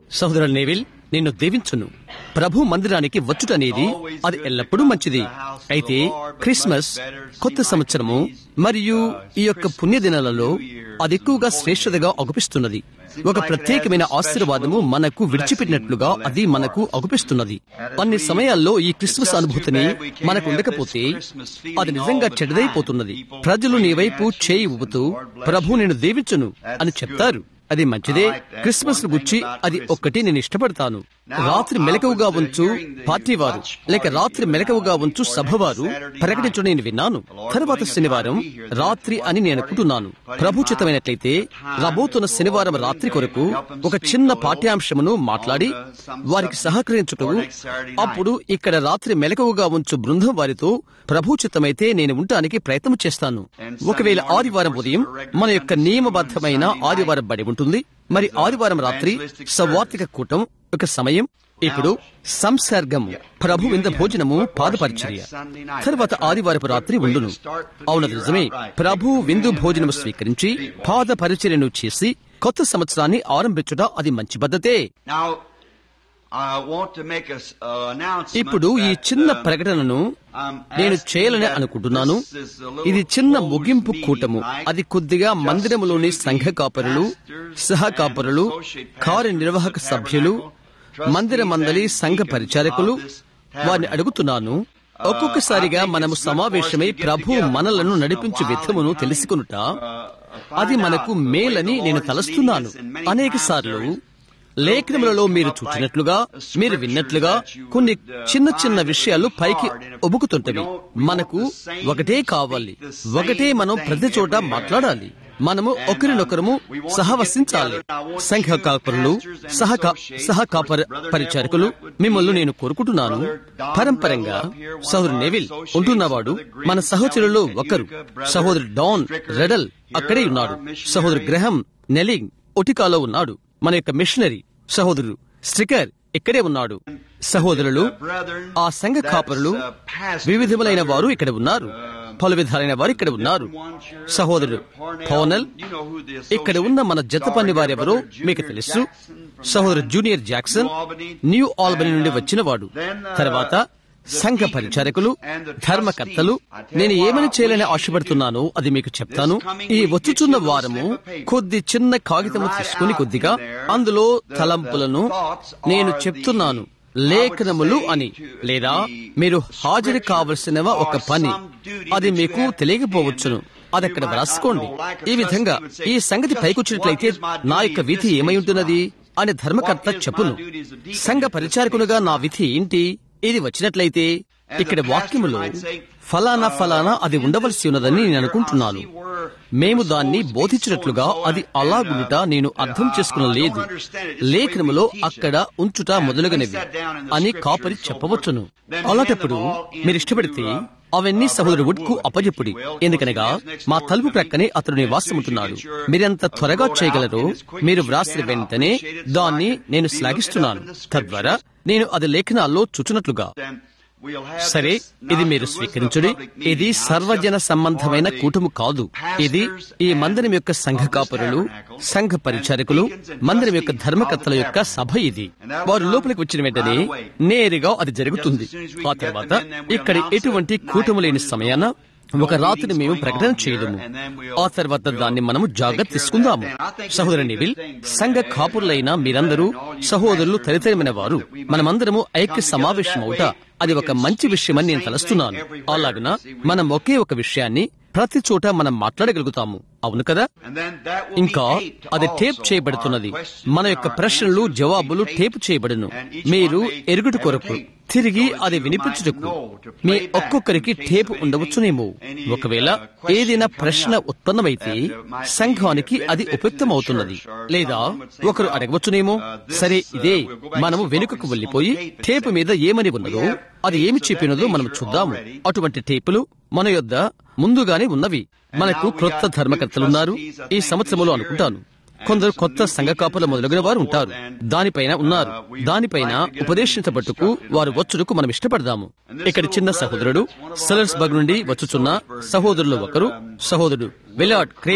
సహోదర నేవిల్ నిన్ను దీవించును ప్రభు మందిరానికి వచ్చుటనేది అది ఎల్లప్పుడూ మంచిది అయితే క్రిస్మస్ కొత్త సంవత్సరము మరియు ఈ యొక్క పుణ్యదినాలలో అది ఎక్కువగా శ్రేష్టతగా అగుపిస్తున్నది ఒక ప్రత్యేకమైన ఆశీర్వాదము మనకు విడిచిపెట్టినట్లుగా అది మనకు అగుపిస్తున్నది అన్ని సమయాల్లో ఈ క్రిస్మస్ అనుభూతిని మనకు ఉండకపోతే అది నిజంగా చెడ్డదైపోతున్నది ప్రజలు నీ వైపు చేయి ఊపుతూ ప్రభు నేను దీవించును అని చెప్తారు అది మంచిదే క్రిస్మస్ గుచ్చి అది ఒక్కటి నేను ఇష్టపడతాను రాత్రి మెలకువగా ఉంచు పార్టీ వారు లేక రాత్రి మెలకువగా ఉంచు సభవారు ప్రకటించడం నేను విన్నాను తర్వాత శనివారం రాత్రి అని నేను అనుకుంటున్నాను ప్రభుచితమైనట్లయితే రాబోతున్న శనివారం రాత్రి కొరకు ఒక చిన్న పాఠ్యాంశమును మాట్లాడి వారికి సహకరించుటకు అప్పుడు ఇక్కడ రాత్రి మెలకువగా ఉంచు బృందం వారితో ప్రభుచితమైతే నేను ఉండటానికి ప్రయత్నం చేస్తాను ఒకవేళ ఆదివారం ఉదయం మన యొక్క నియమబద్ధమైన ఆదివారం బడి ఉంటుంది మరి ఆదివారం రాత్రి సవార్తిక కూటం ఒక సమయం ఇప్పుడు సంసర్గం ప్రభు వింద భోజనము పాదపరిచర్య తర్వాత ఆదివారపు రాత్రి ఉండును అవునది నిజమే ప్రభు విందు భోజనము స్వీకరించి పాద పరిచర్యను చేసి కొత్త సంవత్సరాన్ని ఆరంభించుట అది మంచి పద్ధతే Now, I want to make a s- uh, announcement ఇప్పుడు ఈ that, చిన్న uh, ప్రకటనను I'm నేను asking చేయాలని that అనుకుంటున్నాను this is a little ఇది చిన్న closed ముగింపు meeting కూటము tonight, అది కొద్దిగా just మందిరములోని to the సంఘ కాపరులు pastors సహ and కాపరులు associate pastors కార్యనిర్వాహక of the సభ్యులు tabernacle, మందిర మందలి trustees and సంఘ deacons పరిచారకులు of this వారిని tabernacle. అడుగుతున్నాను ఒక్కొక్కసారిగా మనము సమావేశమై ప్రభు మనలను నడిపించు విధమును తెలుసుకునుట అది మనకు మేలని నేను తలస్తున్నాను అనేక సార్లు లేఖనములలో మీరు చూచినట్లుగా మీరు విన్నట్లుగా కొన్ని చిన్న చిన్న విషయాలు పైకి ఒబుకుతుంటవి మనకు ఒకటే కావాలి ఒకటే మనం ప్రతి చోట మాట్లాడాలి మనము ఒకరినొకరము సహవసించాలి సంఘ కాపరులు సహ సహ కాపర పరిచారకులు మిమ్మల్ని నేను కోరుకుంటున్నాను పరంపరంగా సహోదరు నెవిల్ ఉంటున్నవాడు మన సహచరుల్లో ఒకరు సహోదరు డాన్ రెడల్ అక్కడే ఉన్నాడు సహోదరు గ్రహం నెలింగ్ ఒటికాలో ఉన్నాడు మన యొక్క మిషనరీ సహోదరుడు స్ట్రికర్ ఇక్కడే ఉన్నాడు సహోదరులు ఆ సంఘ కాపరులు వివిధములైన వారు ఇక్కడ ఉన్నారు పలు విధాలైన వారు ఇక్కడ ఉన్నారు సహోదరుడు పౌనల్ ఇక్కడ ఉన్న మన జత పని వారెవరో మీకు తెలుసు సహోదరు జూనియర్ జాక్సన్ న్యూ ఆల్బనీ నుండి వచ్చినవాడు తర్వాత సంఘ పరిచారకులు ధర్మకర్తలు నేను ఏమని చేయాలని ఆశపడుతున్నానో అది మీకు చెప్తాను ఈ వచ్చుచున్న వారము కొద్ది చిన్న కాగితము తీసుకుని కొద్దిగా అందులో తలంపులను నేను చెప్తున్నాను లేఖనములు అని లేదా మీరు హాజరు కావలసిన ఒక పని అది మీకు తెలియకపోవచ్చును అది అక్కడ వ్రాసుకోండి ఈ విధంగా ఈ సంగతి పైకొచ్చినట్లయితే నా యొక్క విధి ఏమై ఉంటున్నది అని ధర్మకర్త చెప్పును సంఘ పరిచారకులుగా నా విధి ఏంటి ఇది వచ్చినట్లయితే ఇక్కడ వాక్యములో ఫలానా ఫలానా అది ఉండవలసి ఉన్నదని నేను అనుకుంటున్నాను మేము దాన్ని బోధించినట్లుగా అది అలాగుండుట నేను అర్థం చేసుకున్న లేదు లేఖనములో అక్కడ ఉంచుట మొదలుగనివి అని కాపరి చెప్పవచ్చును అలాంటప్పుడు మీరు ఇష్టపడితే అవన్నీ సహోదరు వుడ్ కు అప్పజెప్పుడి ఎందుకనగా మా తలుపు ప్రక్కనే అతడు నివాసముంటున్నాడు మీరెంత త్వరగా చేయగలరో మీరు వ్రాసిన వెంటనే దాన్ని నేను శ్లాఘిస్తున్నాను తద్వారా నేను అది లేఖనాల్లో చూచున్నట్లుగా సరే ఇది మీరు స్వీకరించుడి ఇది సర్వజన సంబంధమైన కూటము కాదు ఇది ఈ మందిరం యొక్క సంఘ కాపురులు సంఘ పరిచారకులు మందిరం యొక్క ధర్మకర్తల యొక్క సభ ఇది వారు లోపలికి వచ్చిన వెంటనే నేరుగా అది జరుగుతుంది ఆ తర్వాత ఇక్కడ ఎటువంటి కూటము లేని సమయాన ఒక రాత్రి మేము ప్రకటన చేయదము ఆ తర్వాత దాన్ని మనము జాగ్రత్త తీసుకుందాము సహోదరు నివిల్ సంఘ కాపురులైన మీరందరూ సహోదరులు తదితరమైన వారు మనమందరము ఐక్య సమావేశం అవుట అది ఒక మంచి విషయమని నేను తలస్తున్నాను అలాగున మనం ఒకే ఒక విషయాన్ని ప్రతి చోట మనం మాట్లాడగలుగుతాము అవును కదా ఇంకా అది టేప్ చేయబడుతున్నది మన యొక్క ప్రశ్నలు జవాబులు టేప్ చేయబడును మీరు ఎరుగుట కొరకు తిరిగి అది వినిపించుటకు మీ ఒక్కొక్కరికి టేపు ఉండవచ్చునేమో ఒకవేళ ఏదైనా ప్రశ్న ఉత్పన్నమైతే సంఘానికి అది ఉపయుక్తమవుతున్నది లేదా ఒకరు అడగవచ్చునేమో సరే ఇదే మనము వెనుకకు వెళ్లిపోయి టేపు మీద ఏమని ఉన్నదో అది ఏమి చెప్పినదో మనం చూద్దాము అటువంటి టేపులు మన యొద్ద ముందుగానే ఉన్నవి మనకు క్రొత్త ధర్మకర్తలున్నారు ఈ సంవత్సరంలో అనుకుంటాను కొందరు కొత్త సంఘ కాపుల మొదలగిన వారు ఉంటారు దానిపైన ఉన్నారు దానిపైన ఉపదేశించబట్టుకు వారు వచ్చుటకు మనం ఇష్టపడదాము ఇక్కడ చిన్న సహోదరుడు సెలర్స్ బగ్ నుండి వచ్చుచున్న సహోదరులు ఒకరు సహోదరుడు విలాడ్ క్రేస్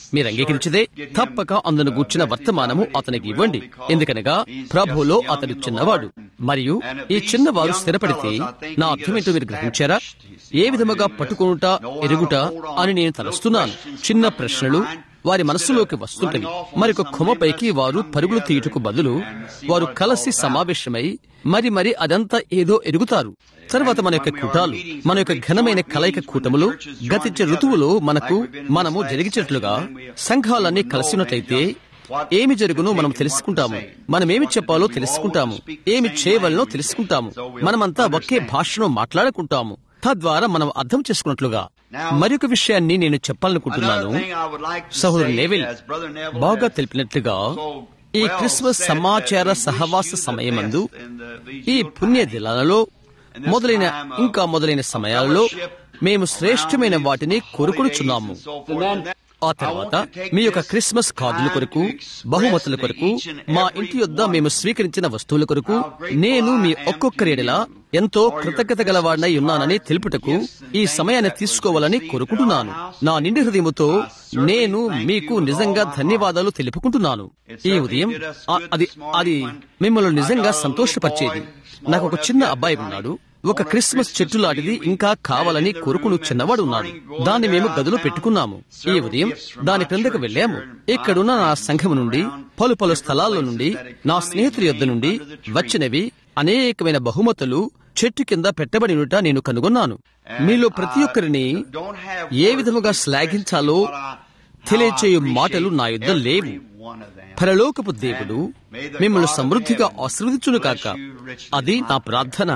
మీరు అంగీకరించదే తప్పక అందును గూర్చిన వర్తమానము అతనికి ఇవ్వండి ఎందుకనగా ప్రభులో అతడు చిన్నవాడు మరియు ఈ చిన్నవారు స్థిరపడితే నా అర్థమేంటో మీరు గ్రహించారా ఏ విధముగా పట్టుకొనుట ఎరుగుట అని నేను తలస్తున్నాను చిన్న ప్రశ్నలు వారి మనస్సులోకి వస్తుంటవి మరొక కొమ్మపైకి వారు పరుగులు తీయుటకు బదులు వారు కలిసి సమావేశమై మరి మరి అదంతా ఏదో ఎరుగుతారు తర్వాత మన యొక్క కూటాలు మన యొక్క ఘనమైన కలయిక కూటములు గతించే ఋతువులో మనకు మనము జరిగించినట్లుగా సంఘాలన్నీ కలిసినట్లయితే ఏమి జరుగునో మనం తెలుసుకుంటాము మనం ఏమి చెప్పాలో తెలుసుకుంటాము ఏమి చేయవలనో తెలుసుకుంటాము మనమంతా ఒకే భాషను మాట్లాడుకుంటాము తద్వారా మనం అర్థం చేసుకున్నట్లుగా మరొక విషయాన్ని నేను చెప్పాలనుకుంటున్నాను సహోదరు నెవిల్ బాగా తెలిపినట్లుగా ఈ క్రిస్మస్ సమాచార సహవాస సమయమందు ఈ పుణ్య దినాలలో మొదలైన ఇంకా మొదలైన సమయాలలో మేము శ్రేష్టమైన వాటిని కోరుకొనుచున్నాము ఆ తర్వాత మీ యొక్క క్రిస్మస్ కార్డుల కొరకు బహుమతుల కొరకు మా ఇంటి యొద్ద మేము స్వీకరించిన వస్తువుల కొరకు నేను మీ ఒక్కొక్కరేడిలా ఎంతో కృతజ్ఞత గలవాడినై ఉన్నానని తెలుపుటకు ఈ సమయాన్ని తీసుకోవాలని కోరుకుంటున్నాను నా నిండి హృదయముతో నేను మీకు నిజంగా ధన్యవాదాలు తెలుపుకుంటున్నాను ఈ ఉదయం ఆ- అది అది మిమ్మల్ని నిజంగా సంతోషపరిచేది నాకు ఒక చిన్న అబ్బాయి ఉన్నాడు ఒక క్రిస్మస్ చెట్టు లాంటిది ఇంకా కావాలని కోరుకుని చిన్నవాడు ఉన్నాడు దాన్ని మేము గదిలో పెట్టుకున్నాము ఈ ఉదయం దాని క్రిందకు వెళ్ళాము ఇక్కడున్న నా సంఘం నుండి పలు పలు స్థలాల నుండి నా స్నేహితుల యొద్ద నుండి వచ్చినవి అనేకమైన బహుమతులు చెట్టు కింద పెట్టబడినట నేను కనుగొన్నాను మీలో ప్రతి ఒక్కరిని ఏ విధముగా శ్లాఘించాలో తెలియచేయు మాటలు నా యుద్ధ లేవు పరలోకపు దేవుడు మిమ్మల్ని సమృద్ధిగా ఆశీర్వదించును కాక అది నా ప్రార్థన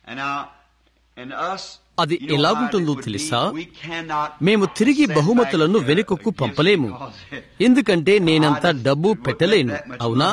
అది ఎలాగుంటుందో తెలుసా మేము తిరిగి బహుమతులను వెనుకకు పంపలేము ఎందుకంటే నేనంత డబ్బు పెట్టలేను అవునా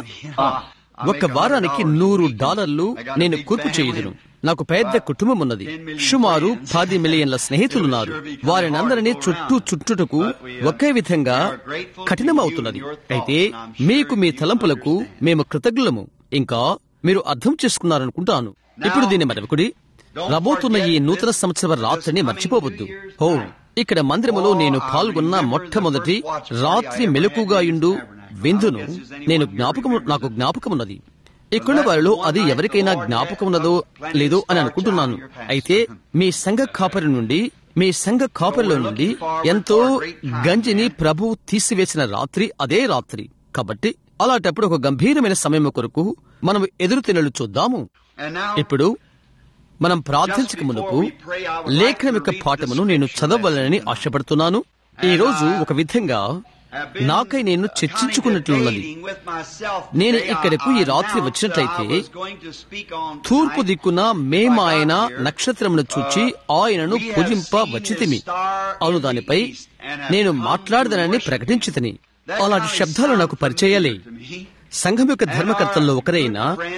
ఒక వారానికి నూరు డాలర్లు నేను కూర్పు చేయుదును నాకు పెద్ద కుటుంబం ఉన్నది సుమారు పది మిలియన్ల స్నేహితులున్నారు వారిని అందరినీ చుట్టూ చుట్టుటకు ఒకే విధంగా కఠినమవుతున్నది అయితే మీకు మీ తలంపులకు మేము కృతజ్ఞులము ఇంకా మీరు అర్థం చేసుకున్నారనుకుంటాను ఇప్పుడు దీన్ని మరొకటి రాబోతున్న ఈ నూతన సంవత్సర రాత్రిని మర్చిపోవద్దు హో ఇక్కడ మందిరములో నేను పాల్గొన్న మొట్టమొదటి రాత్రి మెలకుగా ఇండు విందును నేను జ్ఞాపకము నాకు జ్ఞాపకమున్నది ఇక్కడ వారిలో అది ఎవరికైనా జ్ఞాపకం ఉన్నదో లేదో అని అనుకుంటున్నాను అయితే మీ సంఘ కాపరి నుండి మీ సంఘ కాపరిలో నుండి ఎంతో గంజిని ప్రభువు తీసివేసిన రాత్రి అదే రాత్రి కాబట్టి అలాంటప్పుడు ఒక గంభీరమైన సమయం కొరకు మనం ఎదురు తినలు చూద్దాము ఇప్పుడు మనం ప్రార్థించక మునుపు లేఖనం యొక్క పాఠమును నేను చదవాలని ఆశపడుతున్నాను ఈ రోజు ఒక విధంగా నాకై నేను చర్చించుకున్నట్లున్నది నేను ఇక్కడకు ఈ రాత్రి వచ్చినట్లయితే తూర్పు దిక్కున మేమాయన నక్షత్రమును చూచి ఆయనను పూజింప వచ్చితిమి అను దానిపై నేను మాట్లాడదనని ప్రకటించితిని అలాంటి శబ్దాలు నాకు పరిచయాలే సంఘం యొక్క ధర్మకర్తల్లో ఒకరైన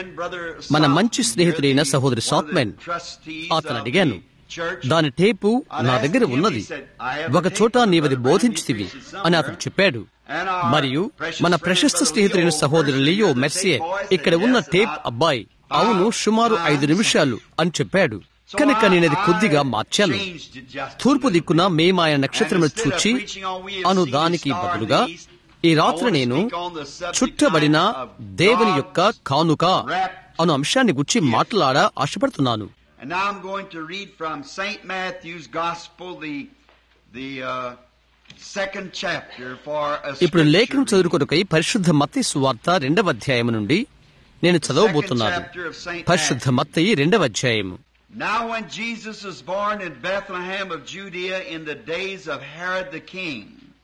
మన మంచి స్నేహితుడైన సహోదరి సాత్మెన్ అతను అడిగాను దాని టేపు నా దగ్గర ఉన్నది ఒక చోట నీవది బోధించితివి అని అతను చెప్పాడు మరియు మన ప్రశస్త స్నేహితుడైన సహోదరు లియో మెర్సియే ఇక్కడ ఉన్న టేప్ అబ్బాయి అవును సుమారు ఐదు నిమిషాలు అని చెప్పాడు కనుక నేనది కొద్దిగా మార్చాను తూర్పు దిక్కున మేమాయ నక్షత్రమును చూచి అను దానికి బదులుగా ఈ రాత్రి నేను చుట్టబడిన దేవుని యొక్క కానుక అను అంశాన్ని గురించి మాట్లాడ ఆశపడుతున్నాను And now I'm going to read from St. Matthew's Gospel, the, the uh, second chapter for a ఇప్పుడు లేఖనం scripture చదువుకొనకై పరిశుద్ధ మత్తి సువార్త రెండవ అధ్యాయం నుండి నేను చదవబోతున్నాను పరిశుద్ధ మత్తయి రెండవ అధ్యాయము Now when Jesus was born in Bethlehem of Judea in the days of Herod the king,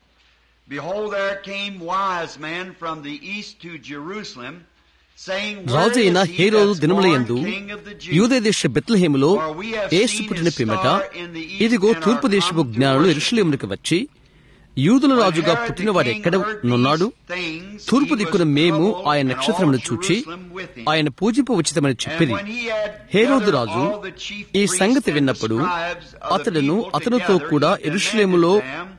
behold there came wise men from the east to Jerusalem, saying, Where రాజైన is he Herod that's దినములయందు born King of the Jews? యూదే దేశ బెత్లహేములో ఏసు పుట్టిన పిమ్మట ఇదిగో తూర్పు దేశపు జ్ఞానులు ఎరుషలేమునికి వచ్చి యూదుల రాజుగా పుట్టినవాడు ఎక్కడ నున్నాడు తూర్పు దిక్కున మేము ఆయన నక్షత్రమును చూచి ఆయన పూజింపు ఉచితమని చెప్పిరి హేరోదు రాజు ఈ సంగతి విన్నప్పుడు అతడును అతనితో కూడా ఎరుషలేములో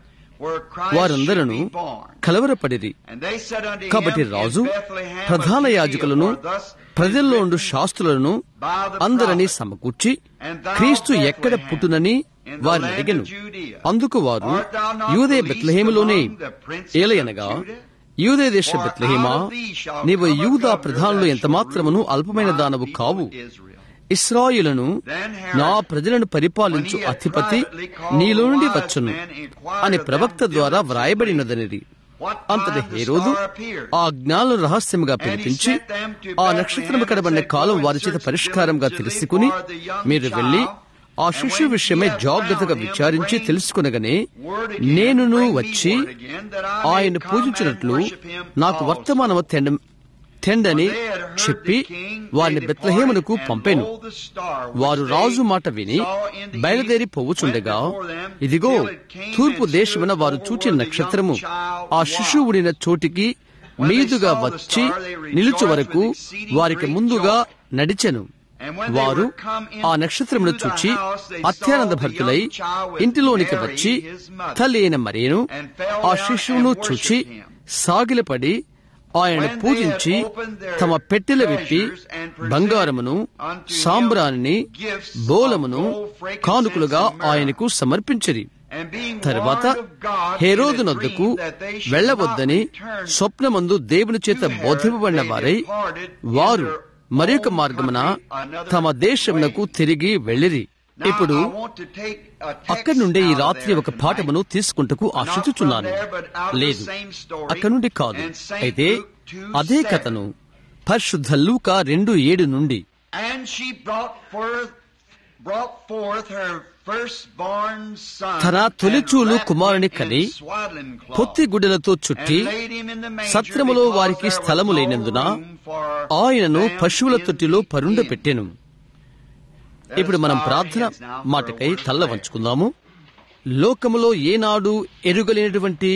వారందరూ కలవరపడిరి కాబట్టి రాజు ప్రధాన యాజకులను ప్రజల్లో ఉండు శాస్త్రులను అందరినీ సమకూర్చి క్రీస్తు ఎక్కడ పుట్టునని వారిని అడిగను అందుకు వారు యూదే బెత్లహేములోనే ఏలయనగా యూదే దేశ బెత్లహేమా నీవు యూదా ప్రధానులు ఎంత మాత్రమును అల్పమైన దానవు కావు ఇస్రాయిలను నా ప్రజలను పరిపాలించు అధిపతి నీలో నుండి వచ్చును అని ప్రవక్త ద్వారా వ్రాయబడినదనిది అంతటి హేరోదు ఆ జ్ఞానం రహస్యముగా పిలిపించి ఆ నక్షత్రము కడబడిన కాలం వారి చేత పరిష్కారంగా తెలుసుకుని మీరు వెళ్లి ఆ శిశు విషయమై జాగ్రత్తగా విచారించి తెలుసుకునగానే నేనును వచ్చి ఆయన పూజించినట్లు నాకు వర్తమానము తెండ తెండని చెప్పి వారిని బెత్లహేమునకు పంపాను వారు రాజు మాట విని బయలుదేరి పోవుచుండగా ఇదిగో తూర్పు దేశమున వారు చూచిన నక్షత్రము ఆ శిశువుడిన చోటికి మీదుగా వచ్చి నిలుచు వరకు వారికి ముందుగా నడిచెను వారు ఆ నక్షత్రమును చూచి అత్యానంద భక్తులై ఇంటిలోనికి వచ్చి తల్లి అయిన మరేను ఆ శిశువును చూచి సాగిలపడి ఆయన పూజించి తమ పెట్టెల విప్పి బంగారమును సాంబ్రాన్ని బోలమును కానుకలుగా ఆయనకు సమర్పించిరి తర్వాత హేరోదు నొద్దకు వెళ్లవద్దని స్వప్నమందు దేవుని చేత బోధింపబడిన వారై వారు మరొక మార్గమున తమ దేశమునకు తిరిగి వెళ్ళిరి ఇప్పుడు అక్కడి నుండి ఈ రాత్రి ఒక పాఠమును తీసుకుంటకు ఆశించుచున్నాను లేదు అక్కడి నుండి కాదు అయితే అదే కథను పరిశుద్ధ లూక రెండు ఏడు నుండి తన తొలిచూలు కుమారుని కని పొత్తి గుడ్డలతో చుట్టి సత్రములో వారికి స్థలము లేనందున ఆయనను పశువుల తొట్టిలో పరుండ పెట్టెను ఇప్పుడు మనం ప్రార్థన మాటకై తల్ల వంచుకుందాము లోకములో ఏనాడు ఎరుగలేనటువంటి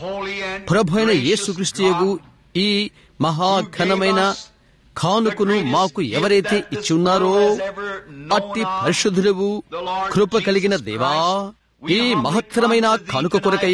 ప్రభు అయిన యేసుక్రీస్తు ఈ మహాఘనమైన కానుకను మాకు ఎవరైతే ఇచ్చి ఉన్నారో అట్టి పరిశుద్ధులవు కృప కలిగిన దేవా ఈ మహత్తరమైన కానుక కొరకై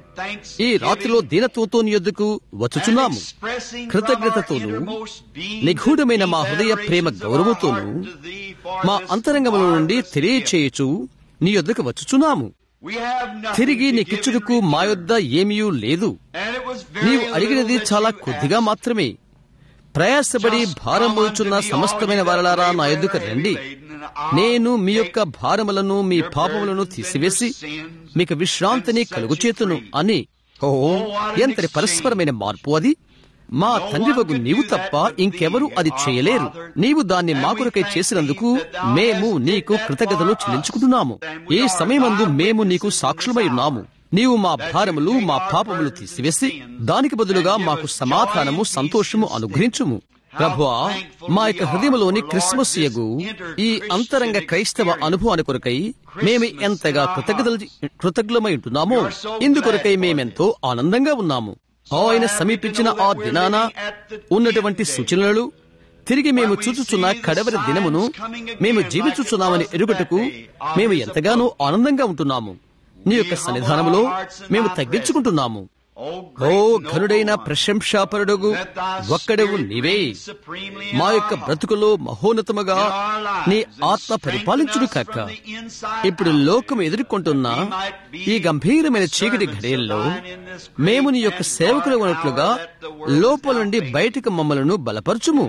ఈ రాత్రిలో దీనత్వంతో నీ యొద్దకు వచ్చుచున్నాము కృతజ్ఞతతోనూ నిగూఢమైన మా హృదయ ప్రేమ గౌరవంతోనూ మా అంతరంగముల నుండి తెలియచేయచు నీ యొద్దకు వచ్చుచున్నాము తిరిగి నీకిచ్చుటకు మా యొద్ద ఏమీ లేదు నీవు అడిగినది చాలా కొద్దిగా మాత్రమే ప్రయాసపడి భారం మోచున్న సమస్తమైన వారలారా నా ఎద్దుకు రండి నేను మీ యొక్క భారములను మీ పాపములను తీసివేసి మీకు విశ్రాంతిని కలుగుచేతును అని ఓ ఎంతటి పరస్పరమైన మార్పు అది మా తండ్రివగు నీవు తప్ప ఇంకెవరూ అది చేయలేరు నీవు దాన్ని మా కొరకై చేసినందుకు మేము నీకు కృతజ్ఞతలు చెల్లించుకుంటున్నాము ఈ సమయమందు మేము నీకు సాక్షులమై ఉన్నాము నీవు మా భారములు మా పాపములు తీసివేసి దానికి బదులుగా మాకు సమాధానము సంతోషము అనుగ్రహించుము ప్రభువా మా యొక్క హృదయంలోని క్రిస్మస్ యగు ఈ అంతరంగ క్రైస్తవ అనుభవాన్ని కొరకై మేము ఎంతగా కృతజ్ఞతలు కృతజ్ఞమై ఉంటున్నామో ఇందుకొరకై మేమెంతో ఆనందంగా ఉన్నాము ఆయన సమీపించిన ఆ దినాన ఉన్నటువంటి సూచనలు తిరిగి మేము చూచుచున్న కడవరి దినమును మేము జీవించుచున్నామని ఎరుగుటకు మేము ఎంతగానో ఆనందంగా ఉంటున్నాము నీ యొక్క సన్నిధానములో మేము తగ్గించుకుంటున్నాము ఓ ఘనుడైన ప్రశంసాపరుడుగు ఒక్కడవు నీవే మా యొక్క బ్రతుకులో మహోన్నతముగా నీ ఆత్మ పరిపాలించుడు కాక ఇప్పుడు లోకం ఎదుర్కొంటున్న ఈ గంభీరమైన చీకటి ఘడియల్లో మేము నీ యొక్క సేవకులు ఉన్నట్లుగా లోపల నుండి బయటకు మమ్మలను బలపరచుము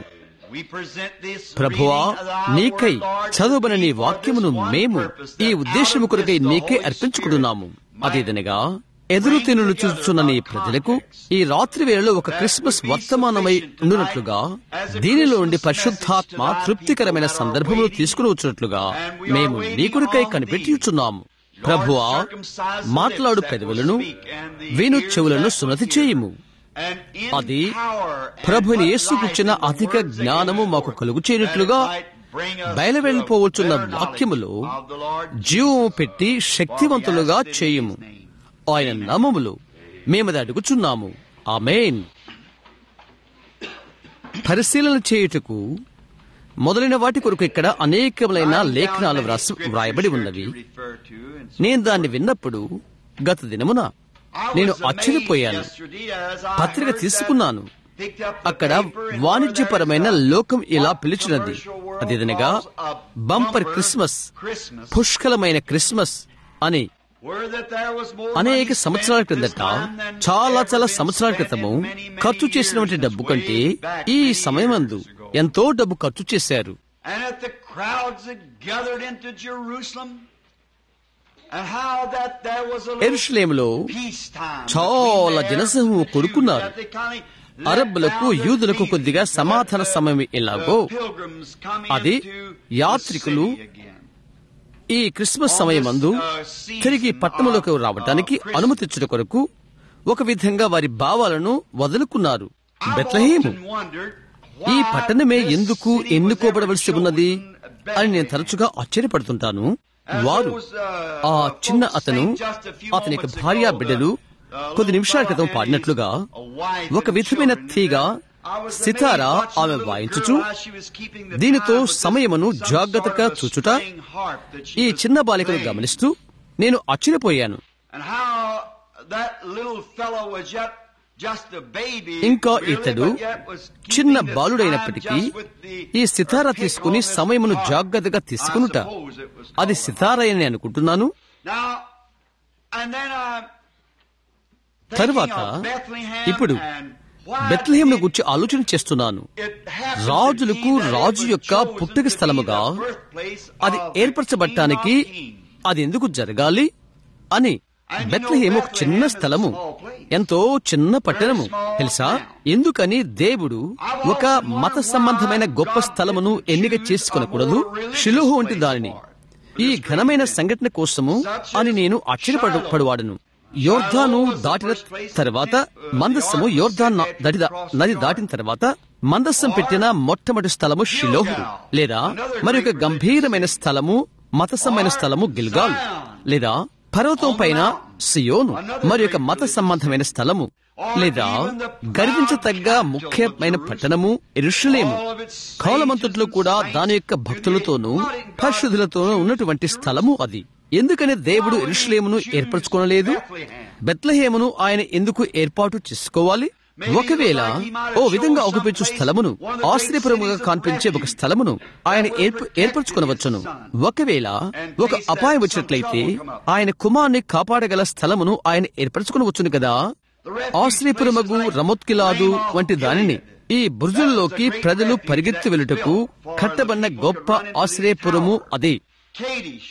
ప్రభువా నీకై చదువుబన నీ వాక్యమును మేము ఈ ఉద్దేశము కొరకై నీకే అర్పించుకుంటున్నాము అదేదనగా ఎదురు తినులు చూస్తున్న నీ ప్రజలకు ఈ రాత్రి వేళలో ఒక క్రిస్మస్ వర్తమానమై ఉండునట్లుగా దీనిలో నుండి పరిశుద్ధాత్మ తృప్తికరమైన సందర్భములు తీసుకుని వచ్చినట్లుగా మేము నీ కొరకై కనిపెట్టిచున్నాము ప్రభువా మాట్లాడు పెదవులను వీను చెవులను సున్నతి చేయుము అది ప్రభుని యేసుకుచ్చిన అధిక జ్ఞానము మాకు కలుగు చేయనట్లుగా బయలువెళ్ళిపోవచ్చున్న వాక్యములో జీవము పెట్టి శక్తివంతులుగా చేయుము ఆయన నామములు మేమది అడుగుచున్నాము ఆమెన్ పరిశీలన చేయుటకు మొదలైన వాటి కొరకు ఇక్కడ అనేకములైన లేఖనాలు వ్రాసి వ్రాయబడి ఉన్నవి నేను దాన్ని విన్నప్పుడు గత దినమున నేను ఆశ్చర్యపోయాను పత్రిక తీసుకున్నాను అక్కడ వాణిజ్యపరమైన లోకం ఇలా పిలిచినది అదేదనగా బంపర్ క్రిస్మస్ పుష్కలమైన క్రిస్మస్ అని అనేక సంవత్సరాల క్రిందట చాలా చాలా సంవత్సరాల క్రితము ఖర్చు చేసినటువంటి డబ్బు కంటే ఈ సమయమందు ఎంతో డబ్బు ఖర్చు చేశారు And at the crowds that gathered into Jerusalem, and how that there was a little ఎరుషలేములో peacetime చాలా between జనసమూహం there and the కొడుకున్నారు. Jews, that they kind of let అరబ్బులకు down the యూదులకు feet, కొద్దిగా సమాధాన let the- సమయం ఎలాగో the pilgrims come అది into the యాత్రికులు city again. ఈ క్రిస్మస్ సమయమందు తిరిగి పట్టణంలోకి రావడానికి అనుమతించుట కొరకు ఒక విధంగా వారి భావాలను వదులుకున్నారు I've బెత్లహేము often wondered ఈ why పట్టణమే this ఎందుకు city was ఎన్నుకోబడవలసి ever ఉన్నది chosen అని నేను Bethlehem. తరచుగా ఆశ్చర్యపడుతుంటాను As వారు those, uh, ఆ uh, చిన్న folks అతను sang just a few అతని యొక్క moments భార్య ago, బిడ్డలు the, uh, కొద్ది little నిమిషాల క్రితం fellow and పాడినట్లుగా his wife ఒక and విధమైన children, తీగ I was amazed Sitara watching ఆమె the little వాయించుచు girl, how she was keeping the దీనితో time with this సమయమును some జాగ్రత్తగా sort of a చూచుట string harp that she ఈ was చిన్న బాలికను playing. గమనిస్తూ నేను ఆశ్చర్యపోయాను And how that little fellow was yet just a baby, ఇంకా really, ఇతడు but yet was keeping చిన్న the బాలుడైనప్పటికీ time just with the- ఈ సితారా her pick తీసుకుని on this సమయమును harp. జాగ్రత్తగా I తీసుకునుట suppose it was అది called a సితారా అని అనుకుంటున్నాను Now, and then I తరువాత ఇప్పుడు బెత్లహేమును గురించి ఆలోచన చేస్తున్నాను రాజులకు రాజు యొక్క పుట్టుక స్థలముగా అది ఏర్పరచబట్టానికి అది ఎందుకు జరగాలి అని బెత్లహేము ఒక చిన్న స్థలము ఎంతో చిన్న పట్టణము తెలుసా ఎందుకని దేవుడు ఒక మత సంబంధమైన గొప్ప స్థలమును ఎన్నిక చేసుకొనకూడదు షిలోహు వంటి దానిని ఈ ఘనమైన సంఘటన కోసము అని నేను ఆశ్చర్యపడువాడను యోర్ధాను దాటిన తర్వాత మందస్సము యోర్ధాన్ న- నది దా- నది దాటిన తర్వాత మందస్సం పెట్టిన మొట్టమొదటి స్థలము షిలోహు లేదా మరి ఒక గంభీరమైన స్థలము మతసమైన స్థలము గిల్గాల్ లేదా పర్వతం పైన సియోను మరి ఒక మత సంబంధమైన స్థలము లేదా గర్వించతగ్గ ముఖ్యమైన పట్టణము ఎరుషలేము కాలమంతట్లో కూడా దాని యొక్క భక్తులతోనూ పరిశుద్ధులతోనూ ఉన్నటువంటి స్థలము అది ఎందుకని దేవుడు ఎరుషలేమును ఏర్పరచుకోనలేదు బెత్లహేమును ఆయన ఎందుకు ఏర్పాటు చేసుకోవాలి ఒకవేళ ఓ విధంగా ఒకపెచ్చు స్థలమును ఆశ్చర్యపురముగా కనిపించే ఒక స్థలమును ఆయన ఏర్ప- ఏర్పరచుకొనవచ్చును ఒకవేళ ఒక అపాయం వచ్చినట్లయితే ఆయన కుమార్ని కాపాడగల స్థలమును ఆయన ఏర్పరచుకునవచ్చును కదా ఆశ్రయపురమగు రమోత్కిలాదు వంటి దానిని ఈ బుర్జుల్లోకి ప్రజలు పరిగెత్తి వెలుటకు కట్టబడిన గొప్ప ఆశ్రయపురము అదే Kadesh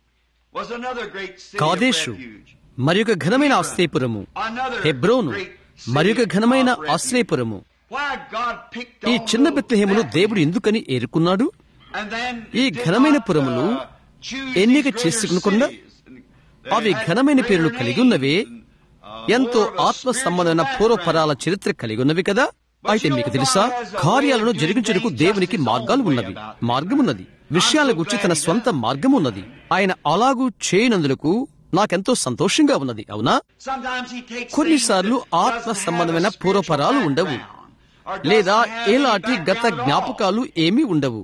was another great city of Kadesh refuge. మరి ఒక ఘనమైన ఆశ్రయపురము Another హెబ్రోను great city మరి ఒక ఘనమైన of refuge. ఆశ్రయపురము Why God picked ఈ on చిన్న little బెత్లహేమును Bethlehem. దేవుడు ఎందుకని ఏరుకున్నాడు And then ఈ did ఘనమైన not, పురములు uh, choose ఎన్నిక these greater చేసుకునకుండా cities. They అవి had ఘనమైన greater పేర్లు కలిగి ఉన్నవే names and, uh, ఎంతో more of a ఆత్మ spiritual సంబంధమైన పూర్వపరాల background. చరిత్ర కలిగి ఉన్నవి కదా అయితే మీకు తెలుసా కార్యాలను జరిగించుటకు దేవునికి మార్గాలు ఉన్నవి మార్గమున్నది విషయాల గురించి తన స్వంత మార్గం ఉన్నది ఆయన అలాగూ చేయనందులకు నాకెంతో సంతోషంగా ఉన్నది అవునా Sometimes he takes కొన్నిసార్లు things that ఆత్మ doesn't have సంబంధమైన a పూర్వపరాలు spiritual ఉండవు background, or doesn't లేదా have any ఏలాంటి గత background at all. జ్ఞాపకాలు ఏమీ ఉండవు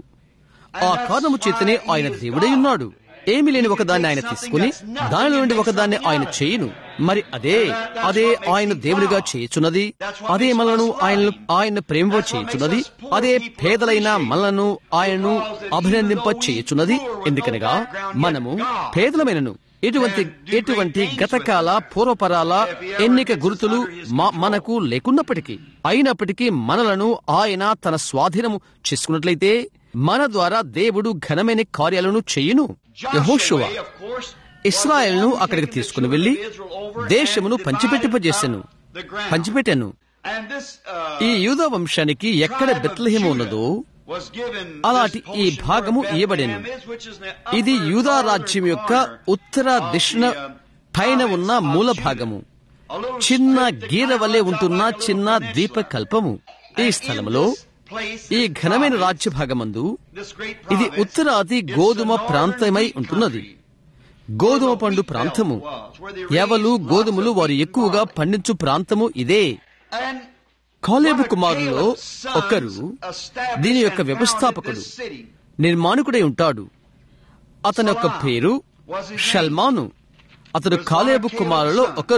ఆ కారణము చేతనే ఆయన దేవుడై ఉన్నాడు ఏమి లేని ఒకదాన్ని ఆయన తీసుకుని దానిలో నుండి ఒకదాన్ని ఆయన చేయును మరి అదే అదే ఆయన దేవునిగా చేయుచున్నది అదే మనలను ఆయన ఆయన ప్రేమ చేయుచున్నది అదే పేదలైన మనలను ఆయనను అభినందింప చేయుచున్నది ఎందుకనగా మనము పేదలమైనను ఎటువంటి ఎటువంటి గతకాల పూర్వపరాల ఎన్నిక గుర్తులు మ- మనకు లేకున్నప్పటికీ అయినప్పటికీ మనలను ఆయన తన స్వాధీనము చేసుకున్నట్లయితే మన ద్వారా దేవుడు ఘనమైన కార్యాలను చేయును యెహోషువ Joshua, of course, ఇస్రాయల్ను అక్కడికి తీసుకుని వెళ్లి దేశమును పంచిపెట్టింపజేసెను పంచిపెట్టాను And this, uh, ఈ యూద వంశానికి ఎక్కడ tribe of బెత్లహేము Judah ఉన్నదో was given అలాంటి this ఈ portion భాగము where ఇయ్యబడెను. Bethlehem is, which is the ఇది upper యూదా northern రాజ్యం యొక్క corner Uttara of దిశన the, uh, పైన province ఉన్న of మూల Judah. భాగము A little చిన్న strip that గీర kind of వలె runs out ఉంటున్న like a little చిన్న peninsula. ద్వీపకల్పము ఈ And in స్థలములో this place, ఈ this ఘనమైన province, రాజ్య భాగమందు this great ఇది province, ఉత్తరాది it's గోధుమ the northern ప్రాంతమై wheat ఉంటున్నది country. గోధుమ పండు ప్రాంతము ఎవలు గోధుమలు వారు ఎక్కువగా పండించు ప్రాంతము ఇదే And Caleb one of కుమారులో Caleb's sons ఒకరు established దీని యొక్క and వ్యవస్థాపకుడు founded this city. నిర్మాణకుడై ఉంటాడు అతని యొక్క పేరు షల్మాను అతడు కాలేబు కుమారులో ఒకరు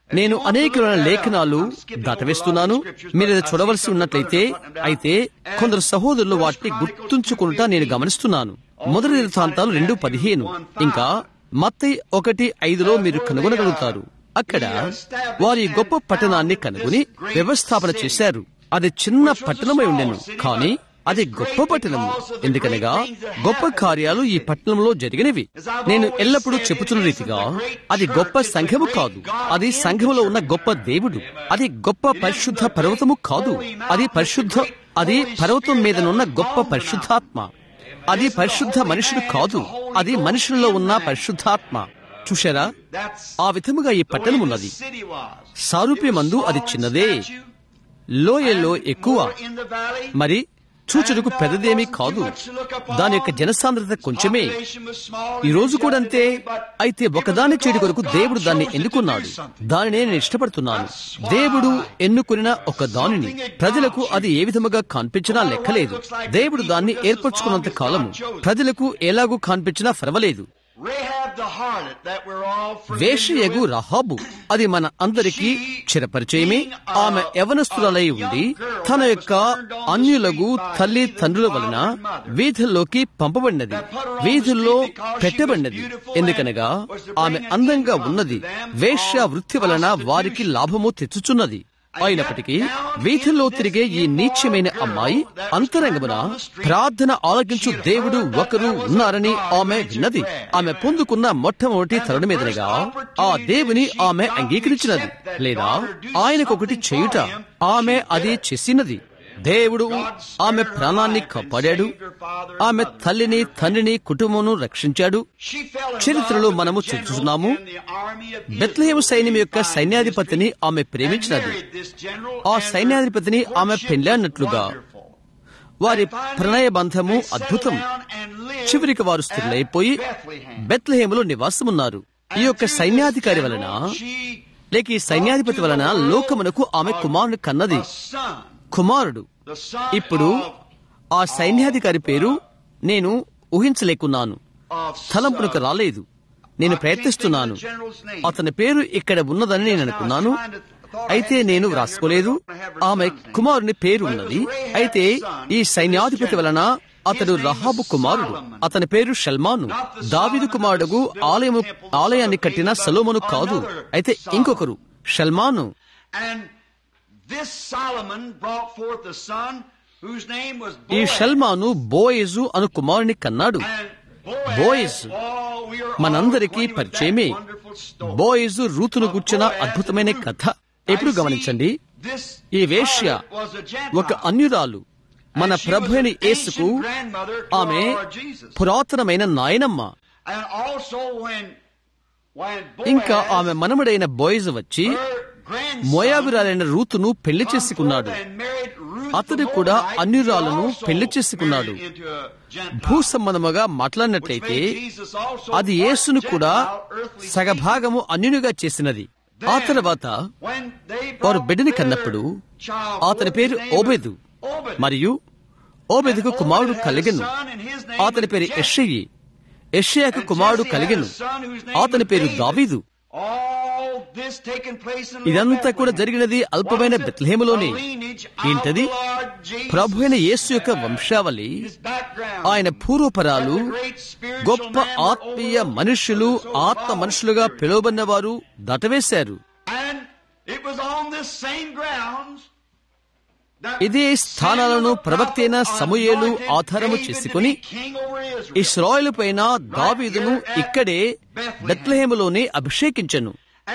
నేను అనేకమైన లేఖనాలు దాటవేస్తున్నాను మీరు అది చూడవలసి ఉన్నట్లయితే అయితే కొందరు సహోదరులు వాటిని గుర్తుంచుకుంటా నేను గమనిస్తున్నాను మొదటి వృత్తాంతాలు రెండు పదిహేను ఇంకా మత్తయి ఒకటి ఐదులో మీరు కనుగొనగలుగుతారు అక్కడ వారి గొప్ప పట్టణాన్ని కనుగొని వ్యవస్థాపన చేశారు అది చిన్న పట్టణమై ఉండెను కానీ అది గొప్ప పట్టణము ఎందుకనగా గొప్ప కార్యాలు ఈ పట్టణంలో జరిగినవి నేను ఎల్లప్పుడూ చెబుతున్న రీతిగా అది గొప్ప సంఘము కాదు అది సంఘములో ఉన్న గొప్ప దేవుడు అది గొప్ప పరిశుద్ధ పర్వతము కాదు అది పరిశుద్ధ అది పర్వతం మీదనున్న గొప్ప పరిశుద్ధాత్మ అది పరిశుద్ధ మనుషుడు కాదు అది మనుషుల్లో ఉన్న పరిశుద్ధాత్మ చూశారా ఆ విధముగా ఈ పట్టణం ఉన్నది సారూప్యమందు అది చిన్నదే లోయల్లో ఎక్కువ మరి చూచుటకు పెద్దదేమీ కాదు దాని యొక్క జనసాంద్రత కొంచెమే ఈ రోజు కూడా అంతే అయితే ఒకదాని చేడి కొరకు దేవుడు దాన్ని ఎన్నుకున్నాడు దానినే నేను ఇష్టపడుతున్నాను దేవుడు ఎన్నుకున్న ఒక దానిని ప్రజలకు అది ఏ విధముగా కనిపించినా లెక్కలేదు దేవుడు దాన్ని ఏర్పరచుకున్నంత కాలము ప్రజలకు ఎలాగూ కనిపించినా పర్వాలేదు వేషయగు రహాబు అది మన అందరికీ చిరపరిచయమే ఆమె యవనస్తులై ఉండి తన యొక్క అన్యులగు తల్లి తండ్రుల వలన వీధుల్లోకి పంపబడినది వీధుల్లో పెట్టబడినది ఎందుకనగా ఆమె అందంగా ఉన్నది వేశ్య వృత్తి వలన వారికి లాభము తెచ్చుచున్నది అయినప్పటికీ వీధుల్లో తిరిగే ఈ నీచమైన అమ్మాయి అంతరంగమున ప్రార్థన ఆలకించు దేవుడు ఒకరు ఉన్నారని ఆమె విన్నది ఆమె పొందుకున్న మొట్టమొదటి తరుణమేదనగా ఆ దేవుని ఆమె అంగీకరించినది లేదా ఆయనకొకటి చేయుట ఆమె అది చేసినది దేవుడు ఆమె ప్రాణాన్ని కాపాడాడు ఆమె తల్లిని తండ్రిని కుటుంబమును రక్షించాడు చరిత్రలో మనము చూస్తున్నాము బెత్లహేము సైన్యం యొక్క సైన్యాధిపతిని ఆమె ప్రేమించినది ఆ సైన్యాధిపతిని ఆమె పెండ్లాడినట్లుగా వారి ప్రణయ బంధము అద్భుతం చివరికి వారు స్థిరులైపోయి బెత్లహేములో నివాసమున్నారు ఈ యొక్క సైన్యాధికారి వలన లేక ఈ సైన్యాధిపతి వలన లోకమునకు ఆమె కుమారుని కన్నది కుమారుడు ఇప్పుడు ఆ సైన్యాధికారి పేరు నేను ఊహించలేకున్నాను తలంపునకు రాలేదు నేను ప్రయత్నిస్తున్నాను అతని పేరు ఇక్కడ ఉన్నదని నేను అనుకున్నాను అయితే నేను వ్రాసుకోలేదు ఆమె కుమారుని పేరు ఉన్నది అయితే ఈ సైన్యాధిపతి వలన అతడు రహాబు కుమారుడు అతని పేరు షల్మాను దావిదు కుమారుడు ఆలయము ఆలయాన్ని కట్టిన సలోమను కాదు అయితే ఇంకొకరు షల్మాను ఈ షల్మాను బోయజు అను కుమారుని కన్నాడు బోయజ్ మనందరికీ పరిచయమే బోయజు రూతును గుర్చిన అద్భుతమైన కథ ఎప్పుడు గమనించండి ఈ వేశ్య ఒక అన్యురాలు మన ప్రభు అయిన యేసుకు ఆమె పురాతనమైన నాయనమ్మ ఇంకా ఆమె మనముడైన బోయజ్ వచ్చి మోయాబిరాలైన రూతును పెళ్లి చేసుకున్నాడు అతడు కూడా అన్యురాలను పెళ్లి చేసుకున్నాడు భూ సంబంధముగా మాట్లాడినట్లయితే అది యేసును కూడా సగభాగము అన్యునిగా చేసినది ఆ తర్వాత వారు బిడ్డని కన్నప్పుడు అతని పేరు ఓబెదు మరియు ఓబెదుకు కుమారుడు కలిగను అతని పేరు ఎషయ్యి ఎషయాకు కుమారుడు కలిగను అతని పేరు దావీదు ఇదంతా కూడా జరిగినది అల్పమైన బెత్లహేములోనే ఏంటది ప్రభు అయిన యేసు యొక్క వంశావళి ఆయన పూర్వపరాలు గొప్ప ఆత్మీయ మనుషులు ఆత్మ మనుషులుగా పిలువబడిన వారు దటవేశారు ఇదే స్థానాలను ప్రవక్త అయిన సమూయేలు ఆధారము చేసుకుని ఇస్రాయలు పైన దావీదును ఇక్కడే బెత్లహేములోనే అభిషేకించను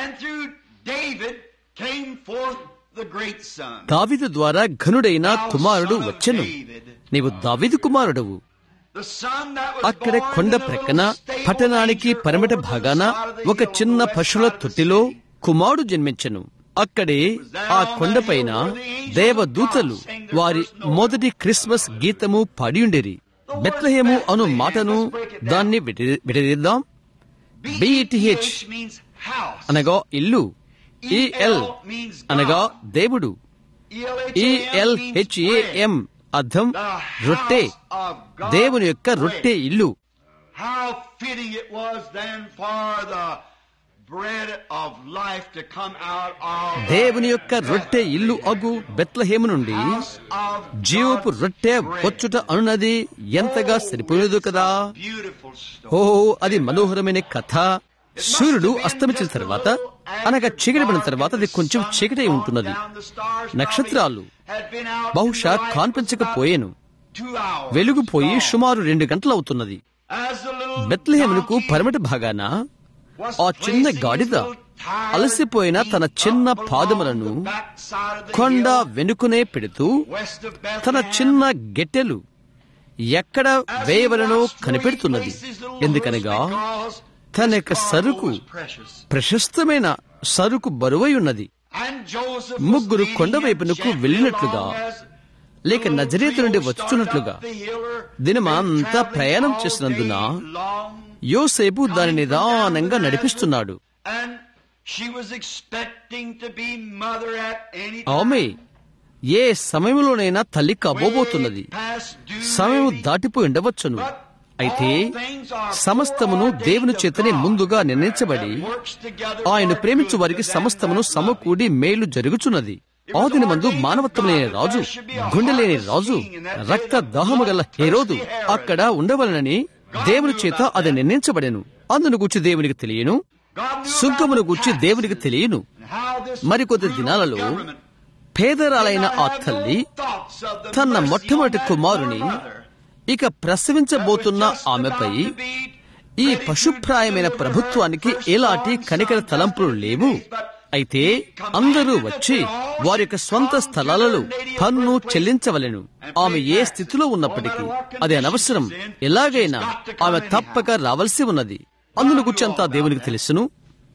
దావిదు ద్వారా ఘనుడైన కుమారుడు వచ్చెను నీవు దావిదు కుమారుడవు అక్కడ కొండ ప్రక్కన పట్టణానికి పరమట భాగాన ఒక చిన్న పశువుల తొట్టిలో కుమారుడు జన్మించెను అక్కడే ఆ కొండపైన దేవదూతలు వారి మొదటి క్రిస్మస్ గీతము పాడియుండిరి బెత్లహేము అను మాటను దాన్ని విడదీద్దాం బిఈటిహెచ్ అనగా ఇల్లు ఈఎల్ అనగా దేవుడు ఈఎల్హెచ్ఏఎం అర్థం రొట్టె దేవుని యొక్క రొట్టె ఇల్లు bread of life to come out of దేవుని యొక్క రొట్టె ఇల్లు అగు బెత్లహేము నుండి house of జీవపు God's రొట్టె bread. వచ్చుట అనున్నది ఎంతగా సరిపోయేదు కదా Beautiful story. ఓ అది మనోహరమైన కథ సూర్యుడు అస్తమించిన తర్వాత అనగా చీకటి పడిన తర్వాత అది కొంచెం చీకటి ఉంటున్నది నక్షత్రాలు బహుశా కాన్పించకపోయేను వెలుగుపోయి సుమారు రెండు గంటలు అవుతున్నది బెత్లహేమునకు పరమటి భాగాన ఆ చిన్న గాడిద అలసిపోయిన తన చిన్న పాదములను కొండ వెనుకనే పెడుతూ తన చిన్న గెట్టెలు ఎక్కడ వేయవలనో కనిపెడుతున్నది ఎందుకనగా తన యొక్క సరుకు ప్రశస్తమైన సరుకు బరువై ఉన్నది ముగ్గురు కొండ వైపునకు వెళ్ళినట్లుగా లేక నజరేతు నుండి వచ్చుచున్నట్లుగా దినమంతా ప్రయాణం చేసినందున యోసేపు దాని నిదానంగా నడిపిస్తున్నాడు ఆమె ఏ సమయంలోనైనా తల్లి కాబోబోతున్నది సమయం దాటిపోయి ఉండవచ్చును అయితే సమస్తమును దేవుని చేతనే ముందుగా నిర్ణయించబడి ఆయన ప్రేమించు వారికి సమస్తమును సమకూడి మేలు జరుగుచున్నది ఆ దినమందు మానవత్వం లేని రాజు గుండె లేని రాజు రక్త దాహము గల హేరోదు అక్కడ ఉండవలనని దేవుని చేత అది నిర్ణయించబడెను అందును గుచ్చి దేవునికి తెలియను సుంకమును గుచ్చి దేవునికి తెలియను మరికొద్ది దినాలలో పేదరాలైన ఆ తల్లి తన మొట్టమొదటి కుమారుని ఇక ప్రసవించబోతున్న ఆమెపై ఈ పశుప్రాయమైన ప్రభుత్వానికి ఎలాంటి కనికర తలంపులు లేవు అయితే అందరూ వచ్చి వారి యొక్క స్వంత స్థలాలలో పన్ను చెల్లించవలెను ఆమె ఏ స్థితిలో ఉన్నప్పటికీ అది అనవసరం ఎలాగైనా ఆమె తప్పక రావలసి ఉన్నది అందును గుచ్చంతా దేవునికి తెలుసును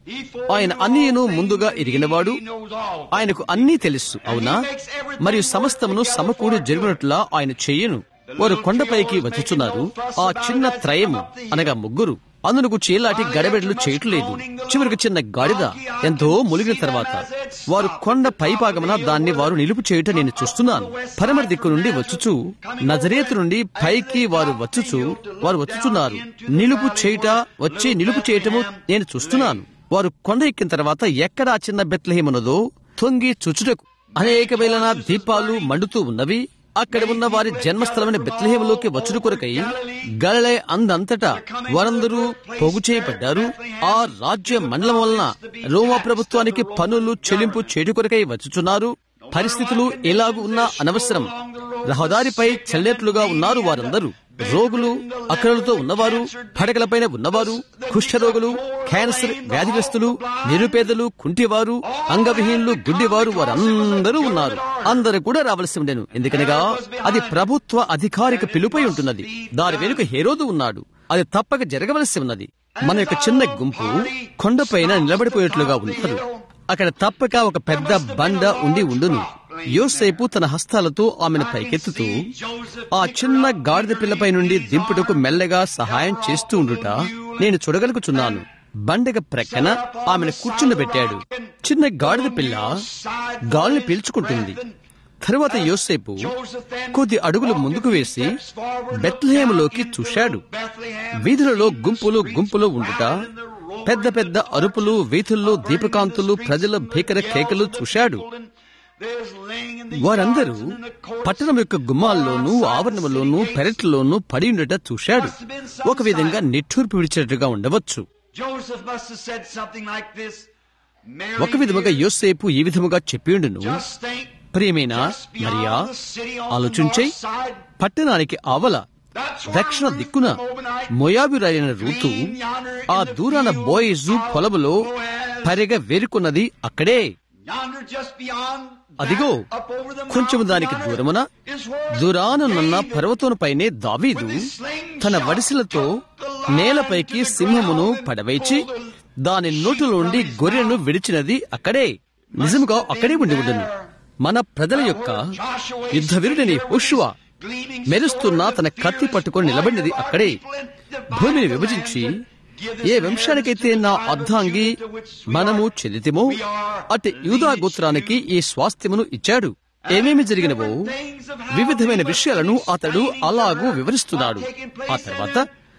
ఆయన అన్నీను ముందుగా ఎరిగినవాడు ఆయనకు అన్నీ తెలుసు అవునా మరియు సమస్తమును సమకూడి జరిగినట్లా ఆయన చెయ్యను వారు కొండపైకి వచ్చుచున్నారు ఆ చిన్న త్రయము అనగా ముగ్గురు అందును గుచ్చి ఎలాంటి గడబెడలు చేయట్లేదు చివరికి చిన్న గాడిద ఎంతో ములిగిన తర్వాత వారు కొండ పైపాగమన దాన్ని వారు నిలుపు చేయుట నేను చూస్తున్నాను పరమటి దిక్కు నుండి వచ్చుచు నజరేతు నుండి పైకి వారు వచ్చుచు వారు వచ్చుచున్నారు నిలుపు చేయుట వచ్చి నిలుపు చేయటము నేను చూస్తున్నాను వారు కొండ ఎక్కిన తర్వాత ఎక్కడ ఆ చిన్న బెత్లహేమున్నదో తొంగి చుచుటకు అనేక వేలన దీపాలు మండుతూ ఉన్నవి అక్కడ ఉన్న వారి జన్మస్థలమైన బెత్లహేములోకి వచ్చుడు కొరకై గలలే అందంతటా వారందరూ పోగు చేయబడ్డారు ఆ రాజ్య మండలం వలన రోమా ప్రభుత్వానికి పన్నులు చెల్లింపు చేటు కొరకై వచ్చుచున్నారు పరిస్థితులు ఎలాగూ ఉన్నా అనవసరం రహదారిపై చెల్లేట్లుగా ఉన్నారు వారందరూ రోగులు అక్కడలతో ఉన్నవారు పడకలపైన ఉన్నవారు కుష్ఠరోగులు క్యాన్సర్ వ్యాధిగ్రస్తులు నిరుపేదలు కుంటివారు అంగవిహీనులు గుడ్డివారు వారందరూ ఉన్నారు అందరూ కూడా రావలసి ఉండెను ఎందుకనగా అది ప్రభుత్వ అధికారిక పిలుపై ఉంటున్నది దాని వెనుక హేరోదు ఉన్నాడు అది తప్పక జరగవలసి ఉన్నది మన యొక్క చిన్న గుంపు కొండపైన నిలబడిపోయేట్లుగా ఉంటారు అక్కడ తప్పక ఒక పెద్ద బండ ఉండి ఉండును యోసేపు తన హస్తాలతో ఆమెను పైకెత్తుతూ ఆ చిన్న గాడిద పిల్లపై నుండి దింపుటకు మెల్లగా సహాయం చేస్తూ ఉండుట నేను చూడగలుగుచున్నాను బండగ ప్రక్కన ఆమెను కూర్చుండబెట్టాడు చిన్న గాడిద పిల్ల గాలిని పీల్చుకుంటుంది తరువాత యోసేపు కొద్ది అడుగులు ముందుకు వేసి బెత్లహేములోకి చూశాడు వీధులలో గుంపులు గుంపులు ఉండుట పెద్ద పెద్ద అరుపులు వీధుల్లో దీపకాంతులు ప్రజల భీకర కేకలు చూశాడు వారందరూ పట్టణం యొక్క గుమ్మాల్లోనూ ఆవరణంలోనూ పెరట్లోనూ పడి ఉండట చూశాడు ఒక విధంగా నిట్టూర్పు విడిచినట్టుగా ఉండవచ్చు ఒక విధముగా యోసేపు ఈ విధముగా చెప్పిండును ప్రియమైన మరియా ఆలోచించే పట్టణానికి ఆవల దక్షిణ దిక్కున మొయాబిరైన రూతు ఆ దూరాన బోయిజు పొలములో పరిగ వేరుకున్నది అక్కడే అదిగో కొంచెం దానికి దూరమున దూరానున్న పర్వతంపైనే దావీదు తన వడిసెలతో నేలపైకి సింహమును పడవైచి దాని నోటిలోండి గొర్రెను విడిచినది అక్కడే నిజముగా అక్కడే ఉండి ఉండను మన ప్రజల యొక్క యుద్ధ వీరుడిని హుషువా మెరుస్తున్న తన కత్తి పట్టుకొని నిలబడినది అక్కడే భూమిని విభజించి ఏ వంశానికైతే నా అర్ధాంగి మనము చెందితిమో అటు యూదా గోత్రానికి ఈ స్వాస్థ్యమును ఇచ్చాడు ఏమేమి జరిగినవో వివిధమైన విషయాలను అతడు అలాగూ వివరిస్తున్నాడు ఆ తర్వాత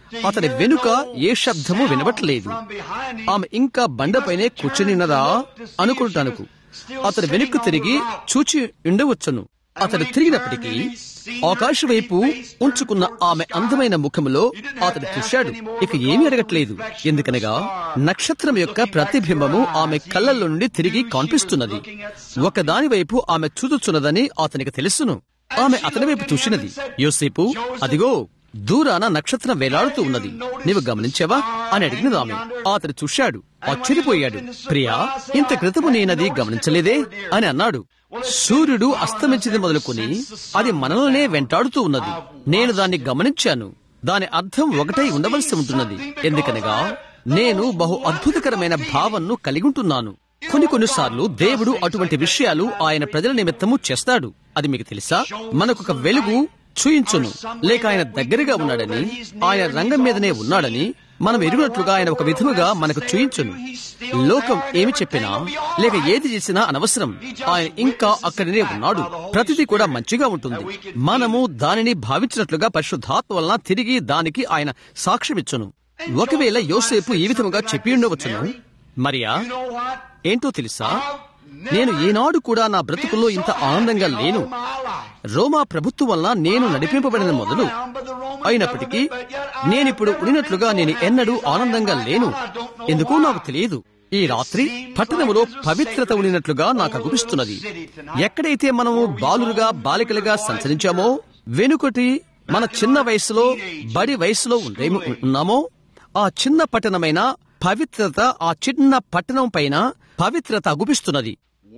అతని వెనుక ఏ శబ్దము వినబట్టలేదు ఆమె ఇంకా బండపైనే కూర్చునిన్నదా అనుకుంటానుకు అతని వెనుక్కు తిరిగి చూచి ఉండవచ్చును అతడు తిరిగినప్పటికీ ఆకాశ వైపు ఉంచుకున్న ఆమె అందమైన ముఖములో అతడు చూశాడు ఇక ఏమీ అడగట్లేదు ఎందుకనగా నక్షత్రం యొక్క ప్రతిబింబము ఆమె కళ్ళల్లో నుండి తిరిగి కనిపిస్తున్నది ఒకదాని వైపు ఆమె చూచుచున్నదని అతనికి తెలుసును ఆమె అతని వైపు చూసినది యోసేపు అదిగో దూరాన నక్షత్రం వేలాడుతూ ఉన్నది నీవు గమనించావా అని అడిగినది ఆమె అతడు చూశాడు ఆశ్చర్యపోయాడు ప్రియా ఇంత క్రితము నేనది గమనించలేదే అని అన్నాడు సూర్యుడు అస్తమించింది మొదలుకొని అది మనల్నే వెంటాడుతూ ఉన్నది నేను దాన్ని గమనించాను దాని అర్థం ఒకటై ఉండవలసి ఉంటున్నది ఎందుకనగా నేను బహు అద్భుతకరమైన భావనను కలిగి ఉంటున్నాను కొన్ని కొన్నిసార్లు దేవుడు అటువంటి విషయాలు ఆయన ప్రజల నిమిత్తము చేస్తాడు అది మీకు తెలుసా మనకొక వెలుగు చూయించును లేక ఆయన దగ్గరగా ఉన్నాడని ఆయన రంగం మీదనే ఉన్నాడని మనం ఎరుగునట్లుగా ఆయన ఒక విధముగా మనకు చూయించును లోకం ఏమి చెప్పినా లేక ఏది చేసినా అనవసరం ఆయన ఇంకా అక్కడనే ఉన్నాడు ప్రతిదీ కూడా మంచిగా ఉంటుంది మనము దానిని భావించినట్లుగా పరిశుద్ధాత్మ వలన తిరిగి దానికి ఆయన సాక్ష్యమిచ్చును ఒకవేళ యోసేపు ఈ విధముగా చెప్పి ఉండవచ్చును మరియా ఏంటో తెలుసా నేను ఏనాడు కూడా నా బ్రతుకుల్లో ఇంత ఆనందంగా లేను రోమా ప్రభుత్వం వలన నేను నడిపింపబడిన మొదలు అయినప్పటికీ నేనిప్పుడు ఉన్నట్లుగా నేను ఎన్నడూ ఆనందంగా లేను ఎందుకో నాకు తెలియదు ఈ రాత్రి పట్టణములో పవిత్రత ఉన్నట్లుగా నాకు అగుపిస్తున్నది ఎక్కడైతే మనము బాలులుగా బాలికలుగా సంచరించామో వెనుకటి మన చిన్న వయసులో బడి వయసులో ఉండేమో ఉన్నామో ఆ చిన్న పట్టణమైన పవిత్రత ఆ చిన్న పట్టణం పైన పవిత్రత అగుపిస్తున్నది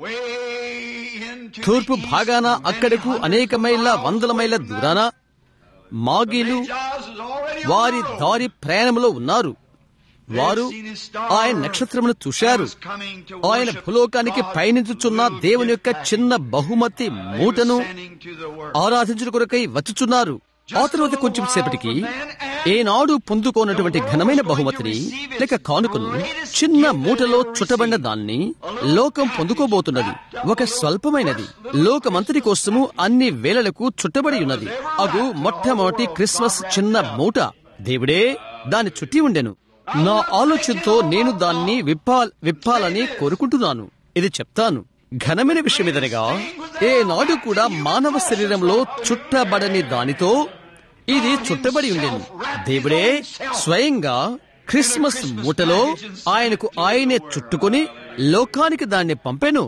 తూర్పు భాగాన అక్కడకు అనేక మైళ్ళ వందల మైళ్ళ దూరాన మాగీలు వారి దారి ప్రయాణంలో ఉన్నారు వారు ఆయన నక్షత్రమును చూశారు ఆయన భూలోకానికి పయనించుచున్న దేవుని యొక్క చిన్న బహుమతి మూటను ఆరాధించుట కొరకై వచ్చుచున్నారు ఆ తర్వాత కొంచెం సేపటికి ఏనాడు పొందుకోనటువంటి ఘనమైన బహుమతిని లేక కానుకను చిన్న మూటలో చుట్టబడిన దాన్ని లోకం పొందుకోబోతున్నది ఒక స్వల్పమైనది లోకమంతటి కోసము అన్ని వేళలకు చుట్టబడి ఉన్నది అగు మొట్టమొదటి క్రిస్మస్ చిన్న మూట దేవుడే దాన్ని చుట్టి ఉండెను నా ఆలోచనతో నేను దాన్ని విప్పా విప్పాలని కోరుకుంటున్నాను ఇది చెప్తాను ఘనమైన విషయం ఇదనగా ఏ నాడు కూడా మానవ శరీరంలో చుట్టబడని దానితో ఇది చుట్టబడి ఉండేది దేవుడే స్వయంగా క్రిస్మస్ మూటలో ఆయనకు ఆయనే చుట్టుకొని లోకానికి దాన్ని పంపెను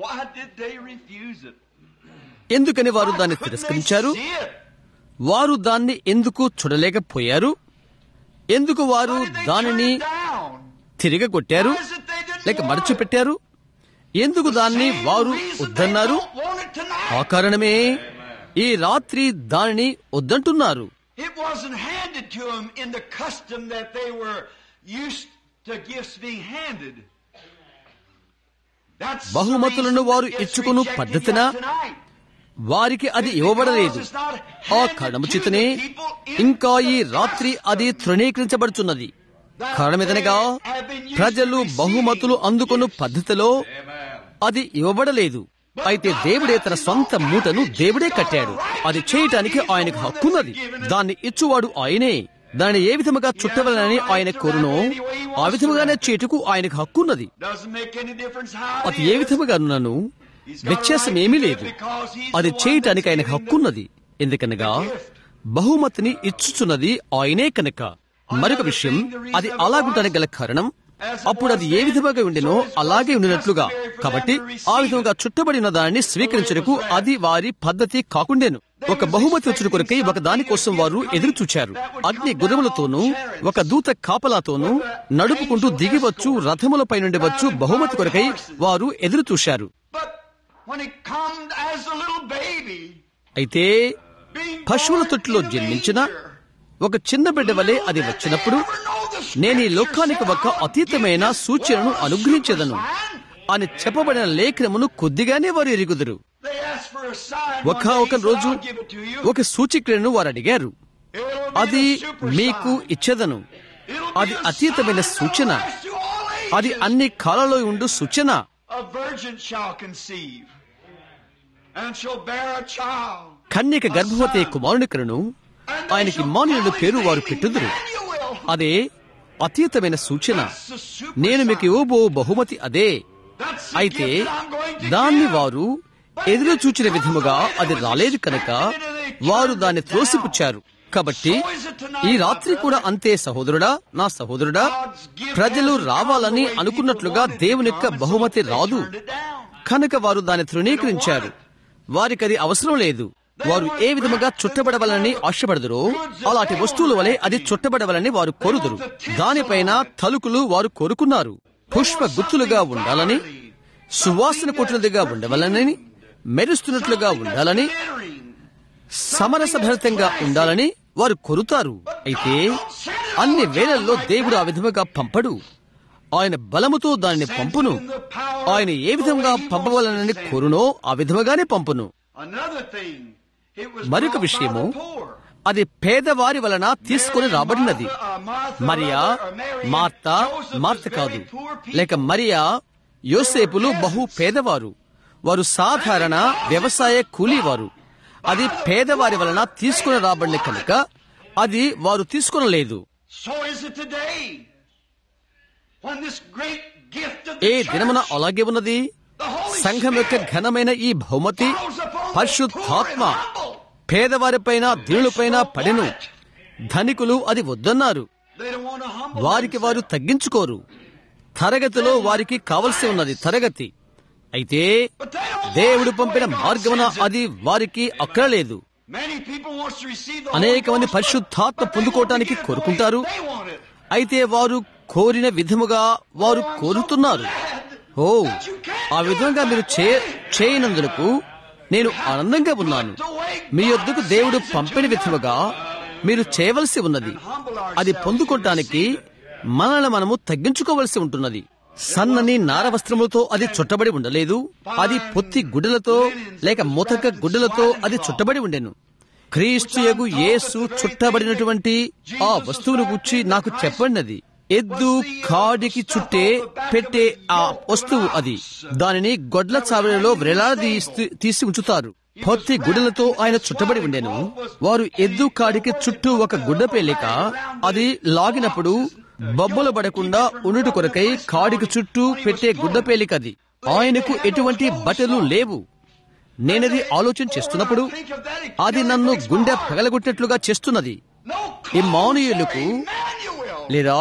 ఎందుకని వారు దాన్ని తిరస్కరించారు వారు దాన్ని ఎందుకు చూడలేకపోయారు ఎందుకు వారు దానిని తిరగగొట్టారు లేక మరచిపెట్టారు ఎందుకు దాన్ని వారు వద్దన్నారు ఆ కారణమే ఈ రాత్రి దానిని వద్దంటున్నారు It wasn't handed to them in the custom that they were used to gifts being handed. That's the బహుమతులను reason వారు the gifts ఇచ్చుకును rejected పద్ధతిన yet tonight. వారికి అది ఇవ్వబడలేదు ఆ కారణము చేతనే ఇంకా ఈ రాత్రి అది తృణీకరించబడుచున్నది కారణమేదనగా ప్రజలు బహుమతులు అందుకొను పద్ధతిలో అది ఇవ్వబడలేదు అయితే దేవుడే తన సొంత మూటను దేవుడే కట్టాడు అది చేయటానికి ఆయనకు హక్కున్నది దాన్ని ఇచ్చువాడు ఆయనే దాన్ని ఏ విధముగా చుట్టవలనని ఆయన కోరునో ఆ విధముగానే చేటుకు ఆయనకు హక్కున్నది Doesn't make any difference how అది it ఏ is. విధముగా నన్ను వ్యత్యాసం ఏమీ లేదు అది చేయటానికి ఆయన హక్కున్నది ఎందుకనగా బహుమతిని ఇచ్చుచున్నది ఆయనే కనుక మరొక విషయం అది అలాగుంటానికి గల కారణం అప్పుడు అది ఏ విధముగా ఉండెనో అలాగే ఉండినట్లుగా కాబట్టి ఆ విధముగా చుట్టబడిన దానిని స్వీకరించడానికి అది వారి పద్ధతి కాకుండేను ఒక బహుమతి వచ్చుట కొరకై ఒక దాని కోసం వారు ఎదురు చూచారు అగ్ని గుర్రములతోనూ ఒక దూత కాపలాతోనూ నడుపుకుంటూ దిగివచ్చు రథములపై నుండి వచ్చు బహుమతి కొరకై వారు ఎదురు చూశారు But when it comes as a little baby, అయితే being పశువుల born తొట్టిలో in a జన్మించిన manger, ఒక చిన్న బిడ్డ వలె అది వచ్చినప్పుడు నేను ఈ లోకానికి ఒక అతీతమైన సూచనను అనుగ్రహించదను అని చెప్పబడిన లేఖనమును కొద్దిగానే వారు ఎరుగుదురు they ask for a sign. ఒక one day, ఒక he said, రోజు "I'll give it to you." ఒక సూచిక్రియను వారు అడిగారు It'll be అది a super మీకు sign. ఇచ్చేదను It'll be అది a అతీతమైన sign సూచన that'll last to all ages. అది అన్ని కాలాల్లో ఉండు సూచన A virgin shall conceive and shall bear a child. కన్యక గర్భవతి కుమారుని కరును ఆయనకి మానుయుడు పేరు వారు పెట్టుదురు అదే అతీతమైన సూచన That's the super నేను మీకు ఇవ్వబో బహుమతి అదే That's the అయితే gift that I'm going to దాన్ని give. వారు ఎదురు చూచిన విధముగా అది రాలేదు కనుక వారు దాన్ని త్రోసిపుచ్చారు కాబట్టి ఈ రాత్రి కూడా అంతే సహోదరుడా నా సహోదరుడా ప్రజలు రావాలని అనుకున్నట్లుగా దేవుని యొక్క బహుమతి రాదు Turned it down. కనుక వారు దాన్ని తృణీకరించారు వారికి అది అవసరం లేదు వారు ఏ విధముగా చుట్టబడవలని ఆశపడదురో అలాంటి వస్తువుల వలె అది చుట్టబడవలని వారు కోరుదురు దానిపైన తలుకులు వారు కోరుకున్నారు పుష్ప గుత్తులుగా ఉండాలని సువాసన కొట్టినదిగా ఉండవలనని మెరుస్తున్నట్లుగా ఉండాలని Entering. సమరసభరితంగా ఉండాలని వారు కోరుతారు అయితే అన్ని వేళల్లో దేవుడు ఆ విధముగా పంపడు ఆయన బలముతో దానిని పంపును ఆయన ఏ విధంగా పంపవలనని కోరునో ఆ విధముగానే పంపును Another thing. It was మరొక brought by విషయము the poor. అది పేదవారి వలన తీసుకొని రాబడినది మరియా మార్త మార్త కాదు లేక మరియా యోసేపులు బహు పేదవారు వారు సాధారణ వ్యవసాయ కూలీవారు అది పేదవారి వలన తీసుకుని రాబడిన కనుక అది వారు తీసుకునలేదు So is it today. When this great gift of A the దినమున church, అలాగే ఉన్నది the Holy సంఘం యొక్క Spirit, ఘనమైన ఈ బహుమతి falls upon the poor and పరిశుద్ధాత్మ humble. పేదవారిపైన దీనులపైన పడెను ధనికులు అది వద్దన్నారు They don't want to humble వారికి వారు themselves. తగ్గించుకోరు తరగతిలో వారికి కావలసి ఉన్నది తరగతి అయితే But they don't want దేవుడు it పంపిన the way God మార్గమున sends it. అది వారికి అక్కరలేదు Many people wants to receive the అనేక Holy మంది Ghost, పరిశుద్ధాత్మ but they పొందుకోవటానికి won't get it the way కోరుకుంటారు. they want it. అయితే వారు కోరిన విధముగా వారు Oh, I'm so కోరుతున్నారు glad oh that you can't ఆ do విధంగా it మీరు that చే way. చేయనందుకు నేను ఆనందంగా ఉన్నాను మీ యొద్దకు దేవుడు పంపిన విధముగా మీరు చేయవలసి ఉన్నది అది పొందుకోవటానికి మనల్ని మనము తగ్గించుకోవలసి ఉంటున్నది సన్నని నార వస్త్రములతో అది చుట్టబడి ఉండలేదు అది పొత్తి గుడ్డలతో లేక ముతక గుడ్డలతో అది చుట్టబడి ఉండెను క్రీస్తు యగు యేసు చుట్టబడినటువంటి ఆ వస్తువును గుచ్చి నాకు చెప్పండినది ఎద్దు కాడికి చుట్టే పెట్టే ఆ వస్తువు అది దానిని గొడ్ల చావడిలో వ్రేలాది తీసి ఉంచుతారు పొత్తి గుడ్డలతో ఆయన చుట్టబడి ఉండెను వారు ఎద్దు కాడికి చుట్టూ ఒక గుడ్డ పేలిక అది లాగినప్పుడు బొబ్బలు పడకుండా ఉండుట కొరకై కాడికి చుట్టూ పెట్టే గుడ్డ పేలికది ఆయనకు ఎటువంటి బట్టలు లేవు నేనది ఆలోచన చేస్తున్నప్పుడు అది నన్ను గుండె పగలగొట్టినట్లుగా చేస్తున్నది ఇమ్మానుయేలుకు లేదా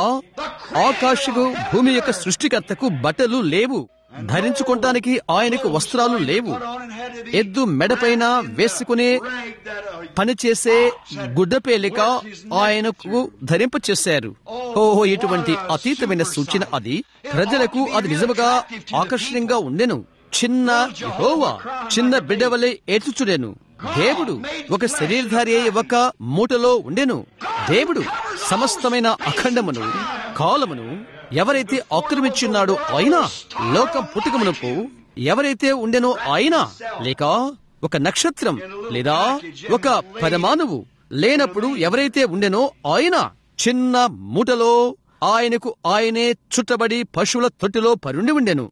ఆకాశకు భూమి యొక్క సృష్టికర్తకు బట్టలు లేవు ధరించుకోవటానికి ఆయనకు వస్త్రాలు లేవు ఎద్దు మెడపైన వేసుకునే పనిచేసే గుడ్డపేలిక ఆయనకు ధరింప చేశారు ఓహో ఇటువంటి అతీతమైన సూచన అది ప్రజలకు అది నిజముగా ఆకర్షణీయంగా ఉండెను చిన్న యెహోవా చిన్న బిడ్డ వలె ఏతుచుడెను దేవుడు ఒక శరీరధారి అయి ఒక మూటలో ఉండెను దేవుడు సమస్తమైన అఖండమును కాలమును ఎవరైతే ఆక్రమించున్నాడో ఆయన లోకం పుట్టుకమునకు ఎవరైతే ఉండెనో ఆయన లేక ఒక నక్షత్రం లేదా ఒక పరమాణువు లేనప్పుడు ఎవరైతే ఉండెనో ఆయన చిన్న మూటలో ఆయనకు ఆయనే చుట్టబడి పశువుల తొట్టిలో పరుండి ఉండెను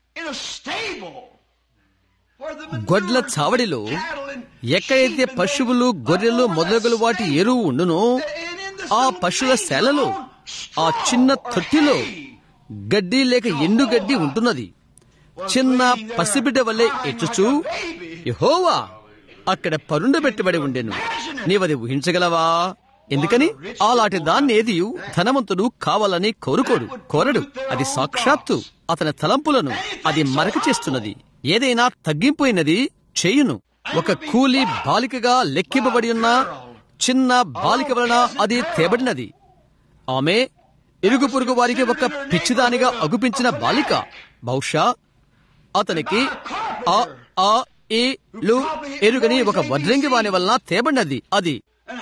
గొడ్ల చావడిలో ఎక్కడైతే పశువులు గొర్రెలు మొదలగులు వాటి ఎరువు ఉండునో ఆ పశువుల శాలలో ఆ చిన్న తొట్టిలో గడ్డి లేక ఎండు గడ్డి ఉంటున్నది చిన్న పసిబిడ్డ వల్లే ఎచ్చుచు యహోవా అక్కడ పరుండబెట్టబడి ఉండెను నీవది ఊహించగలవా ఎందుకని అలాంటి దాన్ని ఏది ధనవంతుడు కావాలని కోరుకోడు కోరడు అది సాక్షాత్తు అతని తలంపులను అది మరక చేస్తున్నది ఏదైనా తగ్గిపోయినది చేయును ఒక కూలి బాలికగా లెక్కింపబడి ఉన్న చిన్న బాలిక వలన అది తేబడినది ఆమె ఇరుగు పొరుగు వారికి ఒక పిచ్చిదానిగా అగుపించిన బాలిక బహుశా అతనికి ఆ ఆ ఈ లు ఎరుగని ఒక వడ్రంగి వాని వలన తేబడినది అది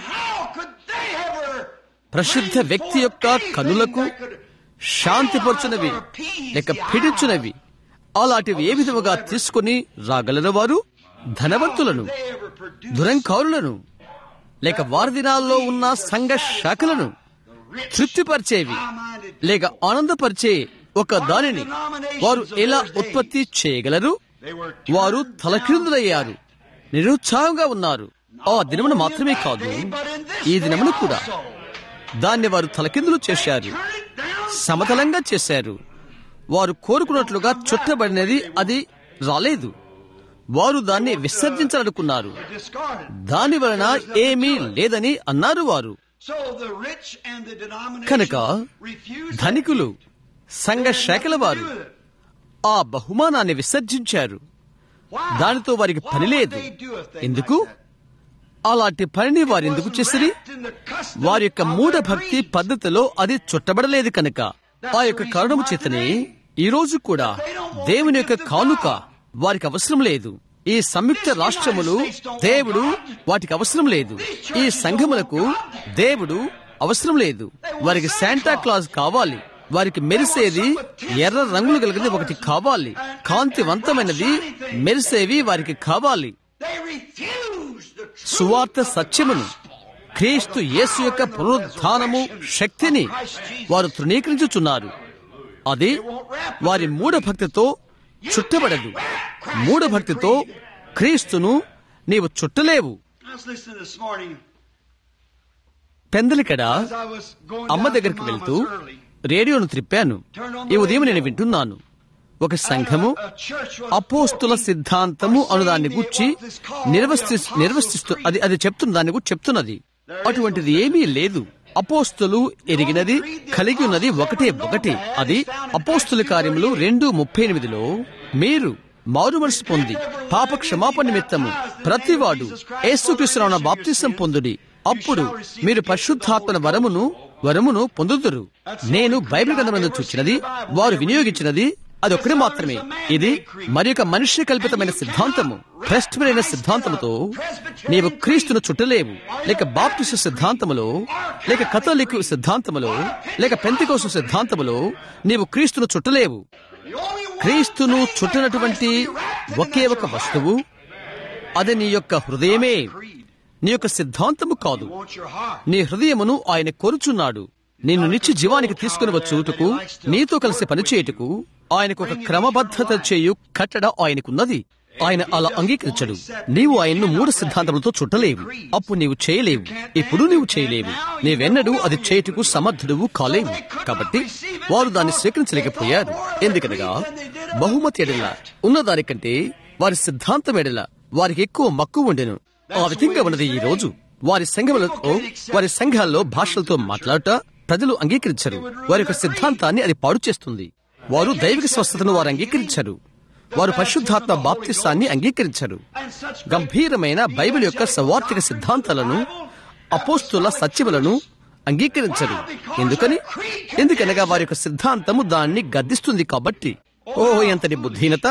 ప్రసిద్ధ వ్యక్తి యొక్క కనులకు శాంతిపరచునవి లేక పిడించునవి అలాంటివి ఏ విధముగా తీసుకుని రాగలరు వారు ధనవంతులను దురంకారులను లేక వారి దినాల్లో ఉన్న సంఘ శాఖలను తృప్తిపరిచేవి లేక ఆనందపరిచే ఒక దానిని వారు ఎలా ఉత్పత్తి చేయగలరు వారు తలక్రిందులయ్యారు నిరుత్సాహంగా ఉన్నారు ఆ దినమును మాత్రమే కాదు ఈ దినమును కూడా దాన్ని వారు తలకిందులు చేశారు Turn it down. సమతలంగా చేశారు వారు కోరుకున్నట్లుగా చుట్టబడినది అది రాలేదు వారు దాన్ని విసర్జించాలనుకున్నారు Discarded. దాని వలన ఏమీ లేదని అన్నారు వారు So the rich and the కనుక denomination refused ధనికులు సంఘ శాఖల వారు to do it. ఆ బహుమానాన్ని విసర్జించారు Why? దానితో వారికి Why పని would లేదు they do a thing ఎందుకు like that? అలాంటి పనిని వారు It ఎందుకు was చేసిరి wrapped in the custom వారి యొక్క of మూఢ their భక్తి creed. పద్ధతిలో అది చుట్టబడలేదు కనుక ఆ యొక్క కారణము చేతనే ఈ రోజు కూడా దేవుని యొక్క కానుక వారికి అవసరం లేదు ఈ సంయుక్త రాష్ట్రములు దేవుడు వాటికి అవసరం లేదు ఈ సంఘములకు దేవుడు అవసరం లేదు వారికి శాంటా క్లాజ్ కావాలి వారికి మెరిసేది ఎర్ర రంగులు కలిగినది ఒకటి కావాలి కాంతివంతమైనది మెరిసేవి వారికి కావాలి They refused the truth సువార్త సత్యమును క్రీస్తు యేసు యొక్క పునరుద్ధానము శక్తిని వారు తృణీకరించుచున్నారు అది వారి మూఢ భక్తితో చుట్టబడదు మూఢ భక్తితో క్రీస్తును నీవు చుట్టలేవు I was listening this morning పెందలికడ as I was going అమ్మ down to దగ్గరికి Mama's వెళ్తూ early. రేడియోను త్రిప్పాను ఈ ఉదయం నేను వింటున్నాను ఒక సంఘము A church was అపోస్తుల quoting సిద్ధాంతము or అను saying దాన్ని the- గుర్చి what is called నిర్వస్తి the Apostles' నిర్వసిస్తూ Creed. అది అది చెప్తున్న దాన్ని గురించి చెప్తున్నది అటువంటిది ఏమీ లేదు అపోస్తులు ఎరిగినది కలిగి ఉన్నది ఒకటే ఒకటి అది అపోస్తుల కార్యములు రెండు ముప్పై ఎనిమిదిలో మీరు మారు మనసు పొంది పాప క్షమాపణ నిమిత్తము ప్రతివాడు యేసుక్రీస్తున్న బాప్తిసం పొందుడి అప్పుడు మీరు పరిశుద్ధాత్మల వరమును వరమును పొందుదురు నేను బైబిల్ గ్రంథమందు చూచినది వారు వినియోగించినది అది ఒక్కటి మాత్రమే ఇది మరి ఒక మనిషి కల్పితమైన సిద్ధాంతము భ్రష్టమైన సిద్ధాంతముతో నీవు క్రీస్తును చుట్టలేవు లేక బాప్టిస్ట్ సిద్ధాంతములో లేక కథలిక్ సిద్ధాంతములో లేక పెంతికోసు సిద్ధాంతములో నీవు క్రీస్తును చుట్టలేవు The only one క్రీస్తును thing that చుట్టనటువంటి Christ will be wrapped in okay is ఒక your వస్తువు అది నీ యొక్క హృదయమే నీ యొక్క సిద్ధాంతము కాదు heart. Want your heart. నీ హృదయమును ఆయన కోరుచున్నాడు నిన్ను నిత్య జీవానికి తీసుకుని వచ్చుటకు నీతో కలిసి పనిచేయుటకు ఆయనకు ఒక క్రమబద్ధత చేయు కట్టడ ఆయనకున్నది ఆయన అలా అంగీకరించడు నీవు ఆయన్ను మూడు సిద్ధాంతములతో చుట్టలేవు అప్పుడు నీవు చేయలేవు ఇప్పుడు నీవు చేయలేవు నీవెన్నడూ అది చేయుటకు సమర్థుడువు కాలేవు కాబట్టి వారు దాన్ని స్వీకరించలేకపోయారు ఎందుకనగా బహుమతి ఎడల ఉన్నదానికంటే వారి సిద్ధాంతం ఎడల వారికి ఎక్కువ మక్కువ ఉండెను ఆ విధంగా ఉన్నది ఈ రోజు వారి సంఘములతో వారి సంఘాల్లో భాషలతో మాట్లాడుట ప్రజలు అంగీకరించరు వారి యొక్క సిద్ధాంతాన్ని అది పాడు చేస్తుంది వారు దైవిక స్వస్థతను వారు అంగీకరించరు వారు పరిశుద్ధాత్మ బాప్తిస్తాన్ని అంగీకరించరు గంభీరమైన బైబిల్ యొక్క సవార్థిక సిద్ధాంతాలను అపోస్తుల సత్యములను అంగీకరించరు ఎందుకని ఎందుకనగా వారి యొక్క సిద్ధాంతము దాన్ని గద్దిస్తుంది కాబట్టి ఓ ఎంతటి బుద్ధిహీనత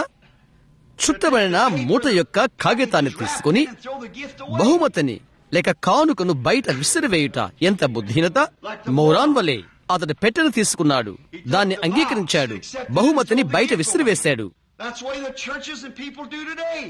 చుట్టబడిన మూట యొక్క కాగితాన్ని తీసుకుని And throw the gift away. బహుమతిని లేక కానుకను బయట విసిరివేయుట ఎంత బుద్ధిహీనత మౌరాన్ వలె అతడు పెట్టెను తీసుకున్నాడు దాన్ని అంగీకరించాడు బహుమతిని బయట విసిరివేశాడు That's the way the churches and people do today.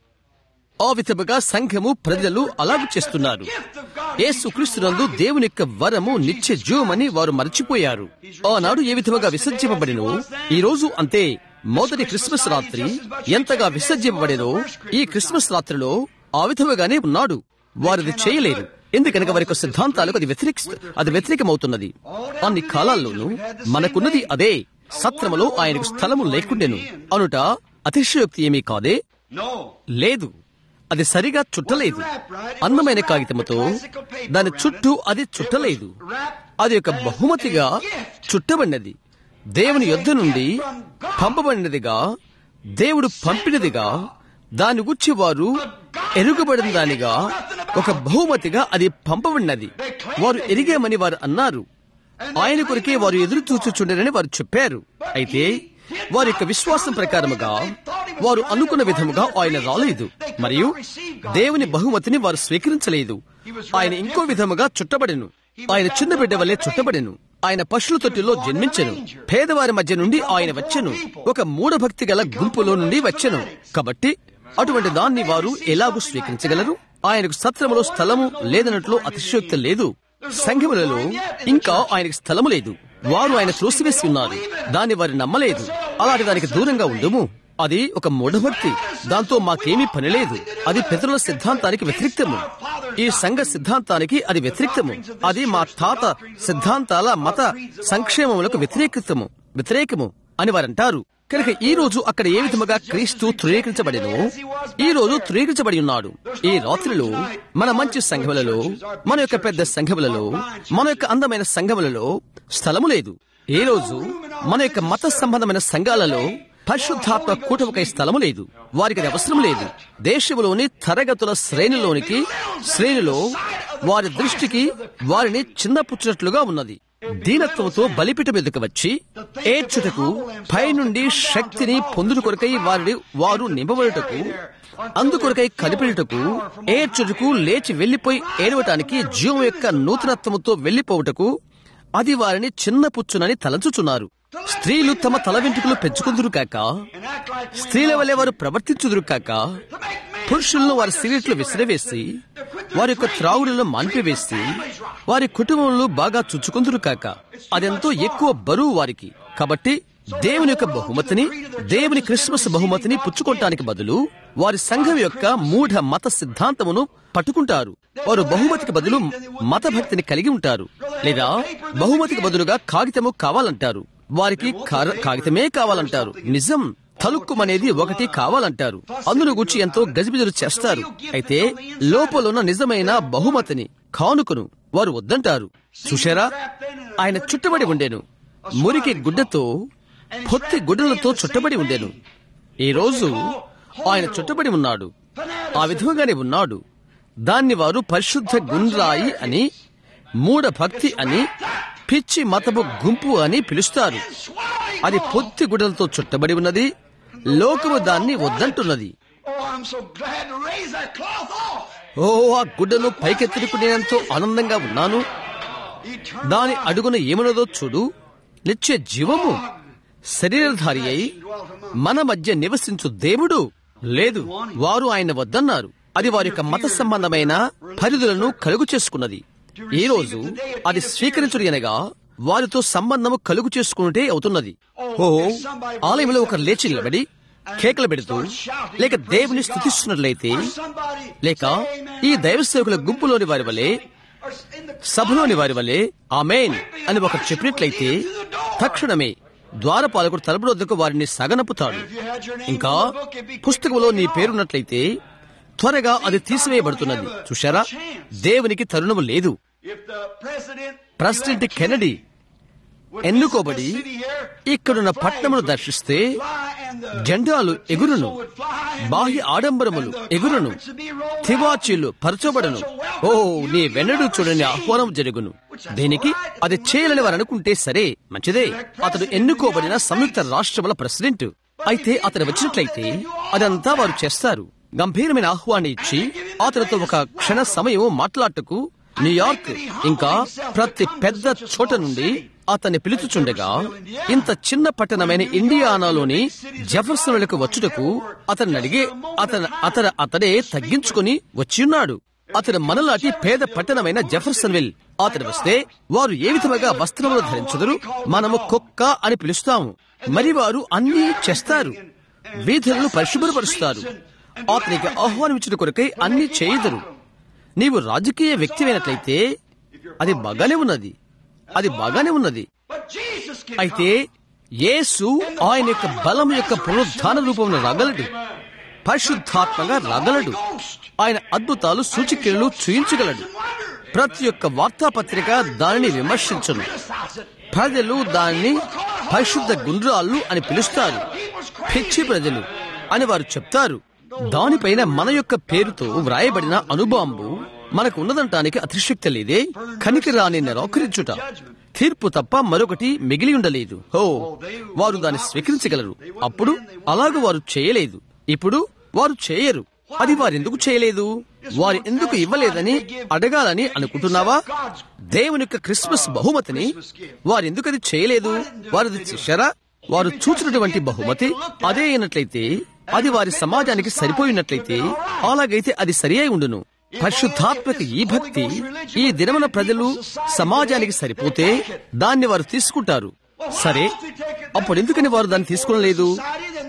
ఆ విధముగా సంఘము ప్రజలు అలాగు చేస్తున్నారు యేసుక్రీస్తునందు దేవుని యొక్క వరము నిత్య జీవమని వారు మర్చిపోయారు ఆనాడు ఏ విధముగా విసర్జింపబడినో ఈ రోజు అంతే మొదటి క్రిస్మస్ రాత్రి ఎంతగా విసర్జింపబడినో ఈ క్రిస్మస్ రాత్రిలో ఆ విధముగానే ఉన్నాడు వారిది చేయలేరు ఎందుకనగా వారి యొక్క సిద్ధాంతాలకు అది వ్యతిరేక అది వ్యతిరేకమవుతున్నది అన్ని కాలాల్లోనూ మనకున్నది అదే సత్రములో ఆయనకు స్థలము లేకుండెను అనుట అతిశయోక్తి ఏమీ కాదే No. లేదు అది సరిగా చుట్టలేదు అందమైన కాగితముతో దాని చుట్టూ అది చుట్టలేదు అది ఒక బహుమతిగా చుట్టబడినది దేవుని యొద్ద నుండి పంపబడినదిగా దేవుడు పంపినదిగా దాని గుచ్చి వారు ఎరుగబడిన దానిగా ఒక బహుమతిగా అది పంపబడినది వారు ఎరిగామని వారు అన్నారు ఆయన కొరికే వారు ఎదురు చూచుచుండరని వారు చెప్పారు అయితే వారి యొక్క విశ్వాసం ప్రకారముగా వారు అనుకున్న విధముగా ఆయన రాలేదు మరియు దేవుని బహుమతిని వారు స్వీకరించలేదు ఆయన ఇంకో విధముగా చుట్టబడెను ఆయన చిన్న బిడ్డ వల్లే చుట్టబడెను ఆయన పశువుల తొట్టిలో జన్మించెను పేదవారి మధ్య నుండి ఆయన వచ్చెను ఒక మూఢభక్తి గల గుంపులో నుండి వచ్చెను కాబట్టి అటువంటి దాన్ని వారు ఎలాగూ స్వీకరించగలరు ఆయనకు సత్రములో స్థలము లేదన్నట్లు అతిశయోక్తి లేదు సంఘములలో ఇంకా ఆయనకు స్థలము లేదు వారు ఆయన త్రోసివేసి ఉన్నారు దాన్ని వారు నమ్మలేదు అలాంటి దానికి దూరంగా ఉండుము అది ఒక మూఢభక్తి దాంతో మాకేమీ పని లేదు అది పితరుల సిద్ధాంతానికి వ్యతిరేక్తము ఈ సంఘ సిద్ధాంతానికి అది వ్యతిరేక్తము అది మా తాత సిద్ధాంతాల మత సంక్షేమములకు వ్యతిరేకతము వ్యతిరేకము అని వారంటారు కనుక ఈ రోజు అక్కడ ఏ విధముగా క్రీస్తు ధృవీకరించబడినో ఈ రోజు ధృవీకరించబడి ఉన్నాడు ఈ రాత్రిలో మన మంచి సంఘములలో మన యొక్క పెద్ద సంఘములలో మన యొక్క అందమైన సంఘములలో స్థలము లేదు ఈ రోజు మన యొక్క మత సంబంధమైన సంఘాలలో పరిశుద్ధాత్మ కూటమికై స్థలము లేదు వారికి అది అవసరం లేదు దేశంలోని తరగతుల శ్రేణిలోనికి శ్రేణిలో వారి దృష్టికి వారిని చిన్నపుచ్చినట్లుగా ఉన్నది దీనత్వంతో బలిపీఠం ఎదుకు వచ్చి ఏడ్చుటకు పైనుండి శక్తిని పొందుట కొరకై వారి వారు నింపబడుటకు అందుకొరకై కలిపినటకు ఏడ్చుటకు లేచి వెళ్లిపోయి ఏడవటానికి జీవం యొక్క నూతనత్వముతో వెళ్లిపోవుటకు అది వారిని చిన్నపుచ్చునని తలంచుచున్నారు స్త్రీలు తమ తల వెంట్రుకలు పెంచుకుందురు కాక స్త్రీల వలె వారు ప్రవర్తించుదురు కాక పురుషులను వారి సిగరెట్లు విసిరవేసి వారి యొక్క త్రాగులను మాన్పివేసి వారి కుటుంబంలో బాగా చుచ్చుకుందురు కాక అదెంతో ఎక్కువ బరువు వారికి కాబట్టి దేవుని యొక్క బహుమతిని దేవుని క్రిస్మస్ బహుమతిని పుచ్చుకోవటానికి బదులు వారి సంఘం యొక్క మూఢ మత సిద్ధాంతమును పట్టుకుంటారు వారు బహుమతికి బదులు మత భక్తిని కలిగి ఉంటారు లేదా బహుమతికి బదులుగా కాగితము కావాలంటారు వారికి కార- కాగితమే కావాలంటారు నిజం తలుక్కుమనేది ఒకటి కావాలంటారు అందును గురించి ఎంతో గజిబిజలు చేస్తారు అయితే లోపలున్న నిజమైన బహుమతిని కానుకను వారు వద్దంటారు చూశారా ఆయన చుట్టబడి ఉండేను మురికి గుడ్డతో పొత్తి గుడ్డలతో చుట్టబడి ఉండేను ఈ రోజు ఆయన చుట్టబడి ఉన్నాడు ఆ విధంగానే ఉన్నాడు దాన్ని వారు పరిశుద్ధ గుండ్రాయి అని మూఢ భక్తి అని పిచ్చి మతపు గుంపు అని పిలుస్తారు అది పొత్తి గుడ్డలతో చుట్టబడి ఉన్నది లోకము దాన్ని వద్దంటున్నది Oh, I'm so glad to raise that cloth off. ఓ ఆ గుడ్డను పైకెత్తుకునేంతో ఆనందంగా ఉన్నాను Eternal దాని అడుగున ఏమన్నదో చూడు నిత్య జీవము శరీరధారి అయి మన మధ్య నివసించు దేవుడు లేదు వారు ఆయన వద్దన్నారు అది వారి యొక్క మత సంబంధమైన పరిధులను కలుగు చేసుకున్నది ఈ రోజు అది స్వీకరించుడు అనగా వారితో సంబంధము కలుగు చేసుకుంటే అవుతున్నది ఓ ఆలయంలో ఒకరు లేచి నిలబడి కేకలు పెడుతూ లేక దేవుని స్థుతిస్తున్నట్లయితే somebody లేక ఈ దైవ సేవకుల గుంపులోని వారి వలె or in the సభలోని వారి వలె ఆమెన్ అని ఒకరు చెప్పినట్లయితే తక్షణమే ద్వారపాలకుడు తలుపు వద్దకు వారిని సగనపుతాడు ఇంకా పుస్తకంలో నీ పేరున్నట్లయితే త్వరగా అది తీసివేయబడుతున్నది చూశారా దేవునికి తరుణము లేదు if the president president Kennedy would ఎన్నుకోబడి visit the city here, ఇక్కడున్న పట్టణమును దర్శిస్తే fly and the జెండాలు ఎగురును would fly and బాహ్య the- ఆడంబరములు and the ఎగురును carpets would be rolled out. తివాచీలు పరచబడను ఓ నీ వెన్నడు చూడని ఆహ్వానం జరుగును దీనికి అది చేయాలని వారు అనుకుంటే సరే మంచిదే అతడు ఎన్నుకోబడిన సంయుక్త రాష్ట్రముల ప్రెసిడెంట్ అయితే అతను వచ్చినట్లయితే అదంతా వారు చేస్తారు గంభీరమైన ఆహ్వానం ఇచ్చి అతనితో ఒక క్షణ సమయం మాట్లాడటకు న్యూయార్క్ ఇంకా ప్రతి పెద్ద చోట నుండి అతన్ని పిలుచుచుండగా ఇంత చిన్న పట్టణమైన ఇండియానాలోని జెఫర్సన్లకు వచ్చుటకు అతన్ని అడిగే అతను అతను అతడే తగ్గించుకుని వచ్చియున్నాడు అతను మనలాంటి పేద పట్టణమైన జెఫర్సన్విల్ అతను వస్తే వారు ఏ విధముగా వస్త్రములు ధరించుదరు మనము కుక్క అని పిలుస్తాము మరి వారు అన్నీ చేస్తారు వీధులను పరిశుభ్రపరుస్తారు అతనికి ఆహ్వానించిన కొరకై అన్ని చేయుదురు నీవు రాజకీయ వ్యక్తివైనట్లయితే అది బాగానే ఉన్నది అది బాగానే ఉన్నది But Jesus can అయితే యేసు ఆయన యొక్క బలం యొక్క పునరుద్ధాన రూపంలో రాగలడు పరిశుద్ధాత్మగా రాగలడు ఆయన అద్భుతాలు సూచికలు చూయించగలడు ప్రతి ఒక్క వార్తాపత్రిక దానిని విమర్శించను ప్రజలు దానిని పరిశుద్ధ గుండ్రాళ్ళు అని పిలుస్తారు పిచ్చి ప్రజలు అని వారు చెప్తారు దానిపైన మన యొక్క పేరుతో వ్రాయబడిన అనుబాంబు మనకు ఉన్నదంటానికి అతిశక్తి లేదే కనికిరాని నిరాకరించుట తీర్పు తప్ప మరొకటి మిగిలి ఉండలేదు హో వారు దాన్ని స్వీకరించగలరు అప్పుడు అలాగ వారు చేయలేదు ఇప్పుడు వారు చేయరు అది వారెందుకు చేయలేదు వారు ఎందుకు ఇవ్వలేదని అడగాలని అనుకుంటున్నావా దేవుని యొక్క క్రిస్మస్ బహుమతిని వారెందుకు అది చేయలేదు వారు అది చేశారా వారు చూచినటువంటి బహుమతి అదే అయినట్లయితే అది వారి సమాజానికి సరిపోయినట్లయితే అలాగైతే అది సరి అయి ఉండును పరిశుద్ధాత్మక ఈ భక్తి ఈ దినమున ప్రజలు సమాజానికి సరిపోతే దాన్ని వారు తీసుకుంటారు సరే అప్పుడు ఎందుకని వారు దాన్ని తీసుకోలేదు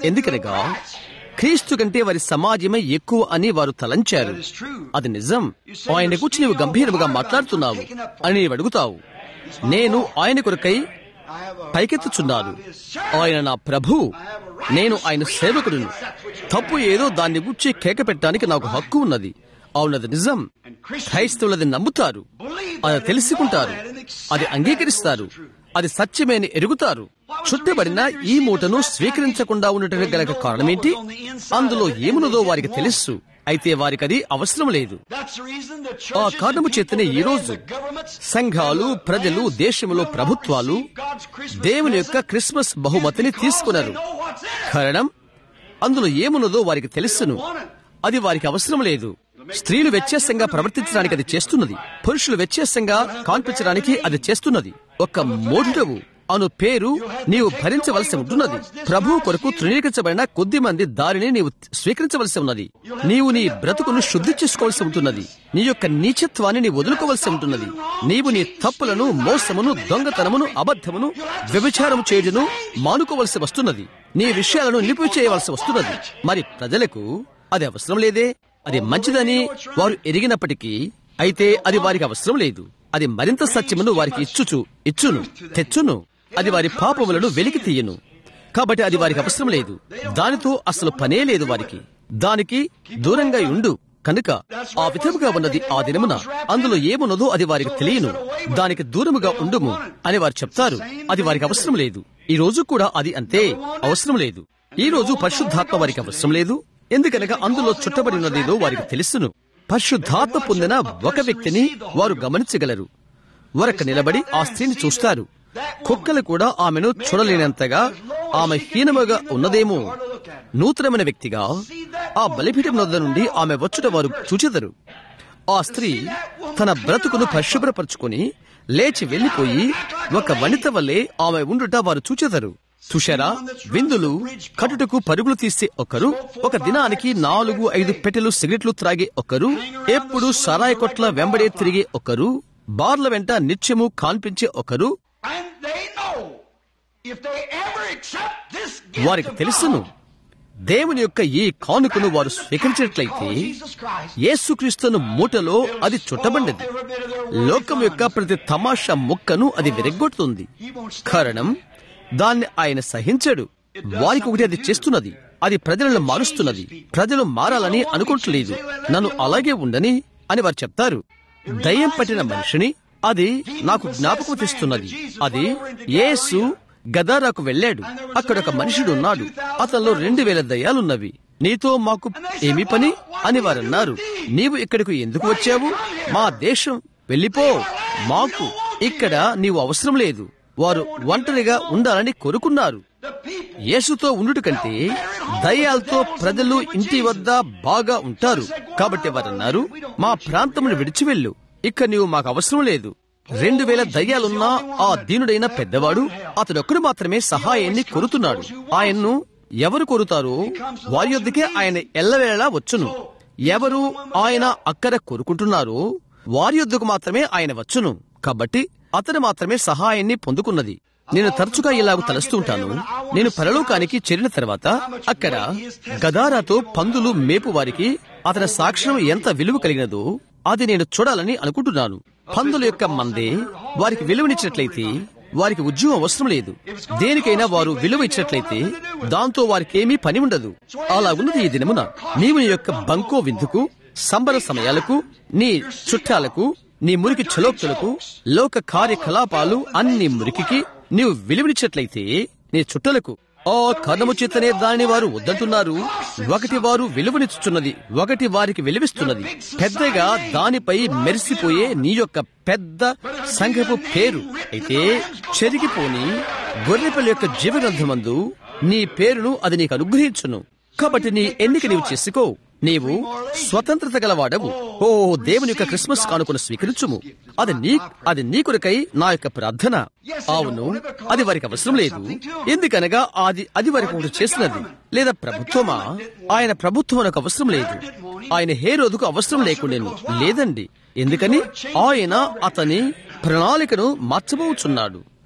ఎందుకనగా క్రీస్తు కంటే వారి సమాజమే ఎక్కువ అని వారు తలంచారు That is true. అది నిజం ఆయన గురించి నీవు గంభీరముగా మాట్లాడుతున్నావు అని నీవు అడుగుతావు నేను ఆయన కొరకై I have a పైకెత్తుచున్నాను ఆయన నా ప్రభు నేను ఆయన సేవకుడును తప్పు ఏదో దాన్ని గుచ్చి కేక పెట్టడానికి నాకు హక్కు ఉన్నది అవునది నిజం క్రైస్తవులది నమ్ముతారు అది తెలుసుకుంటారు అది అంగీకరిస్తారు అది సత్యమేని ఎరుగుతారు చుట్టబడిన ఈ మూటను స్వీకరించకుండా ఉండటం గల కారణమేంటి అందులో ఏమున్నదో వారికి తెలుసు అయితే వారికి అది అవసరం లేదు That's the reason the ఆ churches కారణము and చేతనే people ఈ today, రోజు the governments, సంఘాలు ప్రజలు దేశములో ప్రభుత్వాలు దేవుని యొక్క క్రిస్మస్ బహుమతిని తీసుకున్నారు కారణం అందులో ఏమున్నదో వారికి తెలుసును అది వారికి అవసరం లేదు స్త్రీలు వ్యత్యాసంగా ప్రవర్తించడానికి అది చేస్తున్నది పురుషులు వ్యత్యాసంగా కాన్పించడానికి అది చేస్తున్నది ఒక మోఢుడవు అను పేరు నీవు భరించవలసి ఉంటున్నది ప్రభు కొరకు తృణీకరించబడిన కొద్ది మంది దారిని నీవు స్వీకరించవలసి ఉన్నది నీవు నీ బ్రతుకును శుద్ధి చేసుకోవాల్సి ఉంటున్నది నీ యొక్క నీచత్వాన్ని నీ వదులుకోవలసి ఉంటున్నది నీవు నీ తప్పులను మోసమును దొంగతనమును అబద్ధమును వ్యభిచారం చేయుటను మానుకోవలసి వస్తున్నది నీ విషయాలను నిలిపి చేయవలసి వస్తున్నది మరి ప్రజలకు అది అవసరం లేదే అది మంచిదని వారు ఎరిగినప్పటికీ అయితే అది వారికి అవసరం లేదు అది మరింత సత్యమును వారికి ఇచ్చుచు ఇచ్చును తెచ్చును అది వారి పాపములను వెలికి తీయను కాబట్టి అది వారికి అవసరం లేదు దానితో అసలు పనే లేదు వారికి దానికి దూరంగా ఉండు కనుక ఆ విధముగా ఉన్నది ఆ దినమున అందులో ఏమున్నదో అది వారికి తెలియను దానికి దూరముగా ఉండుము అని వారు చెప్తారు అది వారికి అవసరం లేదు ఈ రోజు కూడా అది అంతే అవసరం లేదు ఈ రోజు పరిశుద్ధాత్మ వారికి అవసరం లేదు ఎందుకనగా అందులో చుట్టబడి ఉన్నదేదో వారికి తెలుసును పరిశుద్ధాత్మ పొందిన ఒక వ్యక్తిని వారు గమనించగలరు వరక నిలబడి ఆ స్త్రీని చూస్తారు కుక్కలు కూడా ఆమెను చూడలేనంతగా ఆమె హీనముగా ఉన్నదేమో నూతనమైన వ్యక్తిగా ఆ బలిపీఠం వద్ద నుండి ఆమె వచ్చుట వారు చూచెదరు ఆ స్త్రీ తన బ్రతుకును పరిశుభ్రపరుచుకొని లేచి వెళ్లిపోయి ఒక వనిత వల్లే ఆమె ఉండుట వారు చూచెదరు చూశారా విందులు కటుటకు పరుగులు తీసే ఒకరు ఒక దినానికి నాలుగు ఐదు పెట్టెలు సిగరెట్లు త్రాగే ఒకరు ఎప్పుడు సరాయి కొట్ల వెంబడే తిరిగే ఒకరు బార్ల వెంట నిత్యము కాన్పించే ఒకరు And they know if they ever accept this gift వారికి of తెలుసును God, దేవుని యొక్క ఈ కానుకను వారు స్వీకరించినట్లయితే called Jesus Christ, యేసుక్రీస్తును మూటలో అది చుట్టబడినది every bit of their లోకం యొక్క ప్రతి తమాషా ముక్కను అది విరగ్గొడుతుంది కారణం దాన్ని ఆయన సహించడు వారికి ఒకటి అది చేస్తున్నది అది ప్రజలను మారుస్తున్నది ప్రజలు మారాలని అనుకుంటలేదు నన్ను అలాగే ఉండని అని వారు చెప్తారు దయ్యం పట్టిన మనిషిని అది నాకు జ్ఞాపకం తెస్తున్నది అది యేసు గదారాకు వెళ్ళాడు అక్కడ ఒక మనుషుడు ఉన్నాడు అతనిలో రెండు వేల దయ్యాలున్నవి నీతో మాకు ఏమి పని అని వారన్నారు నీవు ఇక్కడికి ఎందుకు వచ్చావు మా దేశం వెళ్ళిపో మాకు ఇక్కడ నీవు అవసరం లేదు వారు ఒంటరిగా ఉండాలని కోరుకున్నారు The people యేసుతో ఉండుట కంటే దయ్యాలతో ప్రజలు ఇంటి వద్ద బాగా ఉంటారు కాబట్టి వారన్నారు మా ప్రాంతమును విడిచి వెళ్ళు ఇక్కడ నీవు మాకు అవసరం లేదు రెండు వేల దయ్యాలున్న ఆ దీనుడైన పెద్దవాడు అతడొక్కడు మాత్రమే సహాయాన్ని కోరుతున్నాడు ఆయన్ను ఎవరు కోరుతారో వారి యొద్దకే ఆయన ఎల్లవేళలా వచ్చును ఎవరు ఆయన అక్కర కోరుకుంటున్నారో వారి యొద్దకు మాత్రమే ఆయన వచ్చును కాబట్టి అతడు మాత్రమే సహాయాన్ని పొందుకున్నది నేను తరచుగా ఇలాగ తలస్తూ ఉంటాను నేను పరలోకానికి చేరిన తర్వాత అక్కడ గదారాతో పందులు మేపు వారికి అతని సాక్ష్యం ఎంత విలువ కలిగినదో అది నేను చూడాలని అనుకుంటున్నాను పందుల యొక్క మందే వారికి విలువనిచ్చినట్లయితే వారికి ఉద్యోగం అవసరం లేదు దేనికైనా వారు విలువ ఇచ్చినట్లయితే దాంతో వారికి ఏమీ పని ఉండదు అలా ఉన్నది ఈ దినమున నీవు నీ యొక్క బంకో విందుకు సంబర సమయాలకు నీ చుట్టాలకు నీ మురికి చలోక్తులకు లోక కార్యకలాపాలు అన్ని మురికికి నీవు విలువనిచ్చినట్లయితే నీ చుట్టలకు ఆ కర్ణము చేతనే దానిని వారు వద్దంటున్నారు ఒకటి వారు విలువనిచ్చుచున్నది ఒకటి వారికి విలువిస్తున్నది పెద్దగా దానిపై మెరిసిపోయే నీ యొక్క పెద్ద సంఘపు పేరు అయితే చెరిగిపోని గొర్రెపల్లి యొక్క జీవగ్రంథమందు నీ పేరును అది నీకు అనుగ్రహించును కాబట్టి నీ ఎన్నిక నీవు చేసుకో నీవు స్వతంత్రత గలవాడవు ఓ దేవుని యొక్క క్రిస్మస్ కానుకను స్వీకరించుము అది నీ అది నీ కొరకై నా యొక్క ప్రార్థన అవును అది వారికి అవసరం లేదు ఎందుకనగా అది అది వారికి ఒకటి చేసినది లేదా ప్రభుత్వమా ఆయన ప్రభుత్వం నాకు అవసరం లేదు ఆయన హే రోజుకు అవసరం లేకుండేను లేదండి ఎందుకని ఆయన అతని ప్రణాళికను మార్చబోచున్నాడు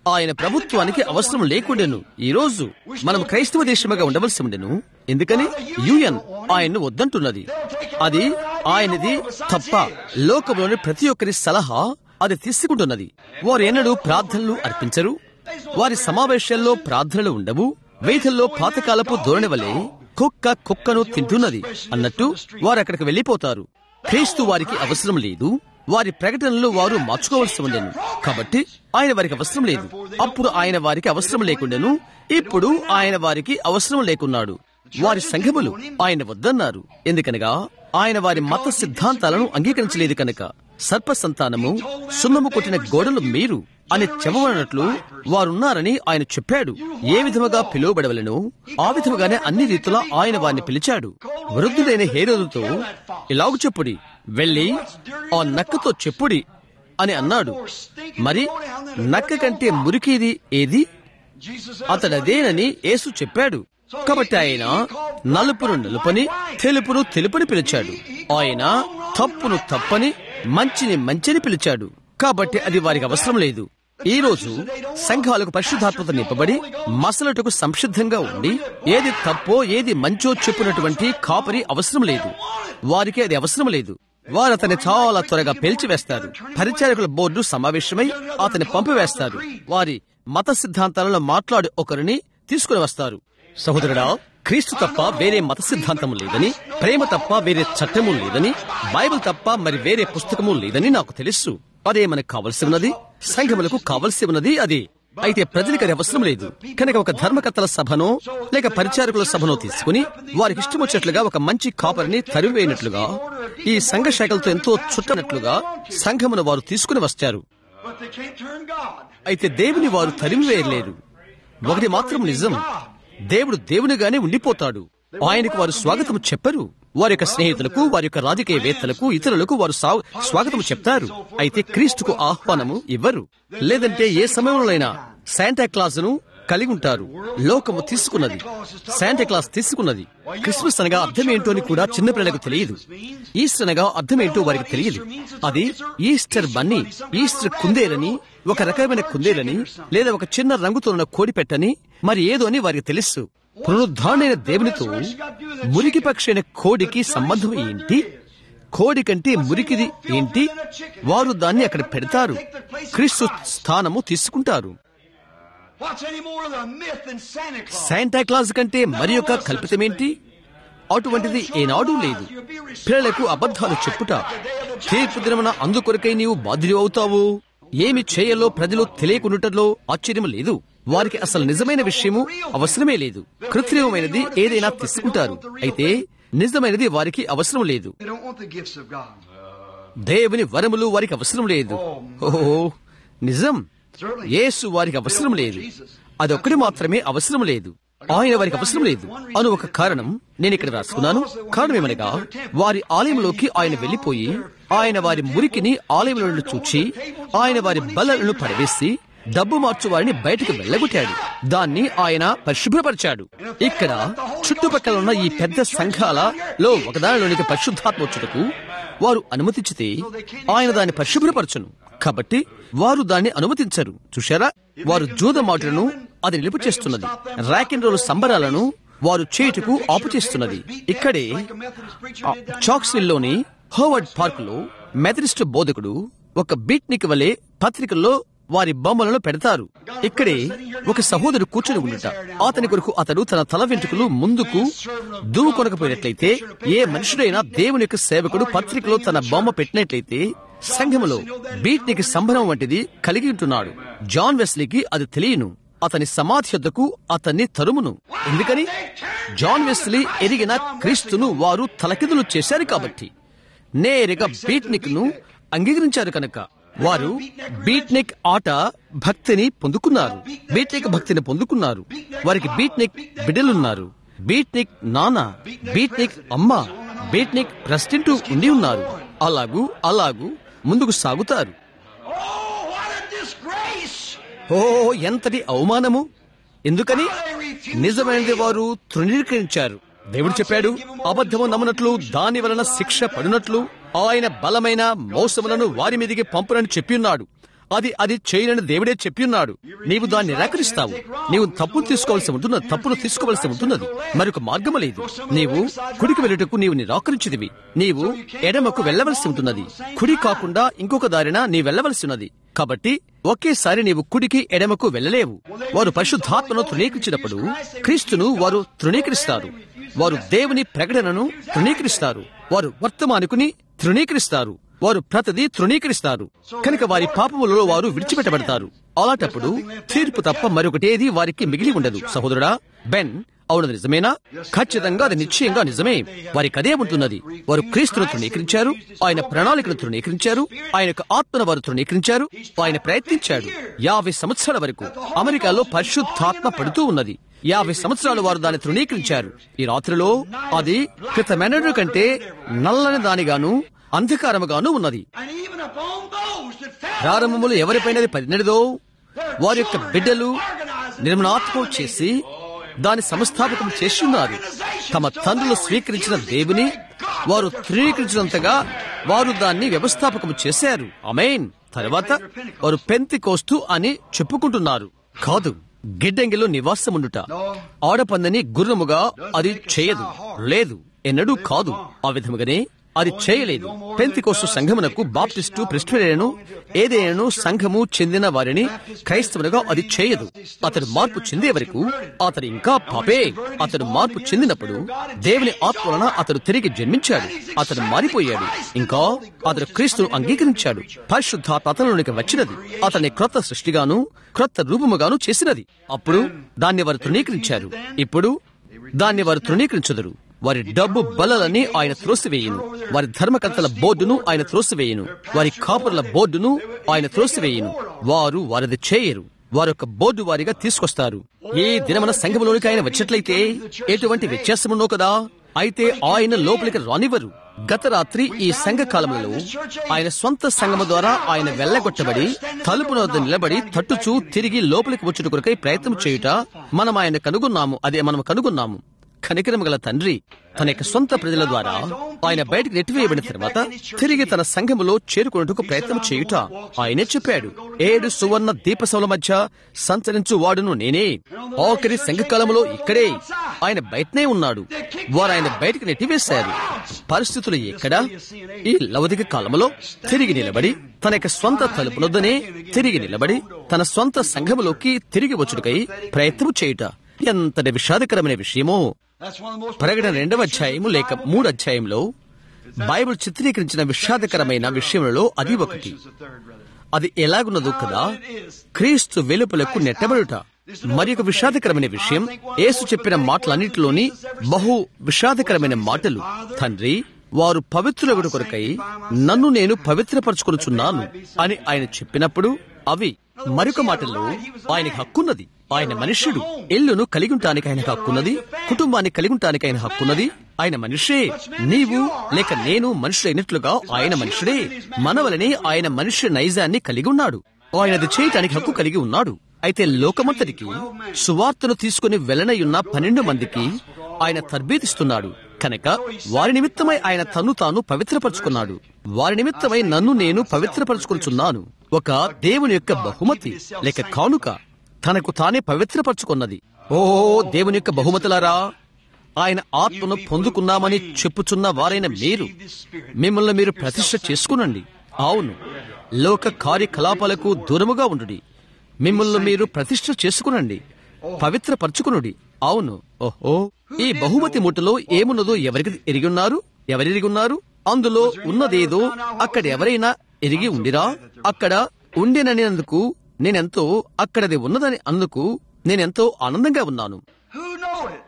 ఆయన ప్రభుత్వానికి అవసరం లేకుండెను ఈ రోజు మనం క్రైస్తవ దేశముగా ఉండవలసి ఉండెను ఎందుకని యుఎన్ ఆయన్ను వద్దంటున్నది అది ఆయనది తప్ప లోకంలోని ప్రతి ఒక్కరి సలహా అది తీసుకుంటున్నది వారు ఎన్నడూ ప్రార్థనలు అర్పించరు వారి సమావేశాల్లో ప్రార్థనలు ఉండవు వీధుల్లో పాతకాలపు ధోరణి వలె కుక్క కుక్కను తింటున్నది అన్నట్టు వారు అక్కడికి వెళ్లిపోతారు క్రీస్తు వారికి అవసరం లేదు వారి ప్రకటనలు వారు మార్చుకోవలసి ఉండేను కాబట్టి ఆయన వారికి అవసరం లేదు అప్పుడు ఆయన వారికి అవసరం లేకుండాను ఇప్పుడు ఆయన వారికి అవసరం లేకున్నాడు వారి సంఘములు ఆయన వద్దన్నారు ఎందుకనగా ఆయన వారి మత సిద్ధాంతాలను అంగీకరించలేదు కనుక సర్ప సంతానము సున్నము కొట్టిన గోడలు మీరు అని చెప్పబడినట్లు వారున్నారని ఆయన చెప్పాడు ఏ విధముగా పిలువబడవలను ఆ విధముగానే అన్ని రీతులా ఆయన వారిని పిలిచాడు వృద్ధుడైన హేరోదుతో ఇలాగు చెప్పుడి వెళ్ళి ఆ నక్కతో చెప్పుడి అని అన్నాడు మరి నక్క కంటే మురికిది ఏది అతడదేనని యేసు చెప్పాడు కాబట్టి ఆయన నలుపును నలుపని తెలుపును తెలుపని పిలిచాడు ఆయన తప్పును తప్పని మంచిని మంచిని పిలిచాడు కాబట్టి అది వారికి అవసరం లేదు ఈ రోజు సంఘాలకు పరిశుద్ధాత్మత నింపబడి మసలటకు సంసిద్ధంగా ఉండి ఏది తప్పో ఏది మంచో చెప్పినటువంటి కాపరి అవసరం లేదు వారికి అది అవసరం లేదు వారు అతన్ని చాలా త్వరగా పేల్చివేస్తారు పరిచారకుల బోర్డు సమావేశమై అతన్ని పంపివేస్తారు వారి మత సిద్ధాంతాలలో మాట్లాడే ఒకరిని తీసుకుని వస్తారు సహోదరుడా క్రీస్తు తప్ప వేరే మత సిద్ధాంతము లేదని ప్రేమ తప్ప వేరే చట్టము లేదని బైబిల్ తప్ప మరి వేరే పుస్తకము లేదని నాకు తెలుసు అదే మనకు కావలసి ఉన్నది సంఘములకు కావలసి ఉన్నది అది అయితే ప్రజలకు అది అవసరం లేదు కనుక ఒక ధర్మకర్తల సభనో లేక పరిచారకుల సభనో తీసుకుని వారికి ఇష్టం వచ్చినట్లుగా ఒక మంచి కాపరిని తరివేయనట్లుగా ఈ సంఘ శాఖలతో ఎంతో చుట్టనట్లుగా సంఘమును వారు తీసుకుని వచ్చారు అయితే దేవుని వారు తరిమివేయలేరు ఒకటి మాత్రం నిజం దేవుడు దేవునిగానే ఉండిపోతాడు ఆయనకు వారు స్వాగతం చెప్పరు వారి యొక్క స్నేహితులకు వారి యొక్క రాజకీయవేత్తలకు ఇతరులకు వారు స్వాగతం చెప్తారు అయితే క్రీస్తుకు ఆహ్వానము ఇవ్వరు లేదంటే ఏ సమయంలోనైనా శాంటా క్లాస్ ను కలిగి ఉంటారు లోకము తీసుకున్నది శాంటా క్లాస్ తీసుకున్నది క్రిస్మస్ అనగా అర్థం ఏంటో అని కూడా చిన్నపిల్లలకు తెలియదు ఈస్టర్ అనగా అర్థం ఏంటో వారికి తెలియదు అది ఈస్టర్ బన్నీ ఈస్టర్ కుందేలని ఒక రకమైన కుందేలని లేదా ఒక చిన్న రంగుతో ఉన్న కోడి పెట్టని మరి ఏదో అని వారికి తెలుసు పునరుద్ధారణైన దేవునితో మురికి పక్షైన కోడికి సంబంధం ఏంటి కోడి కంటే మురికిది ఏంటి వారు దాన్ని అక్కడ పెడతారు క్రీస్తు స్థానము తీసుకుంటారు శాంటా క్లాస్ కంటే మరి యొక్క కల్పితమేంటి అటువంటిది ఏనాడు లేదు పిల్లలకు అబద్ధాలు చెప్పుట తీర్పు దినమున అందుకొరకై నీవు బాధ్యులు అవుతావు ఏమి చేయాలో ప్రజలు తెలియకుండాలో ఆశ్చర్యం లేదు వారికి అసలు నిజమైన విషయము అవసరమే లేదు కృత్రిమమైనది ఏదైనా తీసుకుంటారు అయితే నిజమైనది వారికి అవసరం లేదు దేవుని వరములు వారికి అవసరం లేదు ఓహో నిజం యేసు వారికి అవసరం లేదు అదొక్కటి మాత్రమే అవసరం లేదు ఆయన వారికి అవసరం లేదు అను ఒక కారణం నేను ఇక్కడ రాసుకున్నాను కారణం ఏమనగా వారి ఆలయంలోకి ఆయన వెళ్లిపోయి ఆయన వారి మురికిని ఆలయంలో నుండి చూచి ఆయన వారి బలను పడవేసి డబ్బు మార్చు వారిని బయటకు వెళ్ళగొట్టాడు దాన్ని ఆయన పరిశుభ్రపరిచాడు ఇక్కడ చుట్టుపక్కల ఉన్న ఈ పెద్ద సంఘాలలో ఒకదానిలోనికి పరిశుద్ధాత్మ వచ్చుటకు వారు అనుమతించితే ఆయన దాన్ని పరిశుభ్రపరచును కాబట్టి వారు దాన్ని అనుమతించరు చూశారా వారు జూద మాటలను అది నిలుపు చేస్తున్నది ర్యాక్ అండ్ రోల్ సంబరాలను వారు చేయుటకు ఆపు చేస్తున్నది ఇక్కడే చాక్స్విల్లోని హోవర్డ్ పార్క్ లో మెథడిస్ట్ బోధకుడు ఒక బీట్నిక్ వలె పత్రికల్లో వారి బొమ్మలను పెడతారు ఇక్కడే ఒక సహోదరుడు కూర్చుని ఉండుట అతని కొరకు అతడు తన తల వెంట్రుకలు ముందుకు దువ్వు కొనకపోయినట్లయితే ఏ మనుషుడైనా దేవుని యొక్క సేవకుడు పత్రికలో తన బొమ్మ పెట్టినట్లయితే సంఘములో బీట్నికి సంబరం వంటిది కలిగి ఉంటున్నాడు జాన్ వెస్లీకి అది తెలియను అతని సమాధి యొద్దకు అతన్ని తరుమును ఎందుకని జాన్ వెస్లీ ఎరిగిన క్రీస్తును వారు తలకిదులు చేశారు కాబట్టి నేరుగా బీట్నిక్ ను అంగీకరించారు కనుక వారు బీట్నిక్ ఆట భక్తిని పొందుకున్నారు బీట్నిక్ భక్తిని పొందుకున్నారు వారికి బీట్నిక్ బిడ్డలున్నారు బీట్నిక్ నాన్న బీట్నిక్ అమ్మ బీట్నిక్ ప్రెసిడెంట్ ఉండి ఉన్నారు అలాగూ అలాగూ ముందుకు సాగుతారు ఓ ఎంతటి అవమానము ఎందుకని నిజమైనది వారు తృణీకరించారు దేవుడు చెప్పాడు అబద్ధము నమ్మనట్లు దాని వలన శిక్ష పడినట్లు ఆయన బలమైన మోసములను వారి మీదికి పంపునని చెప్పి ఉన్నాడు అది అది చేయనని దేవుడే చెప్పి ఉన్నాడు నీవు దాన్ని నిరాకరిస్తావు నీవు తప్పును తీసుకోవాల్సి ఉంటున్నది తప్పును తీసుకోవాల్సి ఉంటున్నది మరొక మార్గము లేదు నీవు కుడికి వెళ్ళుటకు నీవు నిరాకరించిదివి నీవు ఎడమకు వెళ్ళవలసి ఉంటున్నది కుడి కాకుండా ఇంకొక దారిన నీ వెళ్ళవలసి ఉన్నది కాబట్టి ఒకేసారి నీవు కుడికి ఎడమకు వెళ్ళలేవు వారు పరిశుద్ధాత్మను తృణీకరించినప్పుడు క్రీస్తును వారు తృణీకరిస్తారు వారు దేవుని ప్రకటనను తృణీకరిస్తారు వారు వర్తమానికుని తృణీకరిస్తారు వారు ప్రతిదీ తృణీకరిస్తారు కనుక వారి పాపములలో వారు విడిచిపెట్టబడతారు అలాంటప్పుడు తీర్పు తప్ప మరొకటేది వారికి మిగిలి ఉండదు సహోదరుడా బెన్ అవునది నిజమేనా ఖచ్చితంగా అది నిశ్చయంగా నిజమే వారికి అదే ఉంటున్నది వారు క్రీస్తును తృణీకరించారు ఆయన ప్రణాళికను తృణీకరించారు ఆయన యొక్క ఆత్మను వారు తృణీకరించారు ఆయన ప్రయత్నించాడు యాభై సంవత్సరాల వరకు అమెరికాలో పరిశుద్ధాత్మ పడుతూ ఉన్నది యాభై సంవత్సరాలు వారు దాన్ని తృణీకరించారు ఈ రాత్రిలో అది క్రితమెనడు కంటే నల్లని దానిగాను అంధకారముగాను ఉన్నది And even upon those that fell, ప్రారంభములు ఎవరిపైనది పడినదో వారి యొక్క బిడ్డలు నిర్మణాత్మకం చేసి దాని సంస్థాపకం చేస్తున్నారు తమ తండ్రులు స్వీకరించిన దేవుని వారు ధృవీకరించినంతగా వారు దాన్ని వ్యవస్థాపకం చేశారు అమేన్ తర్వాత వారు పెంతి కోస్తూ అని చెప్పుకుంటున్నారు కాదు గిడ్డంగిలో నివాసముండుట ఆడపందని గుర్రముగా అది చేయదు లేదు ఎన్నడూ కాదు ఆ విధముగానే అది చేయలేదు పెంతికోస్తు సంఘమునకు బాప్టిస్టు ప్రిస్టులను ఏదైనాను సంఘము చెందిన వారిని క్రైస్తవులుగా అది చేయదు అతడు మార్పు చెందే వరకు అతడు ఇంకా పాపే అతడు మార్పు చెందినప్పుడు దేవుని ఆత్మ వలన అతడు తిరిగి జన్మించాడు అతడు మారిపోయాడు ఇంకా అతడు క్రీస్తును అంగీకరించాడు పరిశుద్ధాత్మ అతనిలోనికి వచ్చినది అతన్ని క్రొత్త సృష్టిగాను క్రొత్త రూపముగాను చేసినది అప్పుడు దాన్ని వారు తృణీకరించారు ఇప్పుడు దాన్ని వారు తృణీకరించదురు వారి డబ్బు బలలని ఆయన త్రోసివేయును వారి ధర్మకర్తల బోర్డును ఆయన త్రోసివేయును వారి కాపురుల బోర్డును ఆయన త్రోసివేయును వారు వారిది చేయరు వారు ఒక బోర్డు వారిగా తీసుకొస్తారు ఏ దినమన సంఘములోనికి ఆయన వచ్చినట్లయితే ఎటువంటి వ్యత్యాసమున్నో కదా అయితే ఆయన లోపలికి రానివ్వరు గత రాత్రి ఈ సంఘ కాలంలో ఆయన సొంత సంఘము ద్వారా ఆయన వెళ్ళగొట్టబడి తలుపున వద్ద నిలబడి తట్టుచూ తిరిగి లోపలికి వచ్చుట కొరకై ప్రయత్నం చేయుట మనం ఆయన కనుగొన్నాము అదే మనం కనుగొన్నాము కనికరము గల తండ్రి తన యొక్క సొంత ప్రజల ద్వారా ఆయన బయటకు నెట్టివేయబడిన తర్వాత తిరిగి తన సంఘములో చేరుకున్నట్టుకు ప్రయత్నం చేయుట ఆయనే చెప్పాడు ఏడు సువర్ణ దీపసముల మధ్య సంచరించు వాడును నేనే ఆఖరి సంఘకాలంలో ఇక్కడే ఆయన బయటనే ఉన్నాడు వారు ఆయన బయటకు నెట్టివేశారు పరిస్థితులు ఎక్కడ ఈ లవదిక కాలంలో తిరిగి నిలబడి తన యొక్క స్వంత తలుపునొద్దనే తిరిగి నిలబడి తన స్వంత సంఘములోకి తిరిగి వచ్చుటకై ప్రయత్నం చేయుట ఎంతటి విషాదకరమైన విషయమో that's one of the most ప్రకటన రెండవ అధ్యాయము లేక మూడు అధ్యాయంలో బైబిల్ చిత్రీకరించిన విషాదకరమైన విషయములలో అది ఒకటి Revelation's the third, brother. అది ఎలాగున్నదో కదా క్రీస్తు వెలుపలకు నెట్టబడుట మరి ఒక విషాదకరమైన విషయం యేసు చెప్పిన మాటలన్నిటిలోని బహు విషాదకరమైన మాటలు తండ్రి వారు పవిత్రులగుడు కొరకై నన్ను నేను పవిత్రపరచుకొనుచున్నాను అని ఆయన చెప్పినప్పుడు అవి మరొక మాటల్లో ఆయనకు హక్కున్నది ఆయన మనుష్యుడు ఇల్లును కలిగి ఉంటానికి ఆయన హక్కున్నది కుటుంబాన్ని కలిగి ఉంటానికి ఆయన హక్కున్నది ఆయన మనుషే నీవు లేక నేను మనుషులైనట్లుగా ఆయన మనుషుడే మనవలనే ఆయన మనుష్య నైజాన్ని కలిగి ఉన్నాడు ఆయనది చేయటానికి హక్కు కలిగి ఉన్నాడు అయితే లోకమంతటికి సువార్తను తీసుకుని వెళ్లనయున్న పన్నెండు మందికి ఆయన తర్బీతిస్తున్నాడు కనుక వారి నిమిత్తమై ఆయన తన్ను తాను పవిత్రపరుచుకున్నాడు వారి నిమిత్తమై నన్ను నేను పవిత్రపరచుకుంటున్నాను ఒక దేవుని యొక్క బహుమతి లేక కానుక తనకు తానే పవిత్రపరచుకున్నది ఓ దేవుని యొక్క బహుమతులారా ఆయన ఆత్మను పొందుకున్నామని చెప్పుచున్న వారైన మీరు మిమ్మల్ని మీరు ప్రతిష్ట చేసుకునండి అవును లోక కార్యకలాపాలకు దూరముగా ఉండుడి మిమ్మల్ని మీరు ప్రతిష్ట చేసుకునండి పవిత్రపరచుకునుడి అవును ఓహో ఈ బహుమతి ముట్టలో ఏమున్నదో ఎవరికి ఎరిగి ఉన్నారు ఎవరెరిగి ఉన్నారు అందులో ఉన్నదేదో అక్కడ ఎవరైనా ఎరిగి ఉండిరా అక్కడ ఉండిననినందుకు నేనెంతో అక్కడది ఉన్నదని అందుకు నేనెంతో ఆనందంగా ఉన్నాను Who know it?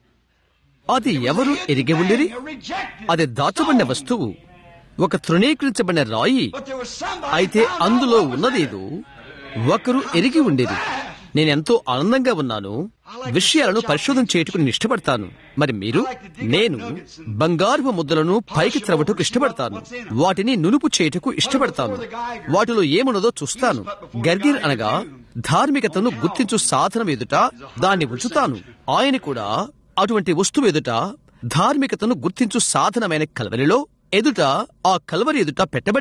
అది ఎవరు ఎరిగి ఉండిరి A rejected. అది దాచబడిన వస్తువు ఒక తృణీకరించబడిన రాయి But there was somebody అయితే found out అందులో what was ఉన్నదేదో ఒకరు ఎరిగి ఉండేది నేనెంతో ఆనందంగా ఉన్నాను విషయాలను పరిశోధన చేయటకు నేను ఇష్టపడతాను మరి మీరు నేను బంగారు ముద్దలను పైకి త్రవటకు ఇష్టపడతాను వాటిని నునుపు చేయుటకు ఇష్టపడతాను వాటిలో ఏమున్నదో చూస్తాను గర్గిర్ అనగా ధార్మికతను గుర్తించు సాధనం ఎదుట దాన్ని ఉంచుతాను ఆయన కూడా అటువంటి వస్తువు ఎదుట ధార్మికతను గుర్తించు సాధనమైన కలవరిలో ఎదుట ఆ కలవరి ఎదుట పెట్టబడెను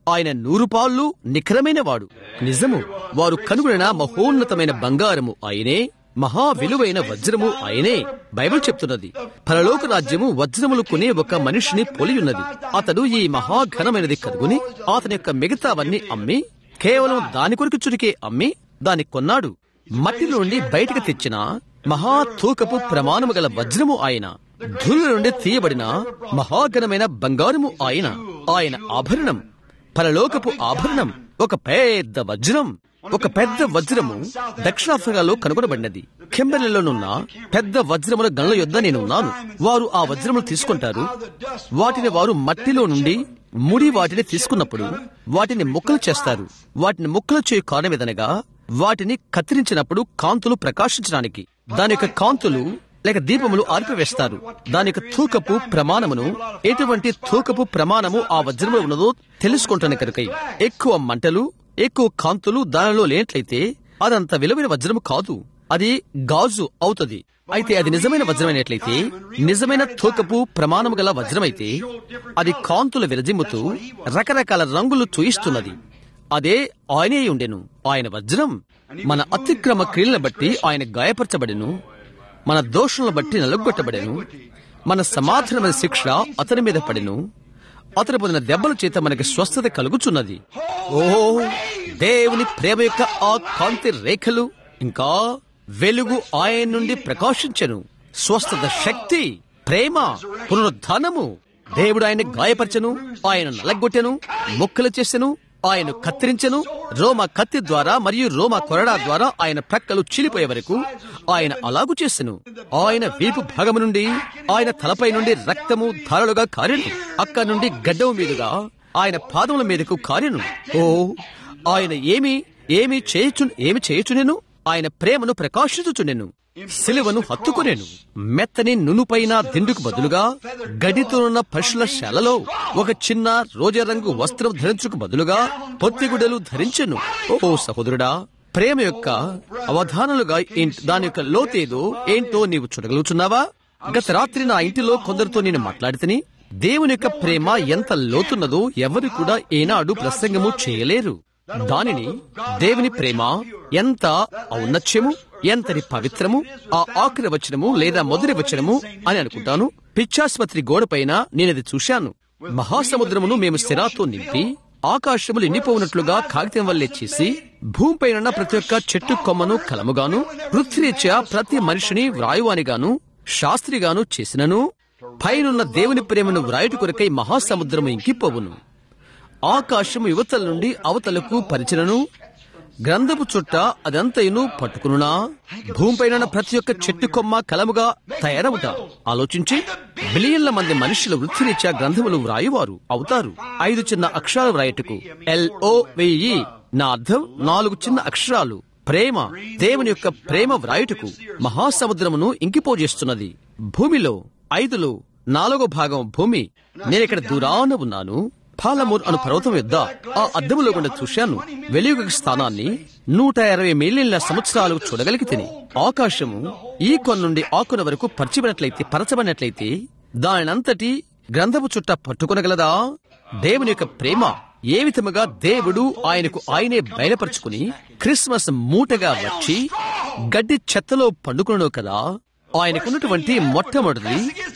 ఆయన నూరు పాళ్ళు నిఖరమైన వాడు నిజము వారు కనుగొనిన మహోన్నతమైన బంగారము ఆయనే మహా విలువైన వజ్రము ఆయనే బైబిల్ చెప్తున్నది పరలోక రాజ్యము వజ్రములు కొనే ఒక మనిషిని పోలియున్నది అతడు ఈ మహాఘనమైనది కనుగొని అతని యొక్క మిగతావన్నీ అమ్మి కేవలం దాని కొరకు చురికే అమ్మి దాన్ని కొన్నాడు మట్టి నుండి బయటకు తెచ్చిన మహా తూకపు ప్రమాణము గల వజ్రము ఆయన ధూళి నుండి తీయబడిన మహాఘనమైన బంగారము ఆయన ఆయన ఆభరణం పరలోకపు ఆభరణం ఒక పెద్ద వజ్రం ఒక పెద్ద వజ్రము దక్షిణాఫ్రికాలో కనుగొనబడినది కెంబర్లీలోనున్న పెద్ద వజ్రముల గనుల యొద్ద నేను ఉన్నాను వారు ఆ వజ్రములు తీసుకుంటారు వాటిని వారు మట్టిలో నుండి ముడి వాటిని తీసుకున్నప్పుడు వాటిని ముక్కలు చేస్తారు వాటిని ముక్కలు చేయు కారణం ఏదనగా వాటిని కత్తిరించినప్పుడు కాంతులు ప్రకాశించడానికి దాని యొక్క కాంతులు లేక దీపములు ఆర్పివేస్తారు దాని యొక్క తూకపు ప్రమాణమును ఎటువంటి తూకపు ప్రమాణము ఆ వజ్రములో ఉన్నదో తెలుసుకుంటాను కనుక ఎక్కువ మంటలు ఎక్కువ కాంతులు దానిలో లేనట్లయితే అదంత విలువైన వజ్రము కాదు అది గాజు అవుతుంది అయితే అది నిజమైన వజ్రమైనట్లయితే నిజమైన తూకపు ప్రమాణము గల వజ్రమైతే అది కాంతులు విరజిమ్ముతూ రకరకాల రంగులు చూయిస్తున్నది అదే ఆయనే ఉండెను ఆయన వజ్రం మన అతిక్రమ క్రియలను బట్టి ఆయన గాయపరచబడెను మన దోషులను బట్టి నలుగొట్టబడెను మన సమాధానమైన శిక్ష అతని మీద పడెను అతని పొందిన దెబ్బల చేత మనకి స్వస్థత కలుగుచున్నది ఓ దేవుని ప్రేమ యొక్క ఆ కాంతి రేఖలు ఇంకా వెలుగు ఆయన నుండి ప్రకాశించెను స్వస్థత శక్తి ప్రేమ పునరుద్ధానము దేవుడు ఆయన గాయపరచను ఆయన నలగొట్టెను ముక్కలు చేసెను ఆయన కత్తిరించెను రోమ కత్తి ద్వారా మరియు రోమ కొరడా ద్వారా ఆయన ప్రక్కలు చీలిపోయే వరకు ఆయన అలాగు చేసెను ఆయన వీపు భాగము నుండి ఆయన తలపై నుండి రక్తము ధారలుగా కారెను అక్కడి నుండి గడ్డము మీదుగా ఆయన పాదముల మీదకు కారెను ఓ ఆయన ఏమి ఏమి చేయచు ఏమి చేయుచునెను ఆయన ప్రేమను ప్రకాశించుచుండెను సిలువను హత్తుకునేను మెత్తని నునుపైన దిండుకు బదులుగా గడితోనున్న పశుల శాలలో ఒక చిన్న రోజా రంగు వస్త్రం ధరించుకు బదులుగా పొత్తిగుడ్డలు ధరించెను ఓ సహోదరుడా ప్రేమ యొక్క అవధానాలుగా ఏంట్- దాని యొక్క లోతేదో ఏంటో నీవు చూడగలుగుతున్నావా గత రాత్రి నా ఇంటిలో కొందరితో నేను మాట్లాడితేని దేవుని యొక్క ప్రేమ ఎంత లోతున్నదో ఎవరు కూడా ఏనాడు ప్రసంగము చేయలేరు దానిని దేవుని ప్రేమ ఎంత ఔన్నత్యము ఎంతటి పవిత్రము ఆ ఆఖరి వచనము లేదా మొదటి వచనము అని అనుకుంటాను పిచ్చాసుపత్రి గోడపైన నేనది చూశాను మహాసముద్రమును మేము స్థిరాతో నింపి ఆకాశములు ఎండిపోవునట్లుగా కాగితం వల్లే చేసి భూమిపైన ప్రతి ఒక్క చెట్టు కొమ్మను కలముగాను వృత్తిరీత్యా ప్రతి మనిషిని వ్రాయువానిగాను శాస్త్రిగాను చేసినను పైనున్న దేవుని ప్రేమను వ్రాయుట కొరకై మహాసముద్రము ఇంకిపోవును ఆకాశము యువతల నుండి అవతలకు పరిచినను గ్రంథపు చుట్ట అదంతయును పట్టుకునునా భూమిపైన ప్రతి ఒక్క చెట్టు కొమ్మ కలముగా తయారవుట ఆలోచించి బిలియన్ల మంది మనుషుల వృత్తిరీత్యా గ్రంథములు వ్రాయువారు అవుతారు ఐదు చిన్న అక్షరాలు వ్రాయటకు ఎల్ఓ వెయ్యి నా అర్థం నాలుగు చిన్న అక్షరాలు ప్రేమ దేవుని యొక్క ప్రేమ వ్రాయుటకు మహాసముద్రమును ఇంకిపోజేస్తున్నది భూమిలో ఐదులో నాలుగో భాగం భూమి నేనిక్కడ దూరాన ఉన్నాను పాలమూర్ అను పర్వతం యొద్ద ఆ అద్దములో గుండా చూశాను వెలుగు స్థానాన్ని నూట ఇరవై మిలియన్ల సంవత్సరాలు చూడగలిగితేని ఆకాశము ఈ కొన నుండి ఆ కొన వరకు పరిచిబడినట్లయితే పరచబడినట్లయితే దానినంతటి గ్రంథపు చుట్ట పట్టుకొనగలదా దేవుని యొక్క ప్రేమ ఏ విధముగా దేవుడు ఆయనకు ఆయనే బయలుపరుచుకుని క్రిస్మస్ మూటగా వచ్చి గడ్డి చెత్తలో పండుకున్నాడు కదా ఆయనకున్నటువంటి మొట్టమొదటిది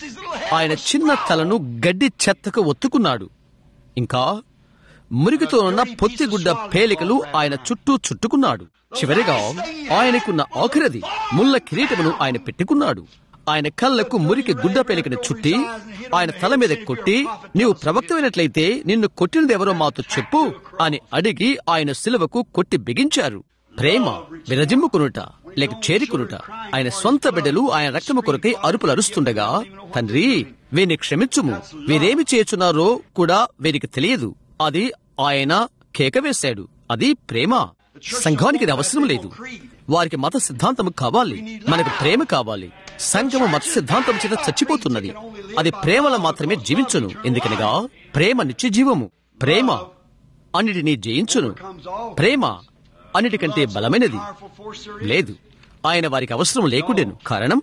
ఆయన చిన్న తలను గడ్డి చెత్తకు ఒత్తుకున్నాడు ఇంకా మురికితో ఉన్న పొత్తిగుడ్డ పేలికలు ఆయన చుట్టూ చుట్టుకున్నాడు చివరిగా ఆయనకున్న ఆఖరిది ముళ్ళ కిరీటమును ఆయన పెట్టుకున్నాడు ఆయన కళ్ళకు మురికి గుడ్డ పేలికను చుట్టి ఆయన తల మీద కొట్టి నీవు ప్రవక్తమైనట్లయితే నిన్ను కొట్టినదెవరో మాతో చెప్పు అని అడిగి ఆయన సిలువకు కొట్టి బిగించారు ప్రేమ విరజిమ్ముకునుట లేక చేరికునుట ఆయన సొంత బిడ్డలు ఆయన రక్తము కొరకై అరుపులు అరుస్తుండగా తండ్రి వీరిని క్షమించుము వీరేమి చేయుచున్నారో కూడా వీరికి తెలియదు అది ఆయన కేక వేశాడు అది ప్రేమ సంఘానికి ఇది అవసరం లేదు వారికి మత సిద్ధాంతం కావాలి మనకు ప్రేమ కావాలి సంఘము మత సిద్ధాంతం చేత చచ్చిపోతున్నది అది ప్రేమలో మాత్రమే జీవించును ఎందుకనగా ప్రేమ నిత్య జీవము ప్రేమ అన్నిటినీ జయించును ప్రేమ అన్నిటికంటే బలమైనది లేదు ఆయన వారికి అవసరం లేకుండెను కారణం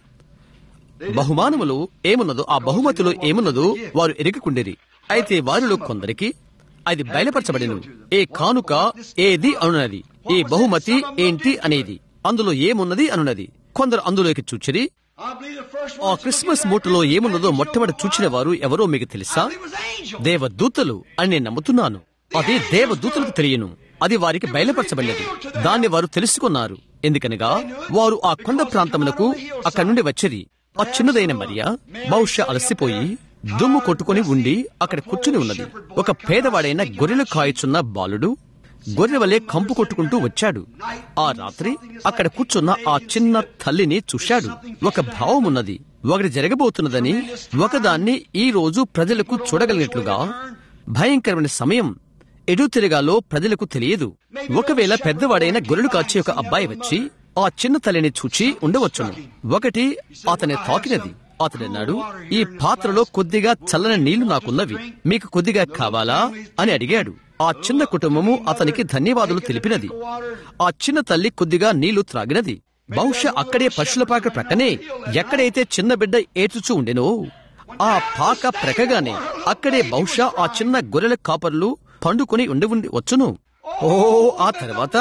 బహుమానములు ఏమున్నదో ఆ బహుమతిలో ఏమున్నదో వారు ఎరగకుండేది అయితే వారిలో కొందరికి అది బయలుపరచబడిను ఏ కానుక ఏది అనున్నది ఏ బహుమతి ఏంటి అనేది అందులో ఏమున్నది అనున్నది కొందరు అందులోకి చూచిరి I believe the first ఆ one క్రిస్మస్ మూటలో ఏమున్నదో మొట్టమొదటి చూచిన వారు ఎవరో మీకు తెలుసా it was angels. దేవదూతలు అని నేను నమ్ముతున్నాను అది దేవదూతలకు తెలియను అది వారికి బయలుపరచబడినది దాన్ని వారు తెలుసుకున్నారు ఎందుకనగా వారు ఆ కొండ ప్రాంతములకు అక్కడి నుండి వచ్చిరి ఆ చిన్నదైన మరియా బహుశా అలసిపోయి దుమ్ము కొట్టుకుని ఉండి అక్కడ కూర్చుని ఉన్నది ఒక పేదవాడైన గొర్రెలు కాయచున్న బాలుడు గొర్రె వలె కంపు కొట్టుకుంటూ వచ్చాడు ఆ రాత్రి అక్కడ కూర్చున్న ఆ చిన్న తల్లిని చూశాడు ఒక భావం ఉన్నది ఒకటి జరగబోతున్నదని ఒకదాన్ని ఈ రోజు ప్రజలకు చూడగలిగినట్లుగా భయంకరమైన సమయం ఎటు తిరగాలో ప్రజలకు తెలియదు ఒకవేళ పెద్దవాడైన గొర్రెలు కాచే ఒక అబ్బాయి వచ్చి ఆ చిన్న తల్లిని చూచి ఉండవచ్చును ఒకటి అతని తాకినది అతడన్నాడు ఈ పాత్రలో కొద్దిగా చల్లని నీళ్లు నాకున్నవి మీకు కొద్దిగా కావాలా అని అడిగాడు ఆ చిన్న కుటుంబము అతనికి ధన్యవాదాలు తెలిపినది ఆ చిన్న తల్లి కొద్దిగా నీళ్లు త్రాగినది బహుశా అక్కడే పశువుల పాక ప్రక్కనే ఎక్కడైతే చిన్న బిడ్డ ఏడ్చుచూ ఉండెనో ఆ పాక ప్రక్కగానే అక్కడే బహుశా ఆ చిన్న గొర్రెల కాపర్లు పండుకొని ఉండి ఉండి వచ్చును ఓ ఆ తర్వాత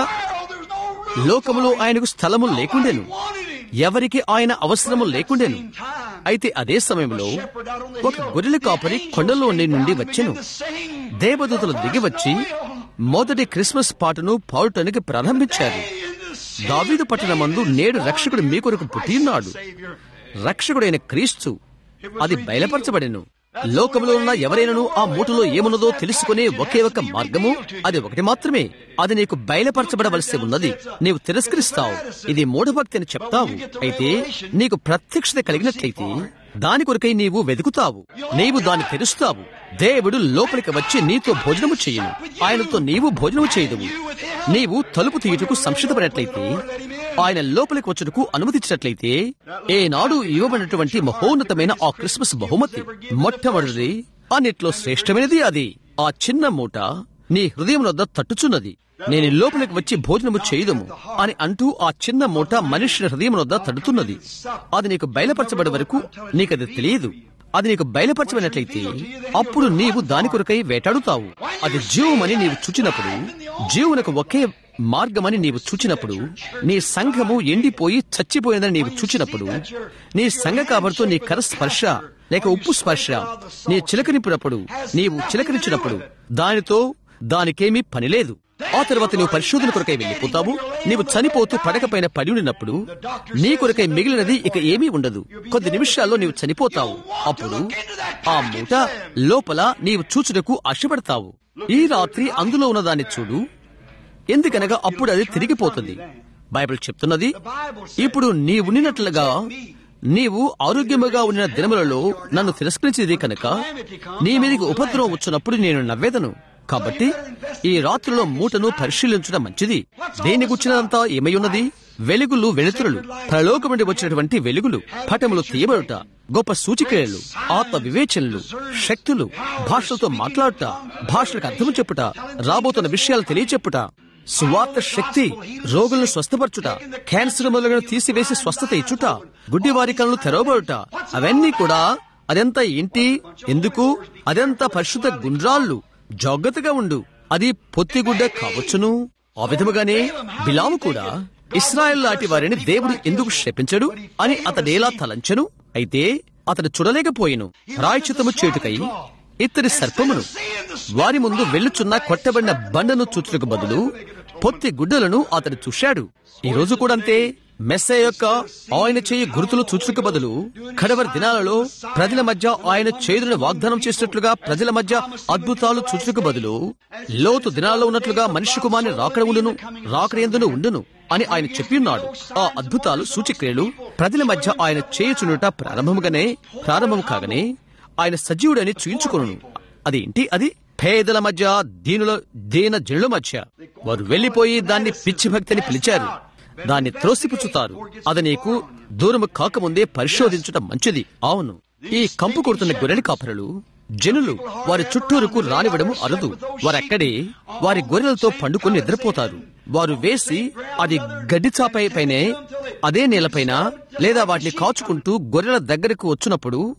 లోకములో ఆయనకు స్థలము లేకుండెను ఎవరికి ఆయన అవసరము లేకుండెను అయితే అదే సమయంలో ఒక గొర్రెల కాపరి కొండలో నుండి వచ్చెను దేవదూతలు దిగివచ్చి మొదటి క్రిస్మస్ పాటను పాడటానికి ప్రారంభించారు దావీదు పట్టణమందు నేడు రక్షకుడు మీ కొరకు పుట్టినాడు రక్షకుడైన క్రీస్తు అది బయలుపరచబడెను లోకంలో ఉన్న ఎవరైనాను ఆ మూటలో ఏమున్నదో తెలుసుకునే ఒకే ఒక మార్గము అది ఒకటి మాత్రమే అది నీకు బయలుపరచబడవలసి ఉన్నది నీవు తిరస్కరిస్తావు ఇది మూఢభక్తి అని చెప్తావు అయితే నీకు ప్రత్యక్షత కలిగినట్లయితే దాని కొరకై నీవు వెతుకుతావు నీవు దాన్ని తెరుస్తావు దేవుడు లోపలికి వచ్చి నీతో భోజనము చేయను ఆయనతో నీవు భోజనము చేయదువు నీవు తలుపు తీయుటకు సంసిద్ధపడినట్లయితే ఆయన లోపలికి వచ్చుటకు అనుమతించినట్లయితే ఏనాడు ఇవ్వబడినటువంటి మహోన్నతమైన ఆ క్రిస్మస్ బహుమతి మొట్టమొదటిది అన్నిట్లో శ్రేష్టమైనది అది ఆ చిన్న మూట నీ హృదయం వద్ద తట్టుచున్నది నేను లోపలికి వచ్చి భోజనము చేయదము అని అంటూ ఆ చిన్న మూట మనుష్యుల హృదయం వద్ద తడుతున్నది అది నీకు బయలుపరచబడే వరకు నీకది తెలియదు అది నీకు బయలుపరచబడినట్లయితే అప్పుడు నీవు దాని కొరకై వేటాడుతావు అది జీవమని నీవు చూచినప్పుడు జీవునకు ఒకే మార్గమని నీవు చూచినప్పుడు నీ సంఘము ఎండిపోయి చచ్చిపోయిందని నీవు చూచినప్పుడు నీ సంఘ కాబడుతో నీ కర స్పర్శ లేక ఉప్పు స్పర్శ నీ చిలకనింపినప్పుడు నీవు చిలకరించినప్పుడు దానితో దానికేమీ పని లేదు ఆ తర్వాత నీవు పరిశోధన కొరకై వెళ్ళిపోతావు నీవు చనిపోతూ పడకపైన పడి ఉండినప్పుడు నీ కొరకై మిగిలినది ఇక ఏమీ ఉండదు కొద్ది నిమిషాల్లో నీవు చనిపోతావు అప్పుడు ఆ మూట లోపల నీవు చూచుటకు ఆశపడతావు ఈ రాత్రి అందులో ఉన్నదాన్ని చూడు ఎందుకనగా అప్పుడు అది తిరిగిపోతుంది బైబిల్ చెప్తున్నది ఇప్పుడు నీ ఉండినట్లుగా నీవు ఆరోగ్యముగా ఉన్న దినములలో నన్ను తిరస్కరించేది కనుక నీ మీదకి ఉపద్రవం వచ్చినప్పుడు నేను నవ్వేదను కాబట్టి ఈ రాత్రిలో మూటను పరిశీలించడం మంచిది దేని గుచ్చినంతా ఏమై ఉన్నది వెలుగులు వెలుతురులు ప్రలోకం నుండి వచ్చినటువంటి వెలుగులు పటములు తీయబడుట గొప్ప సూచికలు ఆత్మ వివేచనలు శక్తులు భాషలతో మాట్లాడుట భాషలకు అర్థము చెప్పుట రాబోతున్న విషయాలు తెలియచెప్పుట సువార్త శక్తి రోగులను స్వస్థపరచుట క్యాన్సర్ మొదలైన తీసివేసి స్వస్థత ఇచ్చుట గుడ్డివారి కళ్ళు తెరవబడుట అవన్నీ కూడా అదెంత ఏంటి ఎందుకు అదెంత పరిశుద్ధ గుండ్రాళ్ళు జాగ్రత్తగా ఉండు అది పొత్తిగుడ్డ కావచ్చును ఆ విధముగానే బిలాము కూడా ఇస్రాయల్ లాంటి వారిని దేవుడు ఎందుకు శపించడు అని అతడేలా తలంచెను అయితే అతడు చూడలేకపోయిను రాయచితము చేటుకై ఇత్తడి సర్పమును వారి ముందు వెళ్ళుచున్న కొట్టబడిన బండను చూచుటకు బదులు పొత్తి గుడ్డలను అతడు చూశాడు ఈ రోజు కూడా అంతే మెస్సే యొక్క ఆయన చేయి గుర్తులు చూచుటకు బదులు కడవరి దినాలలో ప్రజల మధ్య ఆయన చేదును వాగ్దానం చేసినట్లుగా ప్రజల మధ్య అద్భుతాలు చూచుటకు బదులు లోతు దినాల్లో ఉన్నట్లుగా మనిషి కుమార్ని రాకడ ఉండును రాకడ ఎందును ఉండును అని ఆయన చెప్పి ఉన్నాడు ఆ అద్భుతాలు సూచిక్రియలు ప్రజల మధ్య ఆయన చేయుచునుట ప్రారంభముగానే ప్రారంభం కాగానే ఆయన సజీవుడని చూయించుకొను అదేంటి అది పేదల మధ్య దీనుల దీన జనుల మధ్య వారు వెళ్లిపోయి దాన్ని పిచ్చి భక్తిని పిలిచారు దాన్ని త్రోసిపుచ్చుతారు అది నీకు దూరము కాకముందే పరిశోధించటం మంచిది అవును ఈ కంపు కొడుతున్న గొర్రెల కాపరులు జనులు వారి చుట్టూరుకు రానివ్వడము అరుదు వారక్కడే వారి గొర్రెలతో పండుకొని నిద్రపోతారు వారు వేసి అది గడ్డి చాపై పైనే అదే నేలపైన లేదా వాటిని కాచుకుంటూ గొర్రెల దగ్గరకు వచ్చినప్పుడు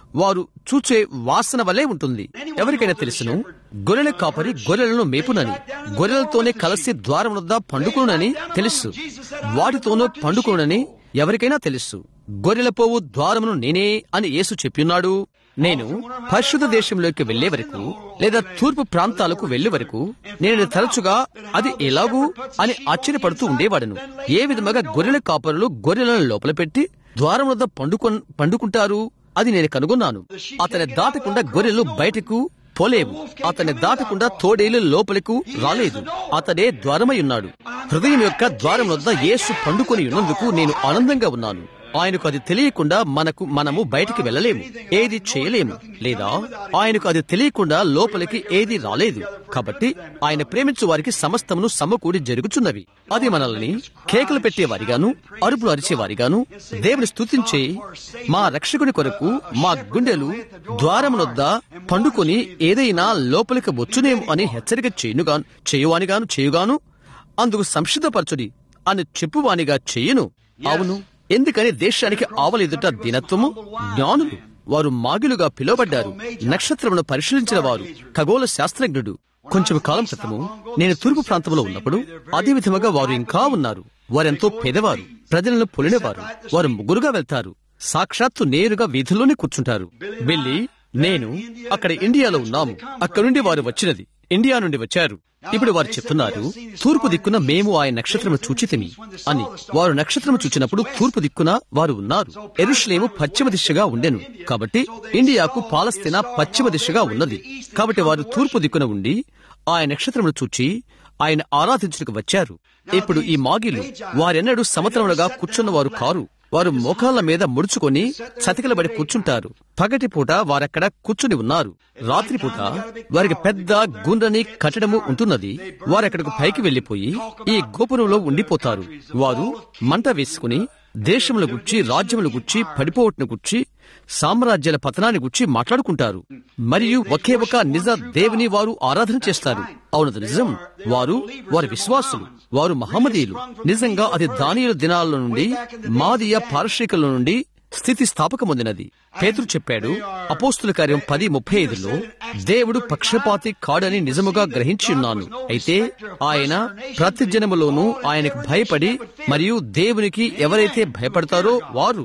వారు చూచే వాసన వలె ఉంటుంది ఎవరికైనా తెలుసును గొర్రెల కాపరి గొర్రెలను మేపునని గొర్రెలతోనే కలిసి ద్వారం వద్ద పండుకునని తెలుసు వాటితోనూ పండుకోనని ఎవరికైనా తెలుసు గొర్రెల పోవు ద్వారమును నేనే అని యేసు చెప్పిన్నాడు నేను పరిశుద్ధ దేశంలోకి వెళ్లే వరకు లేదా తూర్పు ప్రాంతాలకు వెళ్లే వరకు నేను తరచుగా అది ఎలాగూ అని ఆశ్చర్యపడుతూ ఉండేవాడను ఏ విధముగా గొర్రెల కాపరులు గొర్రెలను లోపల పెట్టి ద్వారం వద్ద పండుకొ పండుకుంటారు అది నేను కనుగొన్నాను అతని దాటకుండా గొర్రెలు బయటకు పోలేవు అతన్ని దాటకుండా తోడేలు లోపలికి రాలేదు అతడే ద్వారమై ఉన్నాడు హృదయం యొక్క ద్వారం వద్ద యేసు పండుకొని ఉన్నందుకు నేను ఆనందంగా ఉన్నాను ఆయనకు అది తెలియకుండా మనకు మనము బయటికి వెళ్ళలేము ఏది చేయలేము లేదా ఆయనకు అది తెలియకుండా లోపలికి ఏది రాలేదు కాబట్టి ఆయన ప్రేమించు వారికి సమస్తమును సమకూడి జరుగుచున్నవి అది మనల్ని కేకలు పెట్టేవారిగాను అరుపులు అరిచేవారిగాను దేవుని స్తుతించే మా రక్షకుడి కొరకు మా గుండెలు ద్వారమునొద్ద పండుకొని ఏదైనా లోపలికి వచ్చునేమో అని హెచ్చరిక చేయునుగాను చేయువానిగాను చేయుగాను అందుకు సంసిద్ధపరచుడి అని చెప్పువానిగా చెయ్యును అవును ఎందుకని దేశానికి ఆవలెదుట దినత్వము జ్ఞానులు వారు మాగిలుగా పిలువబడ్డారు నక్షత్రమును పరిశీలించిన వారు ఖగోళ శాస్త్రజ్ఞుడు కొంచెం కాలం క్రితము నేను తూర్పు ప్రాంతంలో ఉన్నప్పుడు అదే విధముగా వారు ఇంకా ఉన్నారు వారెంతో పేదవారు ప్రజలను పొలినవారు వారు ముగ్గురుగా వెళ్తారు సాక్షాత్తు నేరుగా వీధుల్లోనే కూర్చుంటారు బిల్లి నేను అక్కడ ఇండియాలో ఉన్నాము అక్కడి నుండి వారు వచ్చినది ఇండియా నుండి వచ్చారు ఇప్పుడు వారు చెప్తున్నారు తూర్పు దిక్కున మేము ఆయన నక్షత్రము చూచితిమి అని వారు నక్షత్రము చూచినప్పుడు తూర్పు దిక్కున వారు ఉన్నారు ఎరుషులేము పశ్చిమ దిశగా ఉండెను కాబట్టి ఇండియాకు పాలస్తీనా పశ్చిమ దిశగా ఉన్నది కాబట్టి వారు తూర్పు దిక్కున ఉండి ఆయన నక్షత్రమును చూచి ఆయన ఆరాధించుటకు వచ్చారు ఇప్పుడు ఈ మాగిలు వారెన్నడూ సమతలములుగా కూర్చున్న వారు కారు వారు మోకాళ్ల మీద ముడుచుకొని చతికిలబడి కూర్చుంటారు పగటిపూట వారక్కడ కూర్చుని ఉన్నారు రాత్రిపూట వారికి పెద్ద గుండ్రని కట్టడము ఉంటున్నది వారక్కడకు పైకి వెళ్లిపోయి ఈ గోపురంలో ఉండిపోతారు వారు మంట వేసుకుని దేశముల గుచ్చి రాజ్యముల గుచ్చి పడిపోవటను గుచ్చి సామ్రాజ్యాల పతనాన్ని గుచ్చి మాట్లాడుకుంటారు మరియు ఒకే ఒక నిజ దేవుని వారు ఆరాధన చేస్తారు అవునది నిజం వారు వారి విశ్వాసులు వారు మహమ్మదీయులు నిజంగా అది దానియుల దినాల నుండి మాదియ పారశ్రికల నుండి స్థితి స్థాపకమొందినది పేతురు చెప్పాడు అపోస్తుల కార్యం పది ముప్పై ఐదులో దేవుడు పక్షపాతి కాడని నిజముగా గ్రహించి ఉన్నాను అయితే ఆయన ప్రతి జనములోనూ ఆయనకు భయపడి మరియు దేవునికి ఎవరైతే భయపడతారో వారు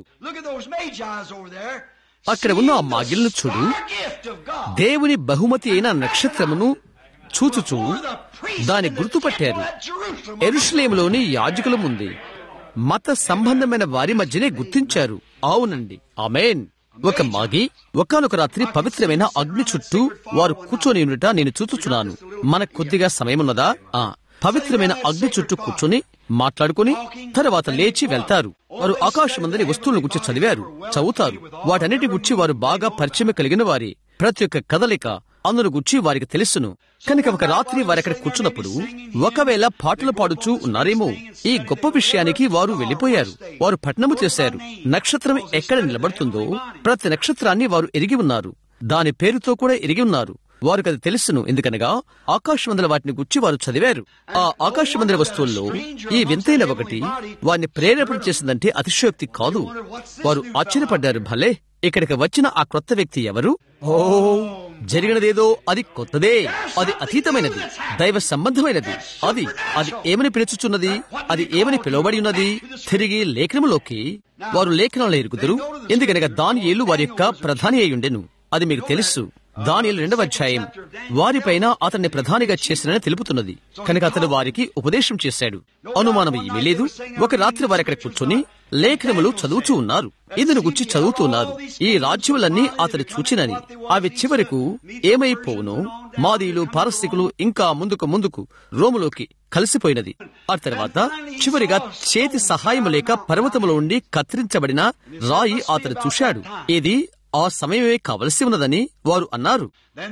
అక్కడ ఉన్న ఆ మాగిల్ను చూడు దేవుని బహుమతి అయిన నక్షత్రమును చూచుచూ దాని గుర్తుపట్టారు ఎరుషులేములోని యాజకుల ముందే మత సంబంధమైన వారి మధ్యనే గుర్తించారు అవునండి ఆమెన్ ఒక మాగి ఒకనొక రాత్రి పవిత్రమైన అగ్ని చుట్టూ వారు కూర్చొని ఉన్నట నేను చూచుచున్నాను మనకు కొద్దిగా సమయమున్నదా ఆ పవిత్రమైన అగ్ని చుట్టూ కూర్చొని మాట్లాడుకుని తర్వాత లేచి వెళ్తారు వారు ఆకాశమందరి వస్తువులను గురించి చదివారు చదువుతారు వాటన్నిటి గురించి వారు బాగా పరిచయం కలిగిన వారి ప్రతి ఒక్క కదలిక అందును గుచ్చి వారికి తెలుసును కనుక ఒక రాత్రి వారక్కడ కూర్చున్నప్పుడు ఒకవేళ పాటలు పాడుచూ ఉన్నారేమో ఈ గొప్ప విషయానికి వారు వెళ్లిపోయారు వారు పట్నము చేశారు నక్షత్రం ఎక్కడ నిలబడుతుందో ప్రతి నక్షత్రాన్ని వారు ఎరిగి ఉన్నారు దాని పేరుతో కూడా ఎరిగి ఉన్నారు వారికి అది తెలుసును ఎందుకనగా ఆకాశమందల వాటిని గుచ్చి వారు చదివారు ఆ ఆకాశమందల వస్తువుల్లో ఈ వింతైన ఒకటి వారిని ప్రేరేపణ చేసిందంటే అతిశయోక్తి కాదు వారు ఆశ్చర్యపడ్డారు భలే ఇక్కడికి వచ్చిన ఆ కొత్త వ్యక్తి ఎవరు ఓ జరిగినదేదో అది కొత్తదే అది అతీతమైనది దైవ సంబంధమైనది అది అది ఏమని పిలుచుచున్నది అది ఏమని పిలువబడి ఉన్నది తిరిగి లేఖనములోకి వారు లేఖనాలు ఎరుగుదరు ఎందుకనగా దాని ఏళ్ళు వారి యొక్క ప్రధాని అయి ఉండెను అది మీకు తెలుసు దానియలు రెండవ అధ్యాయం వారిపైన అతన్ని ప్రధానిగా చేసినని తెలుపుతున్నది కనుక అతను వారికి ఉపదేశం చేశాడు అనుమానం ఏమీ లేదు ఒక రాత్రి వారు అక్కడ కూర్చొని లేఖనములు చదువుతూ ఉన్నారు ఇదిని గుచ్చి చదువుతూ ఉన్నారు ఈ రాజ్యములన్నీ అతడు చూచినని అవి చివరకు ఏమైపోవునో మాదీలు పారస్థికులు ఇంకా ముందుకు ముందుకు రోములోకి కలిసిపోయినది ఆ తర్వాత చివరిగా చేతి సహాయం లేక పర్వతములో ఉండి కత్తిరించబడిన రాయి అతడు చూశాడు ఇది ఆ సమయమే కావలసి ఉన్నదని వారు అన్నారు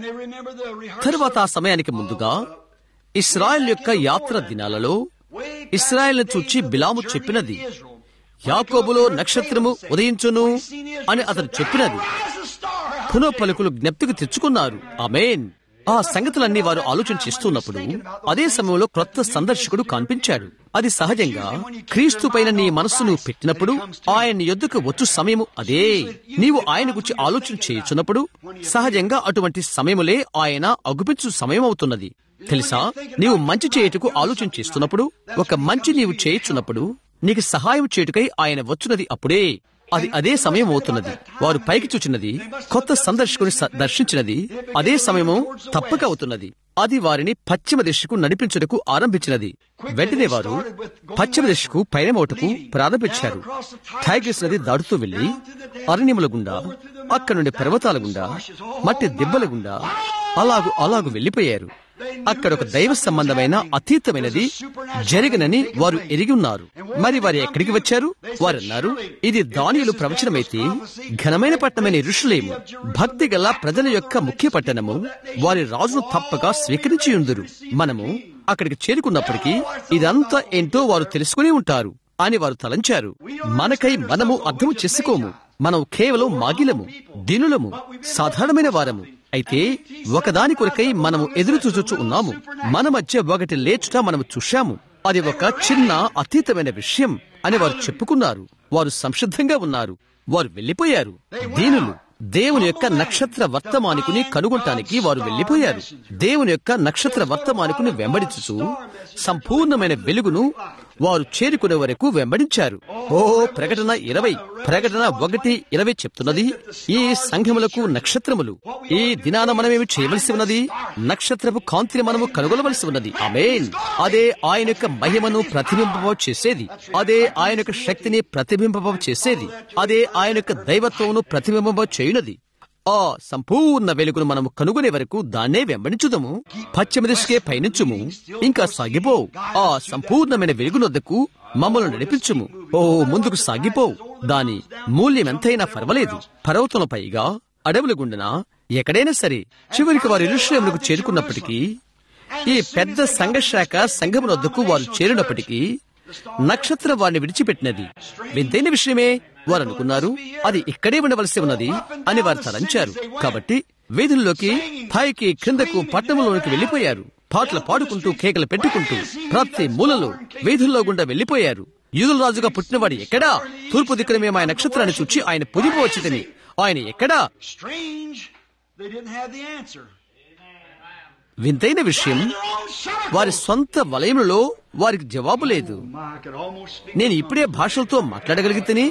తరువాత ఆ సమయానికి ముందుగా ఇస్రాయల్ యొక్క యాత్ర దినాలలో ఇస్రాయల్ను చూచి బిలాము చెప్పినది యాకోబులో నక్షత్రము ఉదయించును అని అతను చెప్పినది పునః పలుకులు జ్ఞప్తికి తెచ్చుకున్నారు అమేన్ ఆ సంగతులన్నీ వారు ఆలోచన చేస్తున్నప్పుడు అదే సమయంలో క్రొత్త సందర్శకుడు కనిపించాడు అది సహజంగా క్రీస్తు పైన నీ మనస్సును పెట్టినప్పుడు ఆయన యొద్దకు వచ్చు సమయము అదే నీవు ఆయన గురించి ఆలోచన చేయుచున్నప్పుడు సహజంగా అటువంటి సమయములే ఆయన అగుపించు సమయం అవుతున్నది తెలుసా నీవు మంచి చేయుటకు ఆలోచన చేస్తున్నప్పుడు ఒక మంచి నీవు చేయుచున్నప్పుడు నీకు సహాయం చేయుటకై ఆయన వచ్చున్నది అప్పుడే అది అదే సమయం అవుతున్నది వారు పైకి చూచినది కొత్త సందర్శకుని స- దర్శించినది అదే సమయము తప్పక అవుతున్నది అది వారిని పశ్చిమ దిశకు నడిపించుటకు ఆరంభించినది వెంటనే వారు పశ్చిమ దిశకు పయనమవుటకు ప్రారంభించారు టైగర్స్ నది దాటుతూ వెళ్లి అరణ్యముల గుండా అక్కడి నుండి పర్వతాల గుండా మట్టి దిబ్బల గుండా అలాగు అలాగు వెళ్లిపోయారు అక్కడ ఒక దైవ సంబంధమైన అతీతమైనది జరిగినని వారు ఎరిగి ఉన్నారు మరి వారు ఎక్కడికి వచ్చారు వారు అన్నారు ఇది దానియులు ప్రవచనమైతే ఘనమైన పట్టణమైన ఋషులేము భక్తి గల ప్రజల యొక్క ముఖ్య పట్టణము వారి రాజును తప్పక స్వీకరించి ఉందురు మనము అక్కడికి చేరుకున్నప్పటికీ ఇదంతా ఏంటో వారు తెలుసుకుని ఉంటారు అని వారు తలంచారు మనకై మనము అర్థం చేసుకోము మనం కేవలం మాగిలము దీనులము సాధారణమైన వారము అయితే ఒకదాని కొరకై మనము ఎదురు చూచుచు ఉన్నాము మన మధ్య ఒకటి లేచుట మనము చూశాము అది ఒక చిన్న అతీతమైన విషయం అని వారు చెప్పుకున్నారు వారు సంసిద్ధంగా ఉన్నారు వారు వెళ్లిపోయారు దీనులు దేవుని యొక్క నక్షత్ర వర్తమానికుని కనుగొనటానికి వారు వెళ్లిపోయారు దేవుని యొక్క నక్షత్ర వర్తమానికుని వెంబడించుచు సంపూర్ణమైన వెలుగును వారు చేరుకునే వరకు వెంబడించారు ఓ ప్రకటన ఇరవై ప్రకటన ఒకటి ఇరవై చెప్తున్నది ఈ సంఘములకు నక్షత్రములు ఈ దినాన మనమేమి చేయవలసి ఉన్నది నక్షత్రపు కాంతిని మనము కనుగొనవలసి ఉన్నది ఆమేన్ అదే ఆయన యొక్క మహిమను ప్రతిబింబ చేసేది అదే ఆయన యొక్క శక్తిని ప్రతిబింబ చేసేది అదే ఆయన యొక్క దైవత్వమును ప్రతిబింబ చేయునది ఆ సంపూర్ణ వెలుగును మనము కనుగొనే వరకు దాన్నే వెంబడించుదము పశ్చిమ దిశకే పయనించుము ఇంకా సాగిపో ఆ సంపూర్ణమైన వెలుగునొద్దకు మమ్మల్ని నడిపించుము ఓ ముందుకు సాగిపో దాని మూల్యం ఎంతైనా పర్వాలేదు పర్వతం పైగా అడవుల గుండన ఎక్కడైనా సరే చివరికి వారి ఇరుషులకు చేరుకున్నప్పటికీ ఈ పెద్ద సంఘశాఖ సంఘమునొద్దకు వారు చేరినప్పటికీ నక్షత్రం వారిని విడిచిపెట్టినది వింతైన విషయమే వారు అనుకున్నారు అది ఇక్కడే ఉండవలసి ఉన్నది అని వారు తలంచారు కాబట్టి వీధుల్లోకి పైకి క్రిందకు పట్టణంలోనికి వెళ్లిపోయారు పాటలు పాడుకుంటూ కేకలు పెట్టుకుంటూ ప్రతి మూలలో వీధుల్లో గుండా వెళ్లిపోయారు యూదుల రాజుగా పుట్టినవాడు ఎక్కడా తూర్పు దిక్కున మేము ఆయన నక్షత్రాన్ని చూచి ఆయన పొదిపోవచ్చుదని ఆయన ఎక్కడా Strange, they didn't have the answer. వింతైన విషయం వారి సొంత వలయములలో వారికి జవాబు లేదు My, I could almost speak. నేను ఇప్పుడే భాషలతో మాట్లాడగలిగితేనే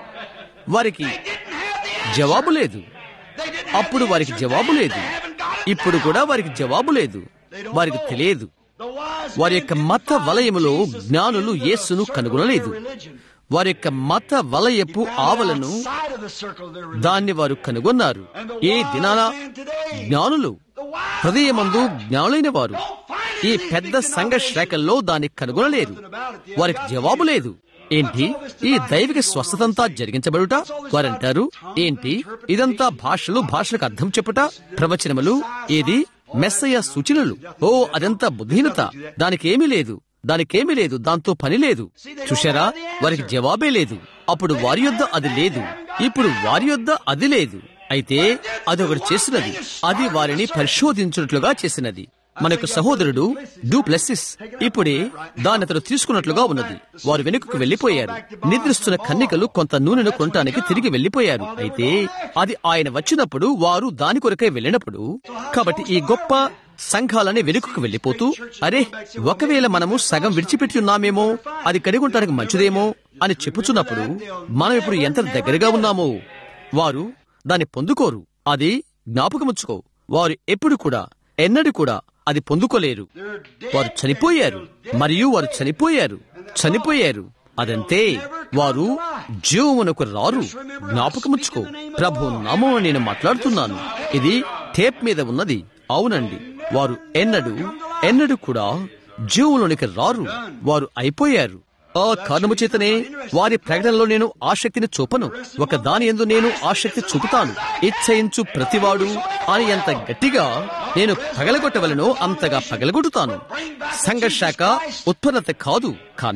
వారికి జవాబు లేదు అప్పుడు వారికి జవాబు లేదు ఇప్పుడు కూడా వారికి జవాబు లేదు వారికి తెలియదు The wise వారి యొక్క మత వలయములో జ్ఞానులు యేసును కనుగొనలేదు వారి యొక్క మత వలయపు ఆవలను side of the circle of their religion. దాన్ని వారు కనుగొన్నారు ఈ దినాన జ్ఞానులు హృదయమందు జ్ఞానులైన వారు ఈ పెద్ద సంఘ శాఖల్లో దాన్ని కనుగొనలేరు వారికి జవాబు లేదు ఏంటి ఈ దైవిక స్వస్థతంతా జరిగించబడుట వారంటారు ఏంటి ఇదంతా భాషలు భాషలకు అర్థం చెప్పుట ప్రవచనములు ఏది మెస్సయ్య సూచనలు ఓ అదంతా బుద్ధిహీనత దానికేమీ లేదు దానికేమీ లేదు దాంతో పని లేదు చూశారా వారికి జవాబే లేదు అప్పుడు వారి యొద్ద అది లేదు ఇప్పుడు వారి యొద్ద అది లేదు అయితే అది ఒకటి చేసినది అది వారిని పరిశోధించినట్లుగా చేసినది మన యొక్క సహోదరుడు డూ ప్లెసిస్ ఇప్పుడే దాని అతను తీసుకున్నట్లుగా ఉన్నది వారు వెనుకకు వెళ్లిపోయారు నిద్రిస్తున్న కన్నికలు కొంత నూనెను కొనటానికి తిరిగి వెళ్లిపోయారు అయితే అది ఆయన వచ్చినప్పుడు వారు దాని కొరకై వెళ్ళినప్పుడు కాబట్టి ఈ గొప్ప సంఘాలని వెనుకకు వెళ్లిపోతూ అరే ఒకవేళ మనము సగం విడిచిపెట్టి ఉన్నామేమో అది కడిగుంటానికి మంచిదేమో అని చెప్పుచున్నప్పుడు మనం ఇప్పుడు ఎంత దగ్గరగా ఉన్నామో వారు దాన్ని పొందుకోరు అది జ్ఞాపకముచ్చుకో వారు ఎప్పుడు కూడా ఎన్నడూ కూడా అది పొందుకోలేరు వారు చనిపోయారు మరియు వారు చనిపోయారు చనిపోయారు అదంతే వారు జీవమునకు రారు జ్ఞాపకముచ్చుకో ప్రభు నామం నేను మాట్లాడుతున్నాను ఇది టేప్ మీద ఉన్నది అవునండి వారు ఎన్నడూ ఎన్నడూ కూడా జీవులోనికి రారు వారు అయిపోయారు ఆ కారణము చేతనే వారి ప్రకటనలో నేను ఆసక్తిని చూపను ఒక దాని ఎందు నేను ఆసక్తి చూపుతాను ఇచ్చయించు ప్రతివాడు అని ఎంత గట్టిగా నేను పగలగొట్టవలనో అంతగా పగలగొట్టుతాను సంఘర్షాక ఉత్పన్నత కాదు కానీ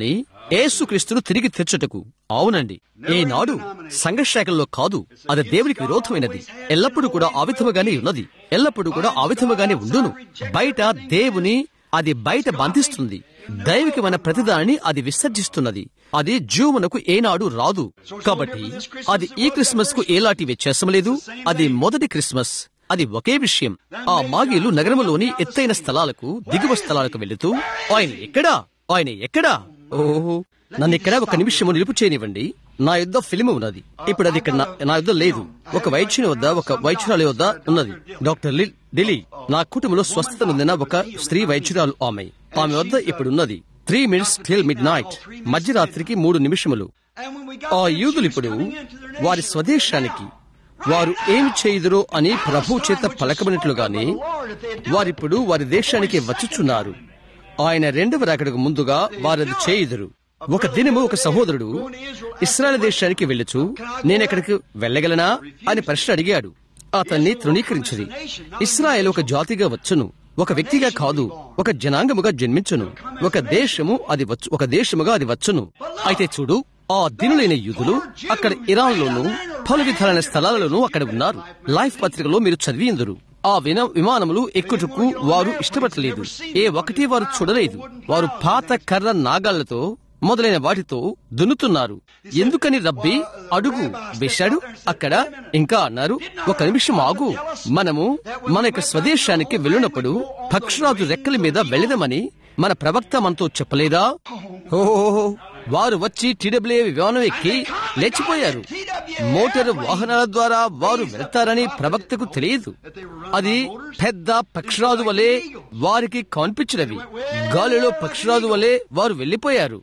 యేసుక్రీస్తును తిరిగి తెచ్చుటకు అవునండి ఈనాడు సంఘశాఖల్లో కాదు అది దేవునికి విరోధమైనది ఎల్లప్పుడూ కూడా ఆ విధముగానే ఉన్నది ఎల్లప్పుడూ కూడా ఆ విధముగానే ఉండును బయట దేవుని అది బయట బంధిస్తుంది దైవికమైన ప్రతిదానిని అది విసర్జిస్తున్నది అది జీవమునకు ఏనాడు రాదు కాబట్టి అది ఈ క్రిస్మస్ కు ఎలాంటి వ్యత్యాసం లేదు అది మొదటి క్రిస్మస్ అది ఒకే విషయం ఆ మాగీలు నగరములోని ఎత్తైన స్థలాలకు దిగువ స్థలాలకు వెళుతూ ఆయన ఎక్కడా ఆయన ఎక్కడా ఓహో నన్ను ఇక్కడ ఒక నిమిషము నిలుపు చేయనివ్వండి నా యుద్ధ ఫిల్మ్ ఉన్నది ఇప్పుడు అది ఇక్కడ నా- నా యుద్ధ లేదు ఒక వైద్యుని వద్ద ఒక వైద్యురాలి వద్ద ఉన్నది డాక్టర్ లిల్ ఢిల్లీ నా కుటుంబంలో స్వస్థత పొందిన ఒక స్త్రీ వైద్యురాలు ఆమె ఆమె వద్ద ఇప్పుడు ఉన్నది three minutes till midnight మధ్యరాత్రికి మూడు నిమిషములు ఆ యూదులు ఇప్పుడు వారి స్వదేశానికి వారు ఏమి చేయుదురో అని ప్రభు చేత పలకబడినట్లుగానే వారిప్పుడు వారి దేశానికి వచ్చుచున్నారు ఆయన రెండవ రాకడకు ముందుగా వారది చేయుదురు ఒక దినము ఒక సహోదరుడు ఇస్రాయల్ దేశానికి వెళ్ళుచు నేనెక్కడికి వెళ్ళగలనా అని ప్రశ్న అడిగాడు అతన్ని తృణీకరించింది ఇస్రాయేల్ ఒక జాతిగా వచ్చును ఒక వ్యక్తిగా కాదు ఒక జనాంగముగా జన్మించును ఒక దేశము అది వచ్చు ఒక దేశముగా అది వచ్చును అయితే చూడు ఆ దినులైన యూదులు అక్కడ ఇరాన్లోను పలు విధాలైన స్థలాలలోనూ అక్కడ ఉన్నారు లైఫ్ పత్రికలో మీరు చదివిందరు ఆ విన విమానములు ఎక్కుటకు వారు ఇష్టపడలేదు ఏ ఒకటి వారు చూడలేదు వారు పాత కర్ర నాగాళ్లతో మొదలైన వాటితో దున్నుతున్నారు ఎందుకని రబ్బి అడుగు వేశాడు అక్కడ ఇంకా అన్నారు ఒక నిమిషం ఆగు మనము మన యొక్క స్వదేశానికి వెళ్ళినప్పుడు పక్షరాజు రెక్కల మీద వెళ్ళదమని మన ప్రవక్త మనతో చెప్పలేదా ఓ వారు వచ్చి టీడబ్ల్యూ విమానం ఎక్కి లేచిపోయారు మోటారు వాహనాల ద్వారా వారు వెళ్తారని ప్రవక్తకు తెలియదు అది పెద్ద పక్షరాజు వలె వారికి కనిపించినవి గాలిలో పక్షరాజు వలె వారు వెళ్లిపోయారు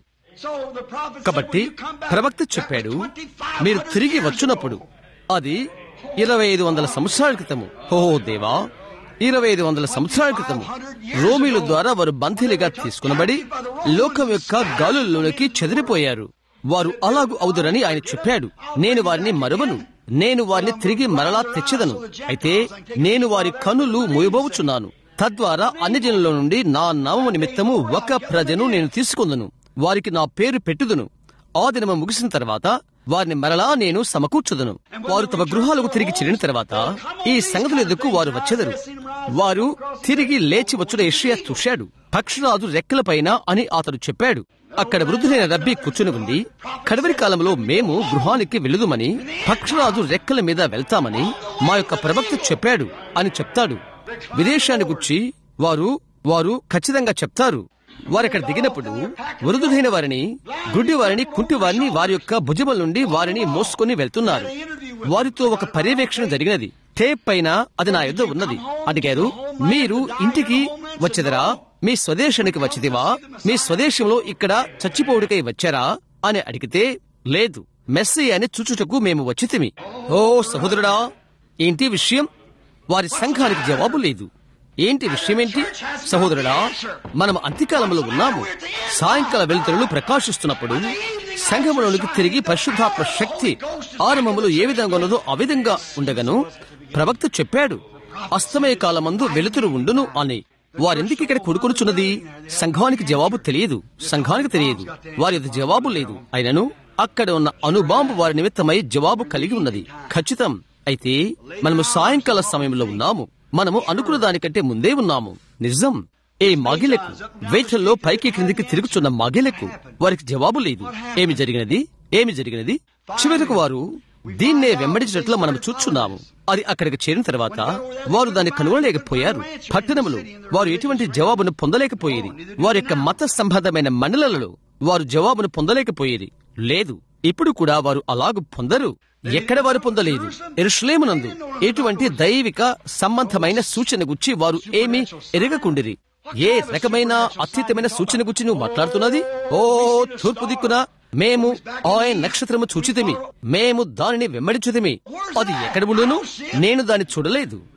కాబట్టి ప్రవక్త చెప్పాడు మీరు తిరిగి వచ్చినప్పుడు అది ఇరవై ఐదు వందల సంవత్సరాల క్రితము ఓ దేవా ఇరవై ఐదు వందల సంవత్సరాల క్రితము రోమిల ద్వారా వారు బంధీలుగా తీసుకునబడి లోకం యొక్క గాలుల్లోనికి చెదిరిపోయారు వారు అలాగు అవుదురని ఆయన చెప్పాడు నేను వారిని మరువను నేను వారిని తిరిగి మరలా తెచ్చదను అయితే నేను వారి కన్నులు మూయబోచున్నాను తద్వారా అన్ని జనుల నుండి నా నామము నిమిత్తము ఒక ప్రజను నేను తీసుకుందును వారికి నా పేరు పెట్టుదును ఆ దినము ముగిసిన తర్వాత వారిని మరలా నేను సమకూర్చుదును వారు తమ గృహాలకు తిరిగి చెల్లిన తర్వాత ఈ సంగతుల ఎదుకు వారు వచ్చెదరు వారు తిరిగి లేచి వచ్చుడ యెషయా చూశాడు పక్షిరాజు రెక్కలపైన అని అతడు చెప్పాడు అక్కడ వృద్ధులైన రబ్బీ కూర్చుని ఉంది కడవరి కాలంలో మేము గృహానికి వెళుదుమని పక్షిరాజు రెక్కల మీద వెళ్తామని మా యొక్క ప్రవక్త చెప్పాడు అని చెప్తాడు విదేశాన్ని గుర్చి వారు వారు ఖచ్చితంగా చెప్తారు వారు అక్కడ దిగినప్పుడు వృద్ధులైన వారిని గుడ్డి వారిని కుంటి వారిని వారి యొక్క భుజముల నుండి వారిని మోసుకొని వెళ్తున్నారు వారితో ఒక పర్యవేక్షణ జరిగినది టేప్ పైన అది నా యుద్ధ ఉన్నది అడిగారు మీరు ఇంటికి వచ్చేదరా మీ స్వదేశానికి వచ్చిదివా మీ స్వదేశంలో ఇక్కడ చచ్చిపోవుడికై వచ్చారా అని అడిగితే లేదు మెస్సీ అని చూచుటకు మేము వచ్చితిమి ఓ సహోదరుడా ఏంటి విషయం వారి సంఘానికి జవాబు లేదు ఏంటి విషయమేంటి సహోదరుడా మనం అంత్యకాలంలో ఉన్నాము సాయంకాల వెలుతురులు ప్రకాశిస్తున్నప్పుడు సంఘములోనికి తిరిగి పరిశుద్ధాత్మ శక్తి ఆరంభములో ఏ విధంగా ఉన్నదో ఆ విధంగా ఉండగను ప్రవక్త చెప్పాడు అస్తమయ కాలమందు వెలుతురు ఉండును అని వారెందుకు ఇక్కడ కొడుకొనుచున్నది సంఘానికి జవాబు తెలియదు సంఘానికి తెలియదు వారి యొక్క జవాబు లేదు అయినను అక్కడ ఉన్న అనుబాంబు వారి నిమిత్తమై జవాబు కలిగి ఉన్నది ఖచ్చితం అయితే మనము సాయంకాల సమయంలో ఉన్నాము మనము అనుకున్న దానికంటే ముందే ఉన్నాము నిజం ఏ మగిలకు వేటల్లో పైకి క్రిందికి తిరుగుచున్న మగిలకు వారికి జవాబు లేదు ఏమి జరిగినది ఏమి జరిగినది చివరకు వారు దీన్నే వెంబడించినట్లు మనం చూచున్నాము అది అక్కడికి చేరిన తర్వాత వారు దాన్ని కనుగొనలేకపోయారు పట్టణములో వారు ఎటువంటి జవాబును పొందలేకపోయేది వారి యొక్క మత సంబంధమైన మండలాలలో వారు జవాబును పొందలేకపోయేది లేదు ఇప్పుడు కూడా వారు అలాగు పొందరు ఎక్కడ వారు పొందలేదు ఎరుషులేమునందు ఎటువంటి దైవిక సంబంధమైన సూచన గుచ్చి వారు ఏమీ ఎరగకుండిరి ఏ రకమైన అత్యుత్తమైన సూచన గుచ్చి నువ్వు మాట్లాడుతున్నది ఓ తూర్పు దిక్కున మేము ఆయన నక్షత్రము చూచితిమి మేము దానిని వెంబడించుతిమి అది ఎక్కడ ఉండును నేను దాన్ని చూడలేదు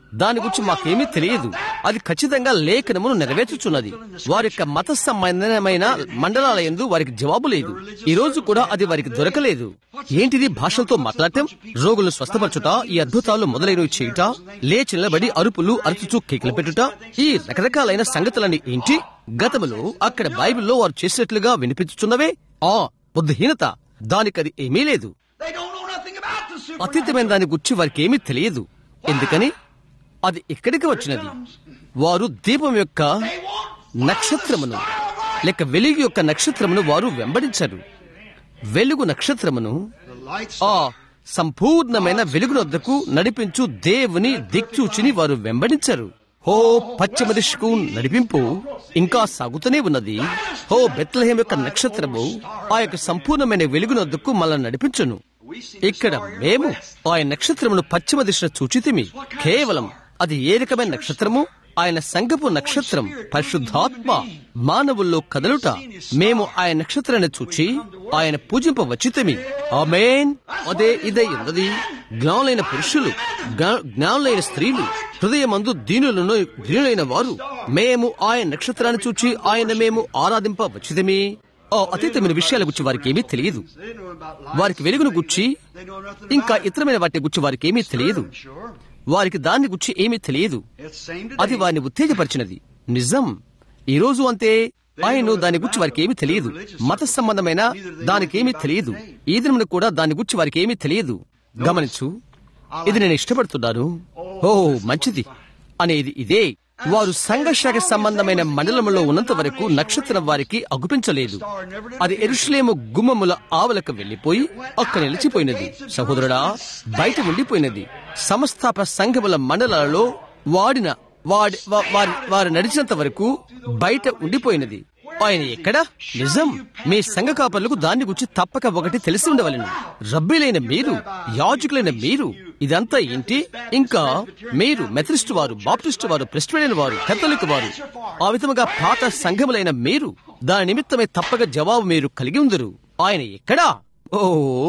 దాని గురించి మాకేమీ తెలియదు అది ఖచ్చితంగా లేఖనమును నెరవేర్చుచున్నది వారి యొక్క మత సంబంధమైన మండలాల యందు వారికి జవాబు లేదు ఈ రోజు కూడా అది వారికి దొరకలేదు ఏంటిది భాషలతో మాట్లాడటం రోగులను స్వస్థపరచుట ఈ అద్భుతాలు మొదలైనవి చేయుట లేచి నిలబడి అరుపులు అరుచుచూ కేకలు పెట్టుట ఈ రకరకాలైన సంగతులని ఏంటి గతములో అక్కడ బైబిల్లో వారు చేసినట్లుగా వినిపించుచున్నవే ఆ బుద్ధిహీనత దానికది ఏమీ లేదు They don't know nothing about the supernatural. అతీతమైన దాని గురించి వారికి ఏమీ తెలియదు ఎందుకని అది ఇక్కడికి వచ్చినది వారు దీపం యొక్క They want నక్షత్రమును లేక వెలుగు యొక్క నక్షత్రమును వారు వెంబడించరు వెలుగు నక్షత్రమును the lights. ఆ సంపూర్ణమైన వెలుగునొద్దకు నడిపించు దేవుని దిక్చూచిని వారు వెంబడించరు హో పశ్చిమ దిశకు నడిపింపు ఇంకా సాగుతూనే ఉన్నది హో బెత్లహేం యొక్క నక్షత్రము ఆ యొక్క సంపూర్ణమైన వెలుగునొద్దకు మనల్ని నడిపించును ఇక్కడ మేము ఆయన నక్షత్రమును పశ్చిమ దిశ చూచితిమి కేవలం అది ఏ రకమైన నక్షత్రము ఆయన సంగపు నక్షత్రం పరిశుద్ధాత్మ మానవుల్లో కదలుట మేము ఆయన నక్షత్రాన్ని చూచి ఆయన పూజింప వచ్చితిమి ఆమేన్ అదే ఇదే ఉన్నది జ్ఞానులైన పురుషులు జ్ఞా- జ్ఞానులైన స్త్రీలు హృదయమందు దీనులను దీనులైన వారు మేము ఆయన నక్షత్రాన్ని చూచి ఆయన మేము ఆరాధింప వచ్చితిమి ఓ అతీతమైన విషయాల గురించి వారికి ఏమీ తెలియదు They know about lights. వారికి వెలుగును గుచ్చి They know nothing ఇంకా about it. ఇతరమైన వాటి గురించి వారికి ఏమీ తెలియదు Sure. వారికి దాన్ని గురించి ఏమీ తెలియదు It's same అది today. వారిని ఉత్తేజపరిచినది నిజం ఈ రోజు అంతే ఆయన దాని గురించి వారికి ఏమీ తెలియదు మత సంబంధమైన దానికి ఏమీ తెలియదు ఈ దినమున కూడా దాని గురించి వారికి ఏమీ తెలియదు గమనించు ఇది నేను ఇష్టపడుతున్నాను ఓ మంచిది అనేది ఇదే వారు సంఘర్షక సంబంధమైన మండలంలో ఉన్నంత వరకు నక్షత్రం వారికి అగుపించలేదు అది ఎరుషులేము గుమ్మముల ఆవలకు వెళ్లిపోయి అక్కడ నిలిచిపోయినది సహోదరుడా బయట ఉండిపోయినది సమస్తాప సంఘముల మండలాలలో వాడిన వాడి వా- వారి వారు నడిచినంత వరకు బయట ఉండిపోయినది ఆయన ఎక్కడ నిజం మీ సంఘ కాపర్లకు దాన్ని గురించి తప్పక ఒకటి తెలిసి ఉండవలను రబ్బీలైన మీరు యాజకులైన మీరు ఇదంతా ఏంటి ఇంకా మీరు మెథరిస్టు వారు బాప్టిస్టు వారు ప్రెస్టైన్ వారు కథలిక్ వారు ఆ విధముగా పాత సంఘములైన మీరు దాని నిమిత్తమే తప్పక జవాబు మీరు కలిగి ఉందరు ఆయన ఎక్కడా ఓ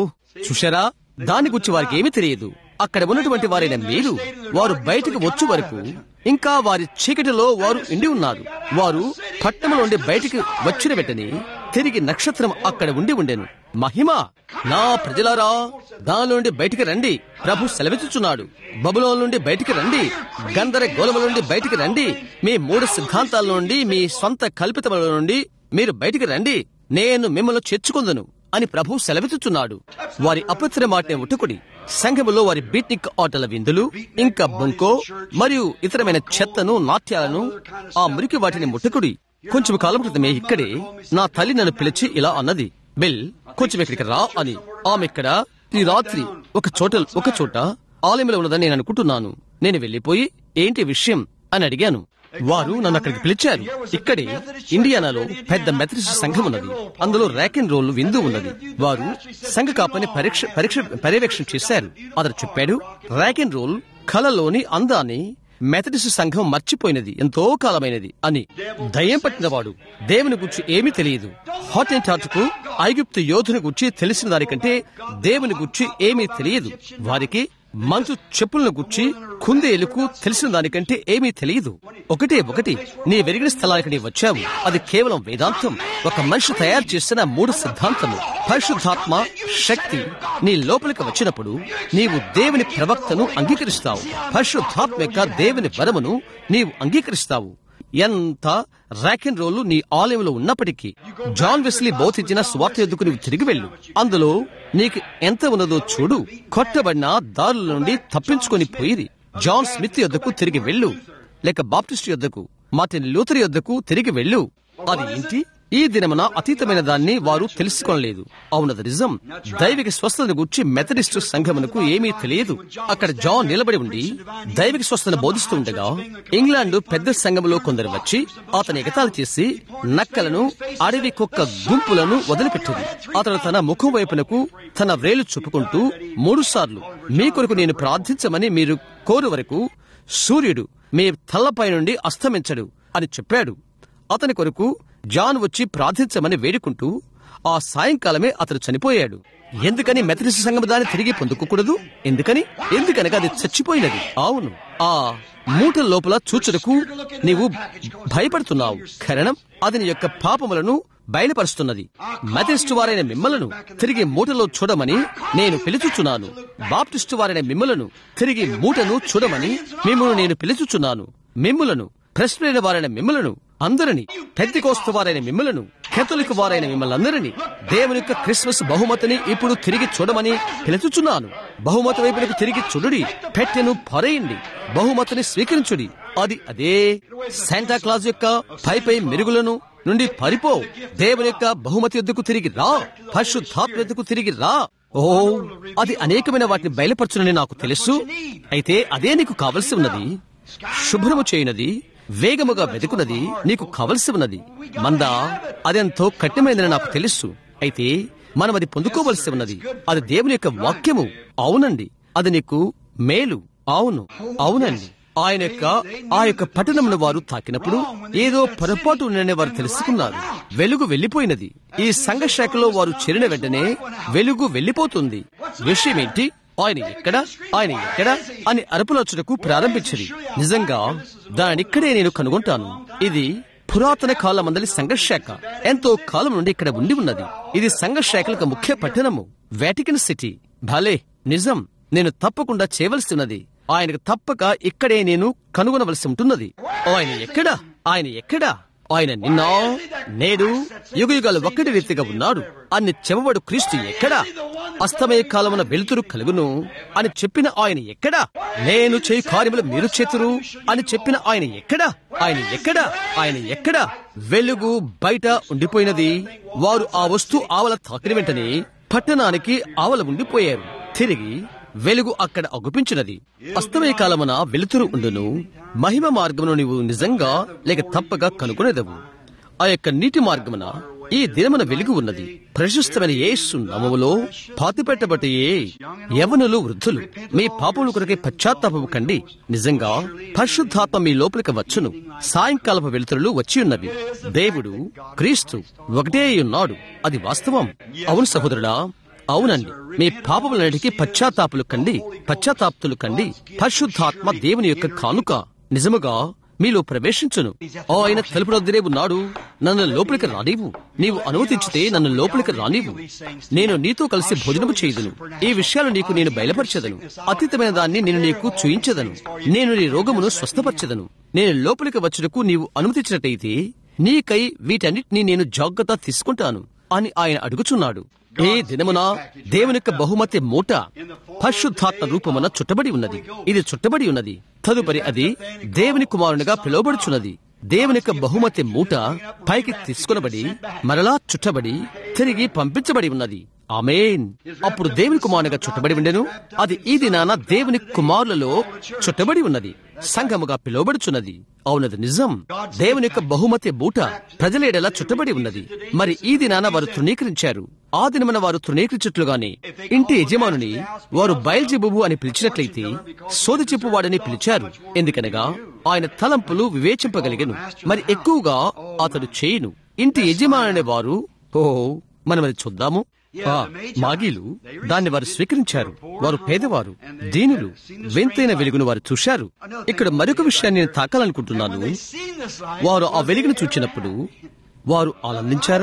చూశారా దాని గురించి వారికి ఏమీ తెలియదు అక్కడ ఉన్నటువంటి వారైన మీరు వారు బయటకు వచ్చు వరకు ఇంకా వారి చీకటిలో వారు ఇండి ఉన్నారు వారు పట్టణం నుండి బయటికి వచ్చిన వెంటనే తిరిగి నక్షత్రం అక్కడ ఉండి ఉండెను మహిమ నా ప్రజలారా దాని నుండి బయటికి రండి ప్రభు సెలవిచ్చుచున్నాడు బబులో నుండి బయటికి రండి గంధర గోలముల నుండి బయటికి రండి మీ మూడు సిద్ధాంతాల నుండి మీ సొంత కల్పితముల నుండి మీరు బయటికి రండి నేను మిమ్మల్ని చేర్చుకుందును అని ప్రభు సెలవిచ్చుచున్నాడు వారి అపత్ర మాటనే ఉట్టుకుడి సంఘములో వారి బీట్నిక్ ఆటల విందులు ఇంకా బొంకో మరియు ఇతరమైన చెత్తను నాట్యాలను ఆ మురికి వాటిని ముట్టుకుడి కొంచెం కాలం క్రితమే ఇక్కడే నా తల్లి నన్ను పిలిచి ఇలా అన్నది బిల్ కొంచెం ఇక్కడికి రా అని ఆమె ఇక్కడ ఈ రాత్రి ఒక చోట ఒక చోట ఆలయంలో ఉన్నదని నేను అనుకుంటున్నాను నేను వెళ్లిపోయి ఏంటి విషయం అని అడిగాను వారు నన్ను అక్కడికి పిలిచారు ఇక్కడే ఇండియానాలో పెద్ద మెథడిస్ట్ సంఘం ఉన్నది అందులో ర్యాక్ అండ్ రోల్ విందు ఉన్నది వారు సంఘ కాపని పరీక్ష పరీక్ష పర్యవేక్షణ చేశారు అతను చెప్పాడు ర్యాక్ అండ్ రోల్ కళలోని అందాన్ని మెథడిస్ట్ సంఘం మర్చిపోయినది ఎంతో కాలమైనది అని దయ్యం పట్టినవాడు దేవుని గురించి ఏమీ తెలియదు హాట్ అండ్ టాట్కు ఐగుప్తు యోధుని గురించి తెలిసిన దానికంటే దేవుని గురించి ఏమీ తెలియదు వారికి మంచు చెప్పులను గుచ్చి కుందేలుకు తెలిసిన దానికంటే ఏమీ తెలియదు ఒకటే ఒకటి నీ వెరిగిన స్థలానికి నీ వచ్చావు అది కేవలం వేదాంతం ఒక మనిషి తయారు చేసిన మూడు సిద్ధాంతము పరిశుద్ధాత్మ శక్తి నీ లోపలికి వచ్చినప్పుడు నీవు దేవుని ప్రవక్తను అంగీకరిస్తావు పరిశుద్ధాత్మ యొక్క దేవుని వరమును నీవు అంగీకరిస్తావు ఎంత ర్యాక్ అండ్ రోల్ నీ ఆలయంలో ఉన్నప్పటికీ జాన్ వెస్లీ బోధించిన స్వార్థ ఎద్దుకు నీవు తిరిగి వెళ్ళు అందులో నీకు ఎంత ఉన్నదో చూడు కొట్టబడిన దారుల నుండి తప్పించుకొని పోయిరి జాన్ స్మిత్ యొద్దకు తిరిగి వెళ్ళు లేక బాప్టిస్ట్ యొద్దకు మార్టిన్ లూథర్ యొద్దకు తిరిగి వెళ్ళు అది ఏంటి ఈ దినమున అతీతమైన దాన్ని వారు తెలుసుకోలేదు అవునది నిజం దైవిక స్వస్థతను గురించి మెథడిస్ట్ సంఘమునకు ఏమీ తెలియదు అక్కడ జాన్ నిలబడి ఉండి దైవిక స్వస్థతను బోధిస్తూ ఉండగా ఇంగ్లాండ్ పెద్ద సంఘములో కొందరు వచ్చి అతని ఎగతాళి చేసి నక్కలను అడవి కుక్క గుంపులను వదిలిపెట్టింది అతడు తన ముఖం వైపునకు తన వ్రేలు చూపుకుంటూ మూడు సార్లు మీ కొరకు నేను ప్రార్థించమని మీరు కోరు వరకు సూర్యుడు మీ తలపై నుండి అస్తమించడు అని చెప్పాడు అతని కొరకు జాన్ వచ్చి ప్రార్థించమని వేడుకుంటూ ఆ సాయంకాలమే అతడు చనిపోయాడు ఎందుకని మెథడిస్ట్ సంఘం దాన్ని తిరిగి పొందుకోకూడదు ఎందుకని ఎందుకనగా అది చచ్చిపోయినది అవును ఆ మూట లోపల చూచుటకు నీవు భయపడుతున్నావు కారణం అది నీ యొక్క పాపములను బయలుపరుస్తున్నది మెథడిస్టు వారైన మిమ్మలను తిరిగి మూటలో చూడమని నేను పిలుచుచున్నాను బాప్టిస్టు వారైన మిమ్మలను తిరిగి మూటను చూడమని మిమ్మల్ని నేను పిలుచుచున్నాను మిమ్ములను ప్రశ్నైన వారైన మిమ్మలను అందరిని పెద్దికోస్తు వారైన మిమ్మలను కేథలిక్ వారైన మిమ్మల్ని అందరినీ దేవుని యొక్క క్రిస్మస్ బహుమతిని ఇప్పుడు తిరిగి చూడమని పిలుచుచున్నాను బహుమతి వైపునకు తిరిగి చూడుడి పెట్టెను పరేయండి బహుమతిని స్వీకరించుడి అది అదే శాంటా క్లాజ్ యొక్క పై పై మెరుగులను నుండి పరిపో దేవుని యొక్క బహుమతి ఎద్దుకు తిరిగి రా పరిశుద్ధాత్మ ఎద్దుకు తిరిగి రా ఓ అది అనేకమైన వాటిని బయలుపరచునని నాకు తెలుసు అయితే అదే నీకు కావలసి ఉన్నది శుభ్రము చేయనది వేగముగా వెతుకున్నది నీకు కావలసి ఉన్నది మందా అదెంతో కఠినమైందని నాకు తెలుసు అయితే మనం అది పొందుకోవలసి ఉన్నది అది దేవుని యొక్క వాక్యము అవునండి అది నీకు మేలు అవును అవునండి ఆయన యొక్క ఆ యొక్క పట్టణంలో వారు తాకినప్పుడు ఏదో పొరపాటు ఉందనే వారు తెలుసుకున్నారు వెలుగు వెళ్లిపోయినది ఈ సంఘ శాఖలో వారు చేరిన వెంటనే వెలుగు వెళ్లిపోతుంది విషయం ఏంటి ఆయన ఎక్కడ ఆయన ఎక్కడ అని అరుపులొచ్చుటకు ప్రారంభించింది నిజంగా దానిక్కడే నేను కనుగొంటాను ఇది పురాతన కాలమందలి సంఘశాఖ ఎంతో కాలం నుండి ఇక్కడ ఉండి ఉన్నది ఇది సంఘశాఖలకు ముఖ్య పట్టణము వాటికన్ సిటీ భలే నిజం నేను తప్పకుండా చేయవలసి ఉన్నది ఆయనకు తప్పక ఇక్కడే నేను కనుగొనవలసి ఉంటున్నది ఆయన ఎక్కడా ఆయన ఎక్కడా ఆయన నిన్న నేడు యుగయుగాలు ఒక్కటి రీతిగా ఉన్నాడు అన్ని చెవబడు క్రీస్తు ఎక్కడా అస్తమయ కాలమున వెలుతురు కలుగును అని చెప్పిన ఆయన ఎక్కడా నేను చేయి కార్యములు మీరు చేతురు అని చెప్పిన ఆయన ఎక్కడా ఆయన ఎక్కడా ఆయన ఎక్కడా వెలుగు బయట ఉండిపోయినది వారు ఆ వస్తువు ఆవల తాకిన వెంటనే పట్టణానికి ఆవల ఉండిపోయారు తిరిగి వెలుగు అక్కడ అగుపించినది అస్తమయ కాలమున వెలుతురు ఉండును మహిమ మార్గమును నీవు నిజంగా లేక తప్పగా కనుగొనేదవు ఆ యొక్క నీటి మార్గమున ఈ దినమున వెలుగు ఉన్నది ప్రశస్తమైన యేసు నామములో పాతిపెట్టబట్టే యవనులు వృద్ధులు మీ పాపముల కొరకే పశ్చాత్తాపము కండి నిజంగా పరిశుద్ధాత్మ మీ లోపలికి వచ్చును సాయంకాలపు వెలుతురులు వచ్చి ఉన్నవి దేవుడు క్రీస్తు ఒకటే ఉన్నాడు అది వాస్తవం అవును సహోదరుడా అవునండి మీ పాపములన్నిటికీ పశ్చాత్తాపులు కండి పశ్చాత్తాప్తులు కండి పరిశుద్ధాత్మ దేవుని యొక్క కానుక నిజముగా మీలో ప్రవేశించును ఓ ఆయన తలుపు వద్దనే ఉన్నాడు నన్ను లోపలికి రానివ్వు నీవు అనుమతించితే నన్ను లోపలికి రానివ్వు నేను నీతో కలిసి భోజనము చేయదును ఈ విషయాలు నీకు నేను బయలుపరచదను అతీతమైన దాన్ని నేను నీకు చూయించదను నేను నీ రోగమును స్వస్థపరచదను నేను లోపలికి వచ్చుటకు నీవు అనుమతించినట్టయితే నీకై వీటన్నిటిని నేను జాగ్రత్త తీసుకుంటాను అని ఆయన అడుగుచున్నాడు ఈ దినమున దేవుని యొక్క బహుమతి మూట పరిశుద్ధాత్మ రూపమున చుట్టబడి ఉన్నది ఇది చుట్టబడి ఉన్నది తదుపరి అది దేవుని కుమారునిగా పిలువబడుచున్నది దేవుని యొక్క బహుమతి మూట పైకి తీసుకునబడి మరలా చుట్టబడి తిరిగి పంపించబడి ఉన్నది ఆమెన్ అప్పుడు దేవుని కుమారునిగా చుట్టబడి ఉండెను అది ఈ దినాన దేవుని కుమారులలో చుట్టబడి ఉన్నది సంఘముగా పిలువబడుచున్నది అవునది నిజం దేవుని యొక్క బహుమతి బూట ప్రజలేడలా చుట్టబడి ఉన్నది మరి ఈ దినాన వారు తృణీకరించారు ఆ దినమున వారు తృణీకరించట్లుగానే ఇంటి యజమానుని వారు బయల్జెబుబు అని పిలిచినట్లయితే సోది చెప్పువాడని పిలిచారు ఎందుకనగా ఆయన తలంపులు వివేచింపగలిగను మరి ఎక్కువగా అతడు చేయును ఇంటి యజమానుని వారు ఓ మనం అది చూద్దాము ఆ మాగీలు దాన్ని వారు స్వీకరించారు వారు పేదవారు దీనులు వింతైన వెలుగును వారు చూశారు ఇక్కడ మరొక విషయాన్ని నేను తాకాలనుకుంటున్నాను వారు ఆ వెలుగును చూచినప్పుడు వారు ఆనందించారా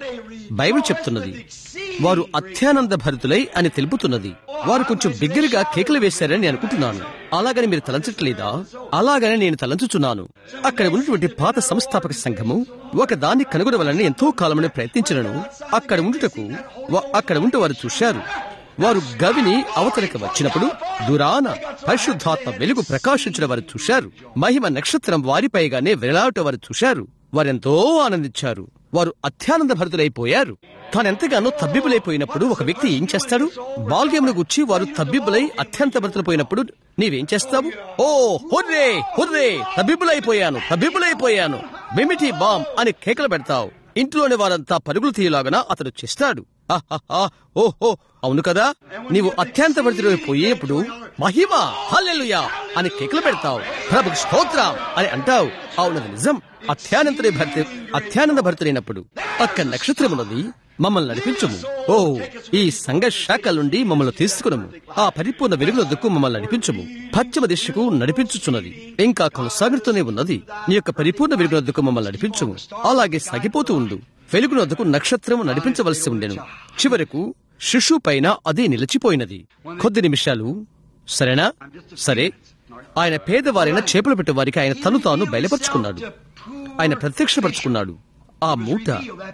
బైబిల్ చెప్తున్నది వారు అత్యానంద భరితులై అని తెలుపుతున్నది వారు కొంచెం బిగ్గరగా కేకలు వేశారని నేను అనుకుంటున్నాను అలాగని మీరు తలంచట్లేదా అలాగని నేను తలంచుచున్నాను అక్కడ ఉన్నటువంటి పాత సంస్థాపక సంఘము ఒక దాన్ని కనుగొనవలని ఎంతో కాలమని ప్రయత్నించినను అక్కడ ఉండుటకు వా- అక్కడ ఉంటూ వారు చూశారు వారు గవిని అవతలికి వచ్చినప్పుడు దురాన పరిశుద్ధాత్మ వెలుగు ప్రకాశించిన వారు చూశారు మహిమ నక్షత్రం వారిపైగానే వెలాట వారు చూశారు వారెంతో ఆనందించారు వారు అత్యానంద భరితులైపోయారు తానెంతగానో తబ్బిబులైపోయినప్పుడు ఒక వ్యక్తి ఏం చేస్తాడు బాల్ గేమ్ ను గుచ్చి వారు తబ్బిబులై అత్యంత భరితులైపోయినప్పుడు నీవేం చేస్తావు ఓ హుర్రే హుర్రే తబ్బిబులైపోయాను తబ్బిబులైపోయాను మిమిటి బామ్ అని కేకలు పెడతావు ఇంట్లోని వారంతా పరుగులు తీయలాగన అతడు చేస్తాడు ఆహాహా, ఓహో అవును కదా నీవు అత్యంత భరితులై పోయేప్పుడు మహిమ హల్లెలూయా అని కేకలు పెడతావు ప్రభుకి స్తోత్రం అని అంటావు అవునది నిజం అత్యానంతుడి భర్త అత్యానంద భర్తులైనప్పుడు అక్కడ నక్షత్రమున్నది మమ్మల్ని నడిపించము ఓ ఈ సంఘ శాఖల నుండి మమ్మల్ని తీసుకునము ఆ పరిపూర్ణ వెలుగులొద్దుకు మమ్మల్ని నడిపించము పశ్చిమ దిశకు నడిపించుచున్నది ఇంకా కొనసాగుతూనే ఉన్నది నీ యొక్క పరిపూర్ణ వెలుగులొద్దుకు మమ్మల్ని నడిపించము అలాగే సాగిపోతూ ఉండు వెలుగునొద్దకు నక్షత్రం నడిపించవలసి ఉండెను చివరకు శిశు పైన అది నిలిచిపోయినది కొద్ది నిమిషాలు సరేనా సరే ఆయన పేదవారైన చేపలు పెట్టే వారికి ఆయన తను తాను బయలుపరుచుకున్నాడు ఆయన ప్రత్యక్షపరుచుకున్నాడు ఆ మూట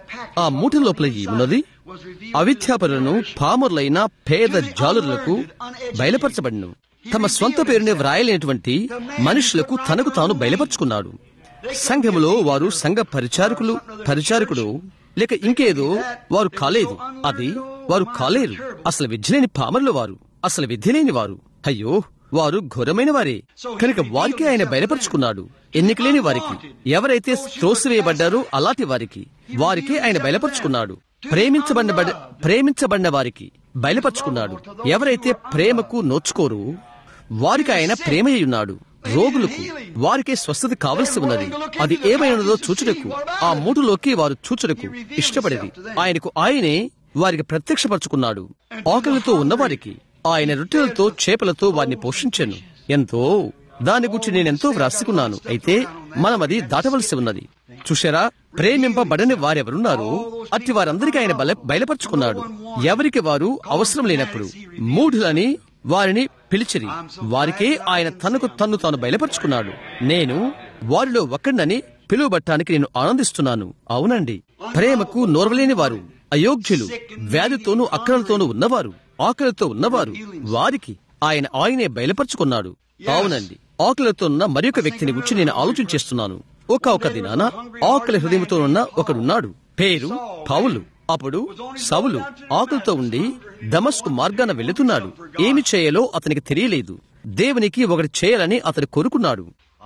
ఆ మూట లోపల ఏమున్నది అవిద్యాపరులను పామరులైన పేద జాలురులకు బయలుపరచబడిను తమ స్వంత పేరుని వ్రాయలేనటువంటి మనుషులకు తనకు తాను బయలుపరుచుకున్నాడు సంఘములో వారు సంఘ పరిచారకులు పరిచారకుడు లేక ఇంకేదో వారు కాలేదు అది వారు కాలేరు అసలు విద్యలేని పామరులు వారు అసలు విద్య లేని వారు అయ్యో వారు ఘోరమైన వారే కనుక వారికి ఆయన బయలుపరుచుకున్నాడు ఎన్నికలేని వారికి ఎవరైతే త్రోసివేయబడ్డారో అలాంటి వారికి వారికే ఆయన బయలుపరుచుకున్నాడు ప్రేమించబడిన ప్రేమించబడిన వారికి బయలుపరుచుకున్నాడు ఎవరైతే ప్రేమకు నోచుకోరు వారికి ఆయన ప్రేమయ్యున్నాడు రోగులకు వారికే స్వస్థత కావలసి ఉన్నది అది ఏమైనదో చూచుటకు ఆ మూటులోకి వారు చూచుటకు ఇష్టపడేది ఆయనకు ఆయనే వారికి ప్రత్యక్షపరచుకున్నాడు ఆకలితో ఉన్నవారికి ఆయన రొట్టెలతో చేపలతో వారిని పోషించాను ఎంతో దాని గురించి నేనెంతో వ్రాసుకున్నాను అయితే మనం అది దాటవలసి ఉన్నది చూశారా ప్రేమింపబడని వారెవరున్నారో అట్టి వారందరికీ ఆయన బల బయలుపరుచుకున్నాడు ఎవరికి వారు అవసరం లేనప్పుడు మూఢులని వారిని పిలిచిరి వారికే ఆయన తనకు తన్ను తాను బయలుపరుచుకున్నాడు నేను వారిలో ఒకడినని పిలువబట్టానికి నేను ఆనందిస్తున్నాను అవునండి ప్రేమకు నోర్వలేని వారు అయోగ్యులు వ్యాధితోనూ అక్రలతోనూ ఉన్నవారు ఆకలితో ఉన్నవారు వారికి ఆయన ఆయనే బయలుపరుచుకున్నాడు అవునండి ఆకలితో ఉన్న మరొక వ్యక్తిని గురించి నేను ఆలోచన చేస్తున్నాను ఒక ఒక దినాన ఆకలి హృదయంతో ఉన్న ఒకడున్నాడు పేరు పౌలు అప్పుడు సవులు ఆకలితో ఉండి దమస్కు మార్గాన వెళుతున్నాడు ఏమి చేయాలో అతనికి తెలియలేదు దేవునికి ఒకటి చేయాలని అతను కోరుకున్నాడు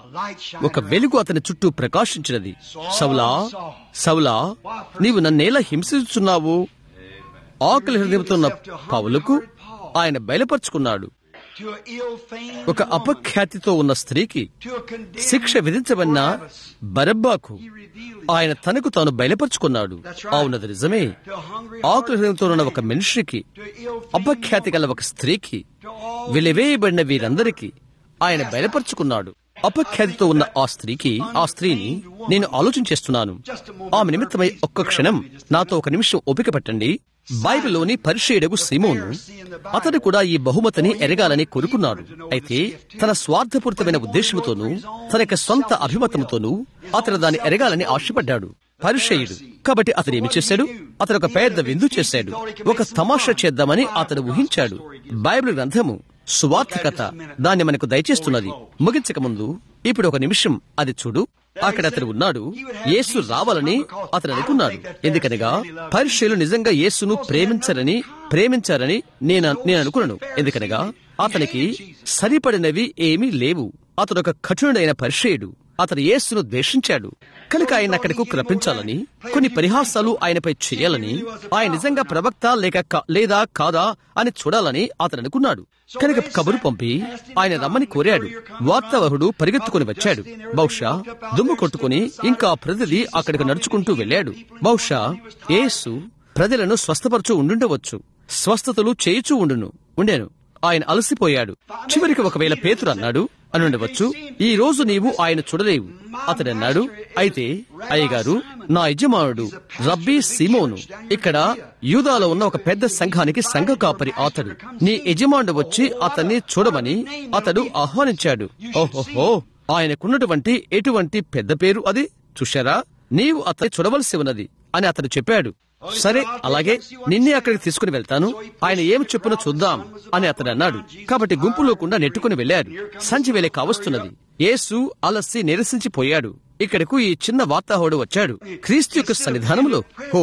ఒక వెలుగు అతని చుట్టూ ప్రకాశించినది సౌలా సౌలా నీవు నన్నేలా హింసిస్తున్నావు ఆకలి హృదయంతో ఉన్న పౌలకు ఆయన బయలుపరుచుకున్నాడు ఒక అపఖ్యాతితో ఉన్న స్త్రీకి శిక్ష విధించబడిన బరబ్బాకు ఆయన తనకు తాను బయలుపరుచుకున్నాడు అవునది నిజమే ఆకలి హృదయంతో ఉన్న ఒక మనిషికి అపఖ్యాతి గల ఒక స్త్రీకి వెలివేయబడిన వీరందరికీ ఆయన బయలుపరుచుకున్నాడు అపఖ్యాతితో ఉన్న ఆ స్త్రీకి ఆ స్త్రీని నేను ఆలోచన చేస్తున్నాను ఆమె నిమిత్తమై ఒక్క క్షణం నాతో ఒక నిమిషం ఓపిక పట్టండి బైబిల్లోని పరిచయుడకు సీమోను అతడు కూడా ఈ బహుమతిని ఎరగాలని కోరుకున్నాడు అయితే తన స్వార్థపూరితమైన ఉద్దేశంతోనూ తన యొక్క సొంత అభిమతంతోనూ అతను దాన్ని ఎరగాలని ఆశపడ్డాడు పరిచయుడు కాబట్టి అతను ఏమి చేశాడు అతను ఒక పెద్ద విందు చేశాడు ఒక తమాషా చేద్దామని అతను ఊహించాడు బైబిల్ గ్రంథము సువార్థకత దాన్ని మనకు దయచేస్తున్నది ముగించక ముందు ఇప్పుడు ఒక నిమిషం అది చూడు అక్కడ అతను ఉన్నాడు యేసు రావాలని అతను అనుకున్నాడు ఎందుకనగా పరిశీలు నిజంగా యేసును ప్రేమించరని ప్రేమించారని నేను నేను అనుకున్నాను ఎందుకనగా అతనికి సరిపడినవి ఏమీ లేవు అతడు ఒక కఠినుడైన పరిచయుడు అతను యేసును ద్వేషించాడు కనుక ఆయన అక్కడకు రప్పించాలని కొన్ని పరిహాసాలు ఆయనపై చేయాలని ఆయన నిజంగా ప్రవక్త లేక కా- లేదా కాదా అని చూడాలని అతను అనుకున్నాడు కనుక కబురు పంపి ఆయన రమ్మని కోరాడు వార్తావహుడు పరిగెత్తుకుని వచ్చాడు బహుశా దుమ్ము కొట్టుకుని ఇంకా ప్రతిదీ అక్కడికి నడుచుకుంటూ వెళ్ళాడు బహుశా యేసు ప్రజలను స్వస్థపరచు ఉండుండవచ్చు స్వస్థతలు చేయుచూ ఉండును ఉండేను ఆయన అలసిపోయాడు చివరికి ఒకవేళ పేతురు అన్నాడు అని ఉండవచ్చు ఈ రోజు నీవు ఆయన చూడలేవు అతడు అన్నాడు అయితే అయ్యగారు నా యజమానుడు రబ్బీ సిమోను ఇక్కడ యూదాలో ఉన్న ఒక పెద్ద సంఘానికి సంఘ కాపరి అతడు నీ యజమానుడు వచ్చి అతన్ని చూడమని అతడు ఆహ్వానించాడు ఓహోహో ఆయనకున్నటువంటి ఎటువంటి పెద్ద పేరు అది చూశారా నీవు అతన్ని చూడవలసి ఉన్నది అని అతడు చెప్పాడు సరే అలాగే నిన్నే అక్కడికి తీసుకుని వెళ్తాను ఆయన ఏమి చెప్పునో చూద్దాం అని అతడు అన్నాడు కాబట్టి గుంపులోకుండా నెట్టుకుని వెళ్లారు సంచి వేలే కావస్తున్నది యేసు అలసి నిరసించిపోయాడు ఇక్కడకు ఈ చిన్న వార్తాహుడు వచ్చాడు క్రీస్తు యొక్క సన్నిధానంలో హో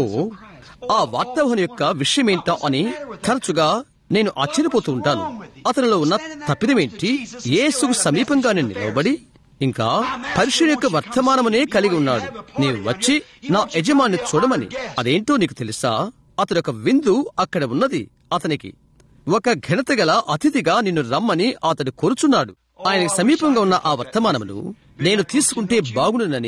ఆ వార్తాహుని యొక్క విషయమేంటో అని తరచుగా నేను ఆశ్చర్యపోతూ ఉంటాను అతనిలో ఉన్న తప్పిదమేంటి యేసుకు సమీపంగానే నిలవబడి ఇంకా పరిశుని యొక్క వర్తమానమునే కలిగి ఉన్నాడు నీవు వచ్చి నా యజమాని చూడమని అదేంటో నీకు తెలుసా అతడు ఒక విందు అక్కడ ఉన్నది అతనికి ఒక ఘనత గల అతిథిగా నిన్ను రమ్మని అతడు కోరుచున్నాడు ఆయన సమీపంగా ఉన్న ఆ వర్తమానమును నేను తీసుకుంటే బాగుండునని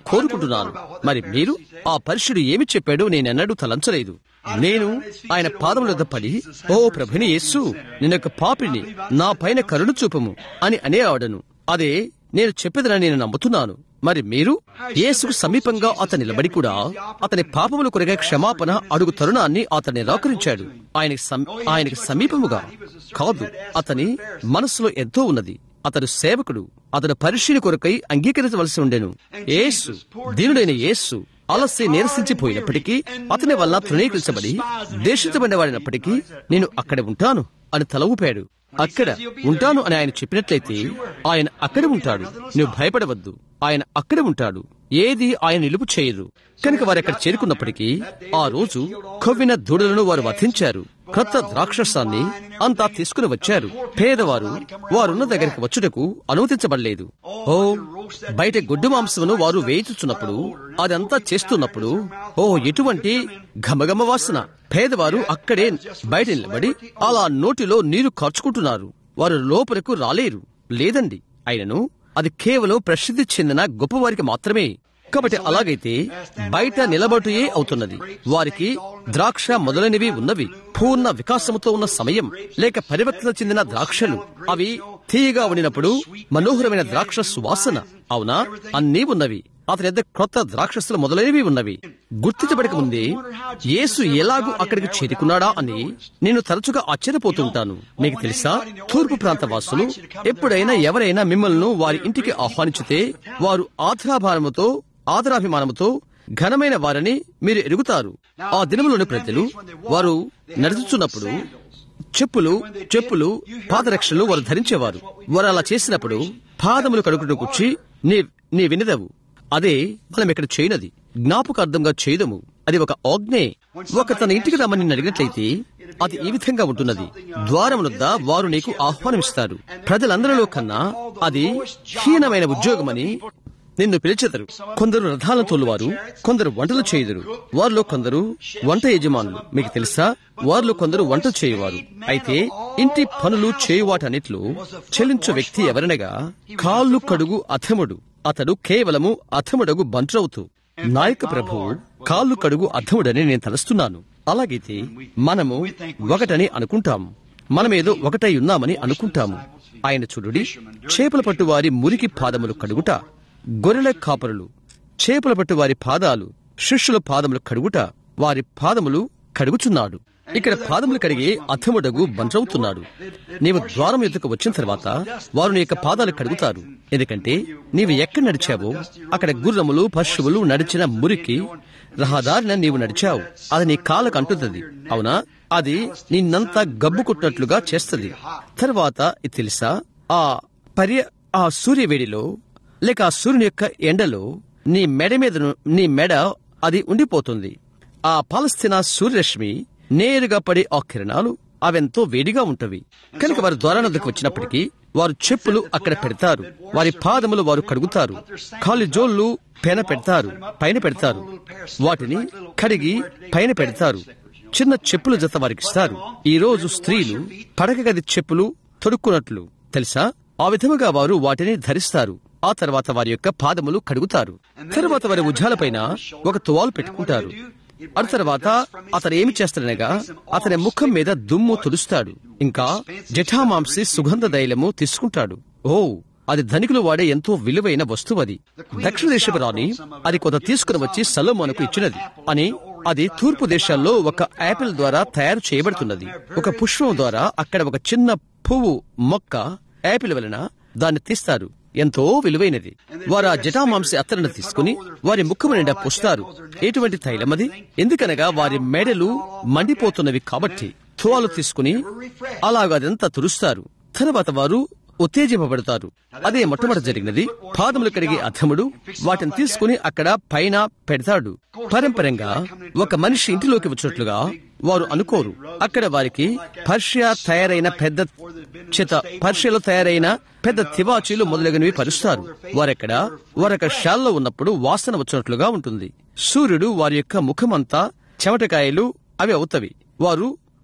కోరుకుంటున్నాను మరి మీరు ఆ పరిశుడు ఏమి చెప్పాడో నేనెన్నడూ తలంచలేదు నేను ఆయన పాదముల వద్ద పడి ఓ ప్రభుని యేసు నేనొక పాపిని నా పైన కరుణ చూపము అని అనేవాడను అదే నేను చెప్పేదని నేను నమ్ముతున్నాను మరి మీరు యేసుకు సమీపంగా అతను నిలబడి కూడా అతని పాపముల కొరగా క్షమాపణ అడుగు తరుణాన్ని అతన్ని నిరాకరించాడు ఆయనకి సమ- ఆయనకి సమీపముగా కాదు అతని మనసులో ఎంతో ఉన్నది అతడు సేవకుడు అతడు పరిశీలి కొరకై అంగీకరించవలసి ఉండెను యేసు దీనుడైన యేసు అలసి నీరసించిపోయినప్పటికీ అతని వల్ల తృణీకరించబడి దేశించబడిన వాడినప్పటికీ నేను అక్కడ ఉంటాను అని తల ఊపాడు అక్కడ ఉంటాను అని ఆయన చెప్పినట్లయితే ఆయన అక్కడే ఉంటాడు నువ్వు భయపడవద్దు ఆయన అక్కడే ఉంటాడు ఏది ఆయన నిలుపు చేయరు కనుక వారు అక్కడ చేరుకున్నప్పటికీ ఆ రోజు కొవ్విన దూడలను వారు వధించారు క్రొత్త ద్రాక్షసాన్ని అంతా తీసుకుని వచ్చారు పేదవారు వారున్న దగ్గరికి వచ్చుటకు అనుమతించబడలేదు ఓ బయట గుడ్డు మాంసమును వారు వేయించుచున్నప్పుడు అదంతా చేస్తున్నప్పుడు ఓ ఎటువంటి ఘమఘమ వాసన పేదవారు అక్కడే బయట నిలబడి అలా నోటిలో నీరు ఖర్చుకుంటున్నారు వారు లోపలకు రాలేరు లేదండి అయినను అది కేవలం ప్రసిద్ధి చెందిన గొప్పవారికి మాత్రమే కాబట్టి అలాగైతే బయట నిలబడుయే అవుతున్నది వారికి ద్రాక్ష మొదలైనవి ఉన్నవి పూర్ణ వికాసముతో ఉన్న సమయం లేక పరివర్తన చెందిన ద్రాక్షలు అవి తీయగా ఉండినప్పుడు మనోహరమైన ద్రాక్ష సువాసన అవునా అన్నీ ఉన్నవి అతని యొద్ద క్రొత్త ద్రాక్షస్సులు మొదలైనవి ఉన్నవి గుర్తించబడక ముందే యేసు ఎలాగూ అక్కడికి చేరుకున్నాడా అని నేను తరచుగా ఆశ్చర్యపోతుంటాను మీకు తెలుసా తూర్పు ప్రాంత వాసులు ఎప్పుడైనా ఎవరైనా మిమ్మల్ని వారి ఇంటికి ఆహ్వానించితే వారు ఆధారాభానముతో ఆదరాభిమానముతో ఘనమైన వారని మీరు ఎరుగుతారు ఆ దినములోని ప్రజలు వారు నడుచుచున్నప్పుడు చెప్పులు చెప్పులు పాదరక్షలు వారు ధరించేవారు వారు అలా చేసినప్పుడు పాదములు కడుగుటకు కూర్చి నీ నీ వినదవు అదే మనం ఇక్కడ చేయనది జ్ఞాపకార్థంగా చేయదము అది ఒక ఆజ్ఞే ఒక తన ఇంటికి రమ్మని నిన్ను అడిగినట్లయితే అది ఈ విధంగా ఉంటున్నది ద్వారమునొద్ద వారు నీకు ఆహ్వానమిస్తారు ప్రజలందరిలో కన్నా అది హీనమైన ఉద్యోగమని నిన్ను పిలిచెదరు కొందరు రథాలను తోలువారు కొందరు వంటలు చేయుదురు వారిలో కొందరు వంట యజమానులు మీకు తెలుసా వారిలో కొందరు వంట చేయువారు అయితే ఇంటి పనులు చేయువాటన్నిట్లో చెల్లించు వ్యక్తి ఎవరనగా కాళ్ళు కడుగు అథముడు అతడు కేవలము అథముడగు బంట్రవుతూ నాయక ప్రభు కాళ్ళు కడుగు అథముడని నేను తలుస్తున్నాను అలాగైతే మనము ఒకటని అనుకుంటాము మనమేదో ఒకటై ఉన్నామని అనుకుంటాము ఆయన చూడుడి చేపల పట్టు వారి మురికి పాదములు కడుగుట గొర్రెల కాపరులు చేపల పట్టు వారి పాదాలు శిష్యుల పాదములు కడుగుట వారి పాదములు కడుగుచున్నాడు ఇక్కడ పాదములు కడిగే అథముడగు బండ్రవుతున్నాడు నీవు ద్వారం ఎద్దుకు వచ్చిన తర్వాత వారు నీ యొక్క పాదాలు కడుగుతారు ఎందుకంటే నీవు ఎక్కడ నడిచావో అక్కడ గుర్రములు పశువులు నడిచిన మురికి రహదారిన నీవు నడిచావు అది నీ కాళ్ళకు అంటుతుంది అవునా అది నిన్నంతా గబ్బు కొట్టినట్లుగా చేస్తుంది తర్వాత ఇది తెలుసా ఆ పర్య ఆ సూర్యవేడిలో లేక ఆ సూర్యుని యొక్క ఎండలో నీ మెడ మీద నీ మెడ అది ఉండిపోతుంది ఆ పాలస్తీనా సూర్యరశ్మి నేరుగా పడే ఆ కిరణాలు అవెంతో వేడిగా ఉంటవి కనుక వారు ద్వారానద్దకు వచ్చినప్పటికీ వారు చెప్పులు అక్కడ పెడతారు వారి పాదములు వారు కడుగుతారు కాలి జోళ్లు పెన పెడతారు పైన పెడతారు వాటిని కడిగి పైన పెడతారు చిన్న చెప్పుల జత వారికి ఇస్తారు ఈ రోజు స్త్రీలు పడక గది చెప్పులు తొడుక్కున్నట్లు తెలుసా ఆ విధముగా వారు వాటిని ధరిస్తారు ఆ తర్వాత వారి యొక్క పాదములు కడుగుతారు తర్వాత వారి ఉజ్జాలపైన ఒక తువాలు పెట్టుకుంటారు ఆ తర్వాత అతను ఏమి చేస్తాడనగా అతని ముఖం మీద దుమ్ము తుడుస్తాడు ఇంకా జఠామాంసి సుగంధ తైలము తీసుకుంటాడు ఓ అది ధనికులు వాడే ఎంతో విలువైన వస్తువు అది దక్షిణ దేశపు రాణి అది కొంత తీసుకుని వచ్చి సలోమోనుకు ఇచ్చినది అని అది తూర్పు దేశాల్లో ఒక యాపిల్ ద్వారా తయారు చేయబడుతున్నది ఒక పుష్పం ద్వారా అక్కడ ఒక చిన్న పువ్వు మొక్క యాపిల్ వలన దాన్ని తీస్తారు ఎంతో విలువైనది వారు ఆ జటామాంసి అత్తలను తీసుకుని వారి ముఖము నిండా పుస్తారు ఎటువంటి తైలమది ఎందుకనగా వారి మెడలు మండిపోతున్నవి కాబట్టి తువాలు తీసుకుని అలాగదంతా తురుస్తారు తర్వాత వారు ఉత్తేజింపబడతారు అదే మొట్టమొదటి జరిగినది పాదములు కడిగే అర్థముడు వాటిని తీసుకుని అక్కడ పైన పెడతాడు పరంపరంగా ఒక మనిషి ఇంటిలోకి వచ్చినట్లుగా వారు అనుకోరు అక్కడ వారికి పర్షియా తయారైన పెద్ద చేత పర్షియాలో తయారైన పెద్ద తివాచీలు మొదలగునవి పరుస్తారు వారక్కడ వారొక షాల్లో ఉన్నప్పుడు వాసన వచ్చినట్లుగా ఉంటుంది సూర్యుడు వారి యొక్క ముఖమంతా చెమటకాయలు అవి అవుతవి వారు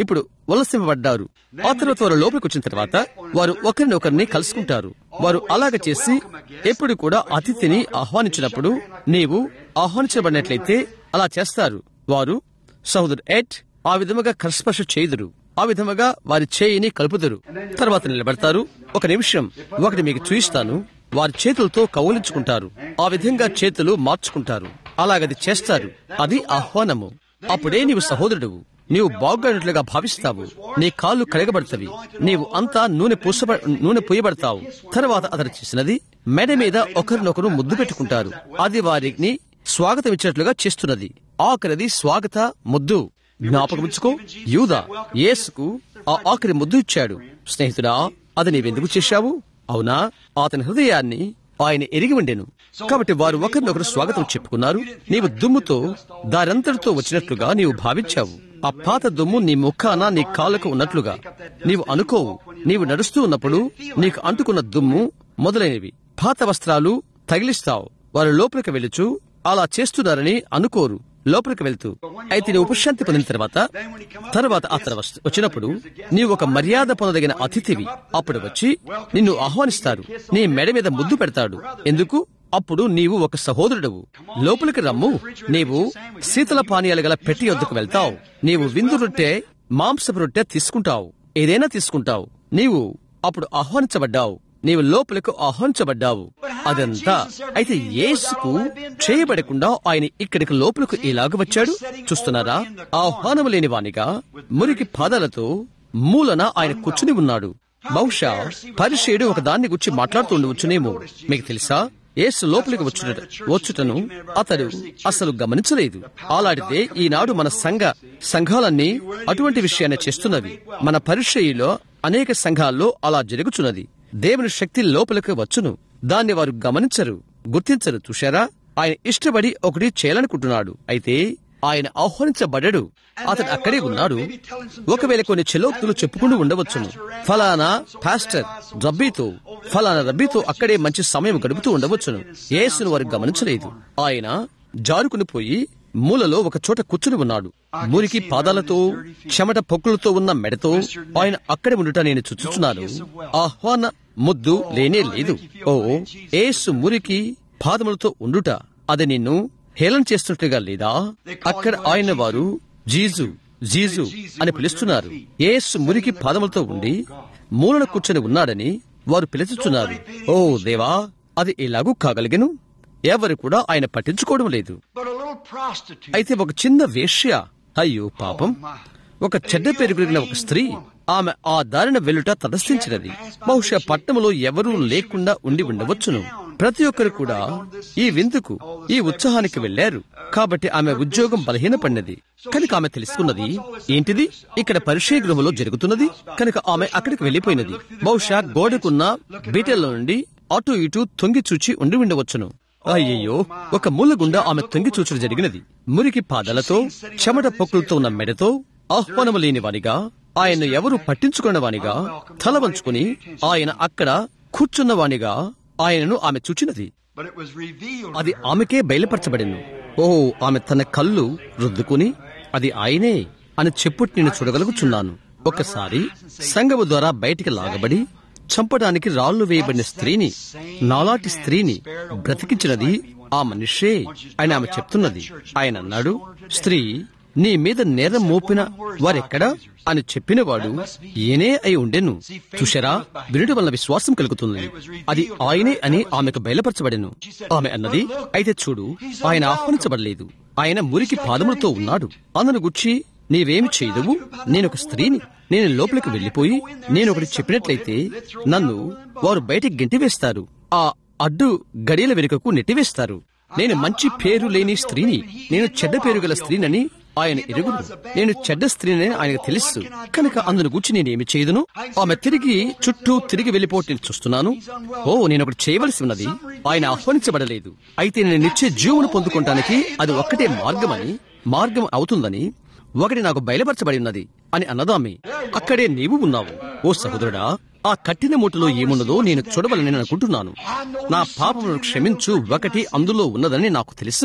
ఇప్పుడు వలసింపబడ్డారు ఆ తర్వాత వారు లోపలికి వచ్చిన తర్వాత వారు ఒకరిని ఒకరిని కలుసుకుంటారు వారు అలాగ చేసి ఎప్పుడు కూడా అతిథిని ఆహ్వానించినప్పుడు నీవు ఆహ్వానించబడినట్లయితే అలా చేస్తారు వారు సహోదరు ఎట్ ఆ విధముగా కర్స్పర్శ చేయుదురు ఆ విధముగా వారి చేయిని కలుపుదురు తర్వాత నిలబడతారు ఒక నిమిషం ఒకటి మీకు చూయిస్తాను వారి చేతులతో కౌలించుకుంటారు ఆ విధంగా చేతులు మార్చుకుంటారు అలాగది చేస్తారు అది ఆహ్వానము అప్పుడే నీవు సహోదరుడువు నీవు బాగున్నట్లుగా భావిస్తావు నీ కాళ్ళు కడగబడతవి నీవు అంతా నూనె పూసబ నూనె పూయబడతావు తర్వాత అతడు చేసినది మెడ మీద ఒకరినొకరు ముద్దు పెట్టుకుంటారు అది వారిని స్వాగతం ఇచ్చినట్లుగా చేస్తున్నది ఆఖరిది స్వాగత ముద్దు జ్ఞాపకముంచుకో యూదా యేసుకు ఆ ఆఖరి ముద్దు ఇచ్చాడు స్నేహితుడా అది నీవెందుకు చేశావు అవునా అతని హృదయాన్ని ఆయన ఎరిగి ఉండెను కాబట్టి వారు ఒకరినొకరు స్వాగతం చెప్పుకున్నారు నీవు దుమ్ముతో దారంతటితో వచ్చినట్లుగా నీవు భావించావు ఆ పాత దుమ్ము నీ ముఖాన నీ కాళ్ళకు ఉన్నట్లుగా నీవు అనుకోవు నీవు నడుస్తూ ఉన్నప్పుడు నీకు అంటుకున్న దుమ్ము మొదలైనవి పాత వస్త్రాలు తగిలిస్తావు వారు లోపలికి వెళ్ళుచు అలా చేస్తున్నారని అనుకోరు లోపలికి వెళ్తూ అయితే నీ ఉపశాంతి పొందిన తర్వాత తర్వాత అతను వస్- వచ్చినప్పుడు నీవు ఒక మర్యాద పొందదగిన అతిథివి అప్పుడు వచ్చి నిన్ను ఆహ్వానిస్తారు నీ మెడ మీద ముద్దు పెడతాడు ఎందుకు అప్పుడు నీవు ఒక సహోదరుడవు లోపలికి రమ్ము నీవు శీతల పానీయాలు గల పెట్టి వద్దకు వెళ్తావు నీవు విందు రొట్టె మాంసపు రొట్టె తీసుకుంటావు ఏదైనా తీసుకుంటావు నీవు అప్పుడు ఆహ్వానించబడ్డావు నీవు లోపలకు ఆహ్వానించబడ్డావు అదంతా అయితే యేసుకు చేయబడకుండా ఆయన ఇక్కడికి లోపలకు ఎలాగ వచ్చాడు చూస్తున్నారా ఆహ్వానము లేని వానిగా మురికి పాదాలతో మూలన ఆయన కూర్చుని ఉన్నాడు బహుశా పరిచయుడు ఒక దాన్ని గురించి మాట్లాడుతూ ఉండవచ్చునేమో మీకు తెలుసా యేసు లోపలికి వచ్చుట వచ్చుటను అతడు అసలు గమనించలేదు అలాంటిదే ఈనాడు మన సంఘ సంఘాలన్నీ అటువంటి విషయాన్ని చేస్తున్నవి మన పరిచయలో అనేక సంఘాల్లో అలా జరుగుచున్నది దేవుని శక్తి లోపలికి వచ్చును దాన్ని వారు గమనించరు గుర్తించరు చూశారా ఆయన ఇష్టపడి ఒకటి చేయాలనుకుంటున్నాడు అయితే ఆయన ఆహ్వానించబడడు అతడు అక్కడే ఉన్నాడు ఒకవేళ కొన్ని చెలోక్తులు చెప్పుకుంటూ ఉండవచ్చును ఫలానా పాస్టర్ రబ్బీతో ఫలానా రబ్బీతో అక్కడే మంచి సమయం గడుపుతూ ఉండవచ్చును యేసును వారు గమనించలేదు ఆయన జారుకుని పోయి మూలలో ఒక చోట కూర్చుని ఉన్నాడు మురికి పాదాలతో చెమట పొక్కులతో ఉన్న మెడతో ఆయన అక్కడే ఉండుట నేను చూచుచున్నాను ఆహ్వాన ముద్దు లేనే లేదు ఓ ఏసు మురికి పాదములతో ఉండుట అది నిన్ను హేళన చేస్తున్నట్టుగా లేదా అక్కడ ఆయన వారు జీజు జీజు అని పిలుస్తున్నారు ఏసు మురికి పాదములతో ఉండి మూలన కూర్చొని ఉన్నాడని వారు పిలుచుచున్నారు ఓ దేవా అది ఎలాగూ కాగలిగను ఎవరు కూడా ఆయన పట్టించుకోవడం లేదు But a little prostitute. అయితే ఒక చిన్న వేశ్య అయ్యో పాపం ఒక చెడ్డ పేరు కలిగిన ఒక స్త్రీ ఆమె ఆ దారిన వెలుట తటస్థించినది బహుశా పట్టణంలో ఎవరూ లేకుండా ఉండి ఉండవచ్చును ప్రతి ఒక్కరు కూడా ఈ విందుకు ఈ ఉత్సాహానికి వెళ్లారు కాబట్టి ఆమె ఉద్యోగం బలహీనపడినది కనుక ఆమె తెలుసుకున్నది ఏంటిది ఇక్కడ పరిచయ గృహంలో జరుగుతున్నది కనుక ఆమె అక్కడికి వెళ్లిపోయినది బహుశా గోడకున్న బీటెల్లో నుండి అటు ఇటు తొంగి చూచి ఉండి ఉండవచ్చును అయ్యయ్యో ఒక మూల గుండా ఆమె తొంగి చూచుడు జరిగినది మురికి పాదాలతో చెమట పొక్కులతో ఉన్న మెడతో ఆహ్వానము లేని వానిగా ఆయన ఎవరు పట్టించుకున్న వానిగా తల వంచుకుని ఆయన అక్కడ కూర్చున్న వానిగా ఆయనను ఆమె చూచినది But it was revealed. అది ఆమెకే బయలుపరచబడింది ఓ ఆమె తన కళ్ళు రుద్దుకుని అది ఆయనే అని చెప్పుటి నేను చూడగలుగుచున్నాను ఒకసారి సంగము ద్వారా బయటికి లాగబడి చంపడానికి రాళ్లు వేయబడిన స్త్రీని నాలాటి స్త్రీని బ్రతికించినది ఆ మనిషే అని ఆమె చెప్తున్నది ఆయన అన్నాడు స్త్రీ నీ మీద నేరం మోపిన వారెక్కడా అని చెప్పినవాడు ఈయనే అయి ఉండెను చూశారా వినుట వలన విశ్వాసం కలుగుతుంది అది ఆయనే అని ఆమెకు బయలుపరచబడెను ఆమె అన్నది అయితే చూడు ఆయన ఆహ్వానించబడలేదు ఆయన మురికి పాదములతో ఉన్నాడు అందును గుచ్చి నీవేమి చేయదువు నేనొక స్త్రీని నేను లోపలికి వెళ్లిపోయి నేను ఒకటి చెప్పినట్లయితే నన్ను వారు బయటికి గెంటివేస్తారు ఆ అడ్డు గడియల వెనుకకు నెట్టివేస్తారు నేను మంచి పేరు లేని స్త్రీని నేను చెడ్డ పేరు గల స్త్రీనని ఆయన ఎరుగుడు నేను చెడ్డ స్త్రీని ఆయనకు తెలుసు కనుక అందును గురించి నేనేమి చేయదును ఆమె తిరిగి చుట్టూ తిరిగి వెళ్ళిపోవటం చూస్తున్నాను ఓ నేను ఒకటి చేయవలసి ఉన్నది ఆయన ఆహ్వానించబడలేదు అయితే నేను నిత్య జీవును పొందుకోవటానికి అది ఒక్కటే మార్గమని మార్గం అవుతుందని ఒకటి నాకు బయలుపరచబడి ఉన్నది అని అన్నదామె అక్కడే నీవు ఉన్నావు ఓ సహోదరుడా ఆ కట్టిన మూటలో ఏమున్నదో నేను చూడవలని అనుకుంటున్నాను నా పాపములను క్షమించు ఒకటి అందులో ఉన్నదని నాకు తెలుసును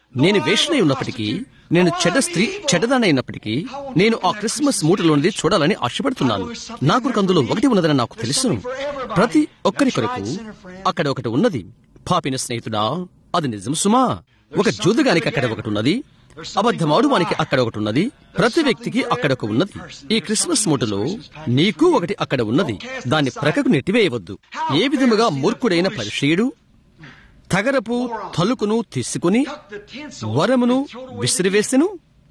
నేను వేషనై ఉన్నప్పటికీ నేను చెడ్డ స్త్రీ చెడ్డదానైనప్పటికీ నేను ఆ క్రిస్మస్ మూటలోనిది చూడాలని ఆశపడుతున్నాను నాకు అందులో ఒకటి ఉన్నదని నాకు తెలుసును ప్రతి ఒక్కరి కొరకు అక్కడ ఒకటి ఉన్నది పాపిన స్నేహితుడా అది నిజం సుమా ఒక జూదగానికి అక్కడ ఒకటి ఉన్నది అబద్ధమాడు వానికి అక్కడ ఒకటి ఉన్నది ప్రతి వ్యక్తికి అక్కడ ఒక ఉన్నది ఈ క్రిస్మస్ మూటలో నీకు ఒకటి అక్కడ ఉన్నది దాన్ని ప్రక్కకు నెట్టివేయవద్దు ఏ విధముగా మూర్ఖుడైన పరిచయుడు తగరపు తలుకును తీసుకుని వరమును విసిరివేసెను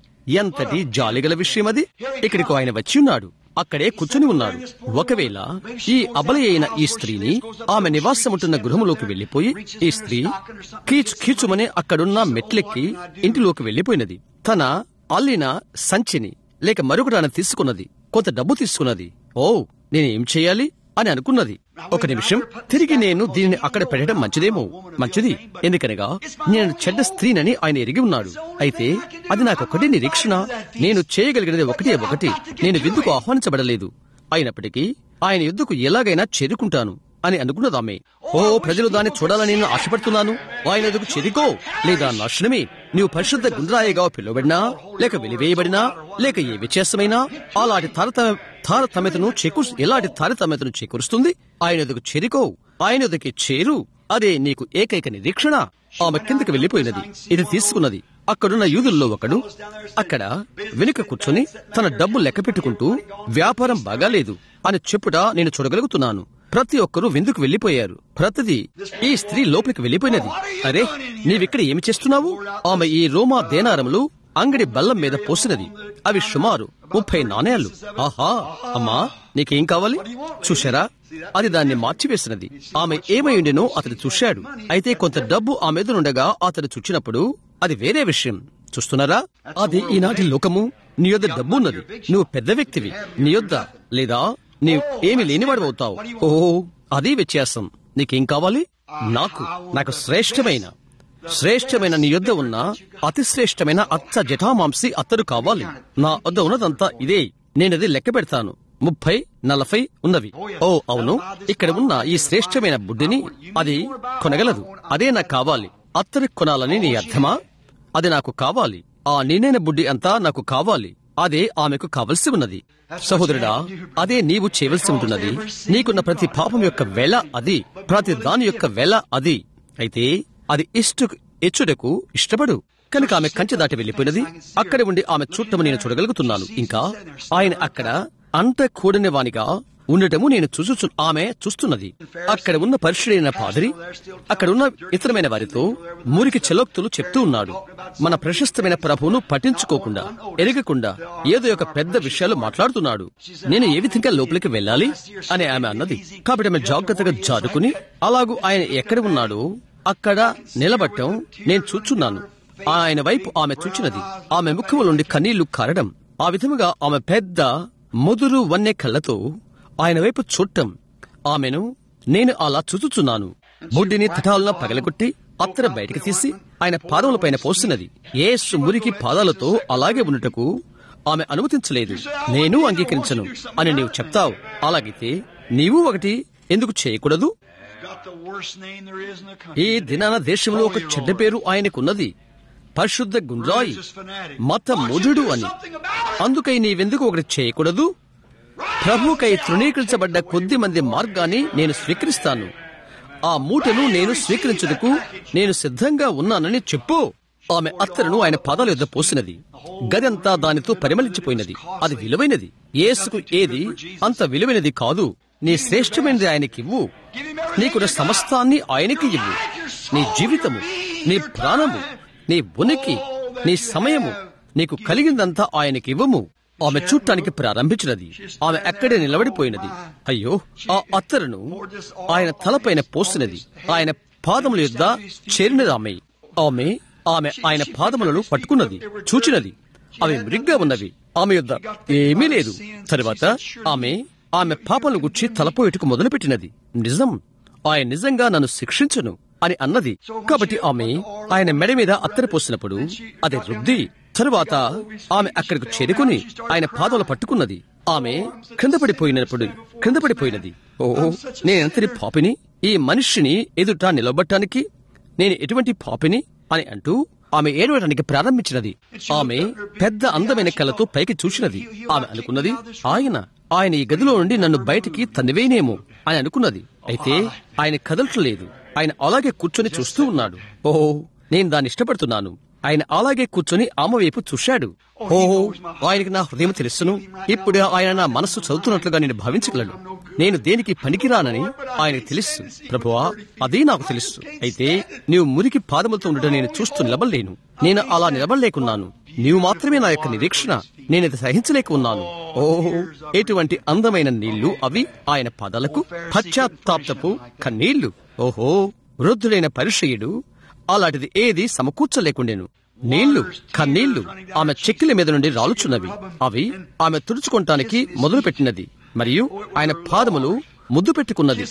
ఎంతటి జాలిగల విషయం అది ఇక్కడికి ఆయన వచ్చి ఉన్నాడు అక్కడే కూర్చుని ఉన్నాడు ఒకవేళ ఈ అబల అయిన ఈ స్త్రీని ఆమె నివాసముంటున్న గృహములోకి వెళ్లిపోయి ఈ స్త్రీ కీచు కీచుమని అక్కడున్న మెట్లెక్కి ఇంటిలోకి వెళ్లిపోయినది తన అల్లిన సంచిని లేక మరొకటి తీసుకున్నది కొంత డబ్బు తీసుకున్నది ఓ నేనేం చేయాలి అని అనుకున్నది ఒక నిమిషం తిరిగి నేను దీనిని అక్కడ పెట్టడం మంచిదేమో మంచిది ఎందుకనగా నేను చెడ్డ స్త్రీనని ఆయన ఎరిగి ఉన్నాడు అయితే అది నాకొక్కటి నిరీక్షణ నేను చేయగలిగినది ఒకటే ఒకటి నేను విందుకు ఆహ్వానించబడలేదు అయినప్పటికీ ఆయన యుద్ధకు ఎలాగైనా చేరుకుంటాను అని అనుకున్నది ఆమె ఓ ప్రజలు దాన్ని చూడాలని నేను ఆశపడుతున్నాను ఆయన ఎదుగు చెదికో లేదా నాశనమే నీవు పరిశుద్ధ గుండ్రాయిగా పిలువబడినా లేక వెలివేయబడినా లేక ఏ వ్యత్యాసమైనా అలాంటి తారతమ్య తారతమ్యతను చేకూర్ ఎలాంటి తారతమ్యతను చేకూరుస్తుంది ఆయన ఎదుగు చేరుకో ఆయన ఎదుకి చేరు అదే నీకు ఏకైక నిరీక్షణ ఆమె కిందకి వెళ్లిపోయినది ఇది తీసుకున్నది అక్కడున్న యూదుల్లో ఒకడు అక్కడ వెనుక కూర్చొని తన డబ్బు లెక్క పెట్టుకుంటూ వ్యాపారం బాగాలేదు అని చెప్పుట నేను చూడగలుగుతున్నాను ప్రతి ఒక్కరూ విందుకు వెళ్లిపోయారు ప్రతిదీ ఈ స్త్రీ లోపలికి వెళ్లిపోయినది అరే నీవిక్కడ ఏమి చేస్తున్నావు ఆమె ఈ రోమా దేనారములు అంగడి బల్లం మీద పోసినది అవి సుమారు ముప్పై నాణేలు ఆహా అమ్మా నీకేం కావాలి చూశారా అది దాన్ని మార్చివేసినది ఆమె ఏమైండెనో అతడు చూశాడు అయితే కొంత డబ్బు ఆమె ఎదురుండగా అతడు చూచినప్పుడు అది వేరే విషయం చూస్తున్నారా అది ఈనాటి లోకము నీ యొద్ద డబ్బు ఉన్నది నువ్వు పెద్ద వ్యక్తివి నీ యొద్ద లేదా నీవు ఏమి లేనివాడు ఓ అదే వ్యత్యాసం నీకేం కావాలి నాకు నాకు శ్రేష్టమైన శ్రేష్టమైన నీ యొద్ద ఉన్న అతి శ్రేష్టమైన అచ్చ జటామాంసి అత్తరు కావాలి నా వద్ద ఉన్నదంతా ఇదే నేనది లెక్క పెడతాను ముప్పై నలభై ఉన్నవి ఓ అవును ఇక్కడ ఉన్న ఈ శ్రేష్టమైన బుడ్డిని అది కొనగలదు అదే నాకు కావాలి అత్తరి కొనాలని నీ అర్థమా అది నాకు కావాలి ఆ నిన్నైన బుడ్డి అంతా నాకు కావాలి అదే ఆమెకు కావలసి ఉన్నది సహోదరుడా అదే నీవు చేయవలసి ఉంటున్నది నీకున్న ప్రతి పాపం యొక్క వెల అది ప్రతి దాని యొక్క వెల అది అయితే అది ఇష్ట ఇచ్చుటకు ఇష్టపడు కనుక ఆమె కంచె దాటి వెళ్లిపోయినది అక్కడ ఉండి ఆమె చూడటము నేను చూడగలుగుతున్నాను ఇంకా ఆయన అక్కడ అంత కూడని వానిగా ఉండటము నేను చూసు ఆమె చూస్తున్నది అక్కడ ఉన్న పరిశుడైన పాదరి అక్కడ ఉన్న ఇతరమైన వారితో మురికి చెలోక్తులు చెప్తూ ఉన్నాడు మన ప్రశస్తమైన ప్రభువును పట్టించుకోకుండా ఎరగకుండా ఏదో ఒక పెద్ద విషయాలు మాట్లాడుతున్నాడు నేను ఏ విధంగా లోపలికి వెళ్ళాలి అని ఆమె అన్నది కాబట్టి ఆమె జాగ్రత్తగా జారుకుని అలాగూ ఆయన ఎక్కడ ఉన్నాడో అక్కడ నిలబట్టం నేను చూచున్నాను ఆయన వైపు ఆమె చూచినది ఆమె ముఖము నుండి కన్నీళ్లు కారడం ఆ విధముగా ఆమె పెద్ద ముదురు వన్నె కళ్ళతో ఆయన వైపు చూడటం ఆమెను నేను అలా చూచుచున్నాను బుడ్డిని తటాలను పగలగొట్టి అత్తర బయటికి తీసి ఆయన పాదములపైన పోసినది ఏసు మురికి పాదాలతో అలాగే ఉండుటకు ఆమె అనుమతించలేదు నేను అంగీకరించను అని నీవు చెప్తావు అలాగైతే నీవు ఒకటి ఎందుకు చేయకూడదు ఈ దినాన దేశంలో ఒక చెడ్డ పేరు ఆయనకున్నది పరిశుద్ధ గుండ్రాయి మత ముజుడు అని అందుకై నీవెందుకు ఒకటి చేయకూడదు ప్రభుకై తృణీకరించబడ్డ కొద్ది మంది మార్గాన్ని నేను స్వీకరిస్తాను ఆ మూటను నేను స్వీకరించుటకు నేను సిద్ధంగా ఉన్నానని చెప్పు ఆమె అత్తరును ఆయన పాదాల యొద్ద పోసినది గదంతా దానితో పరిమళించిపోయినది అది విలువైనది యేసుకు ఏది అంత విలువైనది కాదు నీ శ్రేష్టమైనది ఆయనకివ్వు నీకున్న సమస్తాన్ని ఆయనకి ఇవ్వు నీ జీవితము నీ ప్రాణము నీ ఉనికి నీ సమయము నీకు కలిగిందంతా ఆయనకి ఇవ్వము ఆమె చూడటానికి ప్రారంభించినది ఆమె అక్కడే నిలబడిపోయినది అయ్యో ఆ అత్తరును ఆయన తలపైన పోసినది ఆయన పాదముల యొద్ద చేరినది ఆమె ఆమె ఆమె ఆయన పాదములను పట్టుకున్నది చూచినది అవి మృగ్గా ఉన్నవి ఆమె యొద్ద ఏమీ లేదు తరువాత ఆమె ఆమె పాపను గుచ్చి తలపోయేటుకు మొదలుపెట్టినది నిజం ఆయన నిజంగా నన్ను శిక్షించును అని అన్నది కాబట్టి ఆమె ఆయన మెడ మీద అత్తరి పోసినప్పుడు అది రుద్ది తరువాత ఆమె అక్కడికి చేరుకుని ఆయన పాదాలు పట్టుకున్నది ఆమె క్రింద పడిపోయినప్పుడు క్రింద పడిపోయినది ఓ నేనెంతటి పాపిని ఈ మనిషిని ఎదుట నిలబట్టడానికి నేను ఎటువంటి పాపిని అని అంటూ ఆమె ఏడవడానికి ప్రారంభించినది ఆమె పెద్ద అందమైన కళ్ళతో పైకి చూసినది ఆమె అనుకున్నది ఆయన ఆయన ఈ గదిలో నుండి నన్ను బయటికి తన్నివేయనేమో అని అనుకున్నది అయితే ఆయన కదలటం లేదు ఆయన అలాగే కూర్చొని చూస్తూ ఉన్నాడు ఓహో నేను దాన్ని ఇష్టపడుతున్నాను ఆయన అలాగే కూర్చొని ఆమె వైపు చూశాడు ఓహో ఆయనకి నా హృదయం తెలుసును ఇప్పుడు ఆయన నా మనస్సు చదువుతున్నట్లుగా నేను భావించగలను నేను దేనికి పనికిరానని ఆయనకు తెలుసు ప్రభువా అదే నాకు తెలుసు అయితే నీవు మురికి పాదములతో ఉండటం నేను చూస్తూ నిలబడలేను నేను అలా నిలబడలేకున్నాను నీవు మాత్రమే నా యొక్క నిరీక్షణ నేను ఇది సహించలేక ఉన్నాను ఓహో ఎటువంటి అందమైన నీళ్లు అవి ఆయన పాదాలకు పశ్చాత్తాప్తపు కన్నీళ్లు ఓహో వృద్ధుడైన పరిచయుడు అలాంటిది ఏది సమకూర్చలేకుండెను నీళ్లు కన్నీళ్లు ఆమె చెక్కిల మీద నుండి రాలుచున్నవి అవి ఆమె తుడుచుకోవటానికి మొదలుపెట్టినది మరియు ఆయన పాదములు ముద్దు పెట్టుకున్నది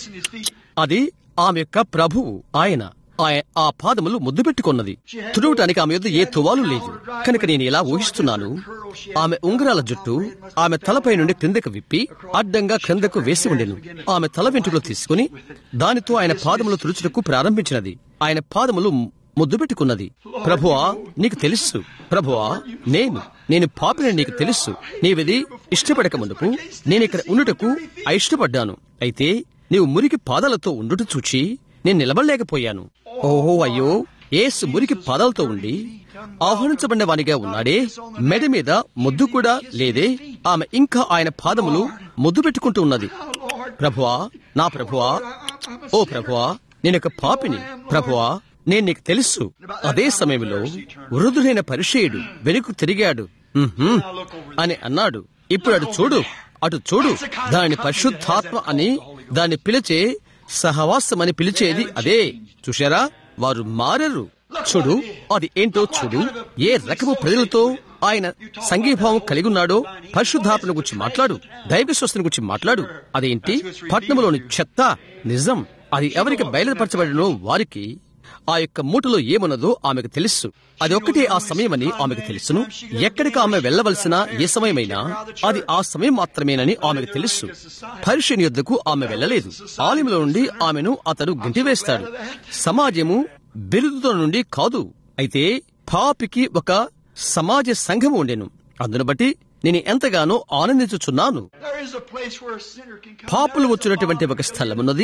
అది ఆమె యొక్క ప్రభువు ఆయన ఆయ- ఆ పాదములు ముద్దు పెట్టుకున్నది తుడవటానికి ఆమె యొద్ద ఏ తువాలు లేదు కనుక నేను ఇలా ఊహిస్తున్నాను ఆమె ఉంగరాల జుట్టు ఆమె తలపై నుండి క్రిందకు విప్పి అడ్డంగా క్రిందకు వేసి ఉండెను ఆమె తల వెంట్రుకలు తీసుకుని దానితో ఆయన పాదములు తుడుచుటకు ప్రారంభించినది ఆయన పాదములు ముద్దు పెట్టుకున్నది ప్రభువా నీకు తెలుసు ప్రభువా నేను నేను పాపిని నీకు తెలుసు నీవిది ఇష్టపడక ముందుకు నేను ఇక్కడ ఉండుటకు ఇష్టపడ్డాను అయితే నీవు మురికి పాదాలతో ఉండుట చూచి నేను నిలబడలేకపోయాను ఓహో అయ్యో ఏసు మురికి పాదాలతో ఉండి ఆహ్వానించబడిన వానిగా ఉన్నాడే మెడ మీద ముద్దు కూడా లేదే ఆమె ఇంకా ఆయన పాదములు ముద్దు పెట్టుకుంటూ ఉన్నది ప్రభువా నా ప్రభువా ఓ ప్రభువా నేనొక పాపిని ప్రభువా నేను నీకు తెలుసు అదే సమయంలో వృద్ధుడైన పరిచయుడు వెనుక తిరిగాడు "ఉహుం" అని అన్నాడు ఇప్పుడు అటు చూడు అటు చూడు దాని పరిశుద్ధాత్మ అని దాన్ని పిలిచే సహవాసం అని పిలిచేది అదే చూశారా వారు మారరు చూడు అది ఏంటో చూడు ఏ రకము ప్రజలతో ఆయన సంఘీభావం కలిగి ఉన్నాడో పరిశుద్ధాత్మను గురించి మాట్లాడు దైవ స్వస్థను గురించి మాట్లాడు అదేంటి పట్నములోని చెత్త నిజం అది ఎవరికి బయలుపరచబడినో వారికి ఆ యొక్క మూటలో ఏమున్నదో ఆమెకు తెలుసు అది ఒక్కటే ఆ సమయమని ఆమెకు తెలుసును ఎక్కడికి ఆమె వెళ్ళవలసిన ఏ సమయమైనా అది ఆ సమయం మాత్రమేనని ఆమెకు తెలుసు పరిశుని యుద్ధకు ఆమె వెళ్ళలేదు ఆలయంలో నుండి ఆమెను అతడు గింటివేస్తాడు సమాజము బిరుదుతో నుండి కాదు అయితే పాపికి ఒక సమాజ సంఘము ఉండెను అందును బట్టి నేను ఎంతగానో ఆనందించుచున్నాను There is a place where a sinner can come. పాపులు వచ్చినటువంటి ఒక స్థలమున్నది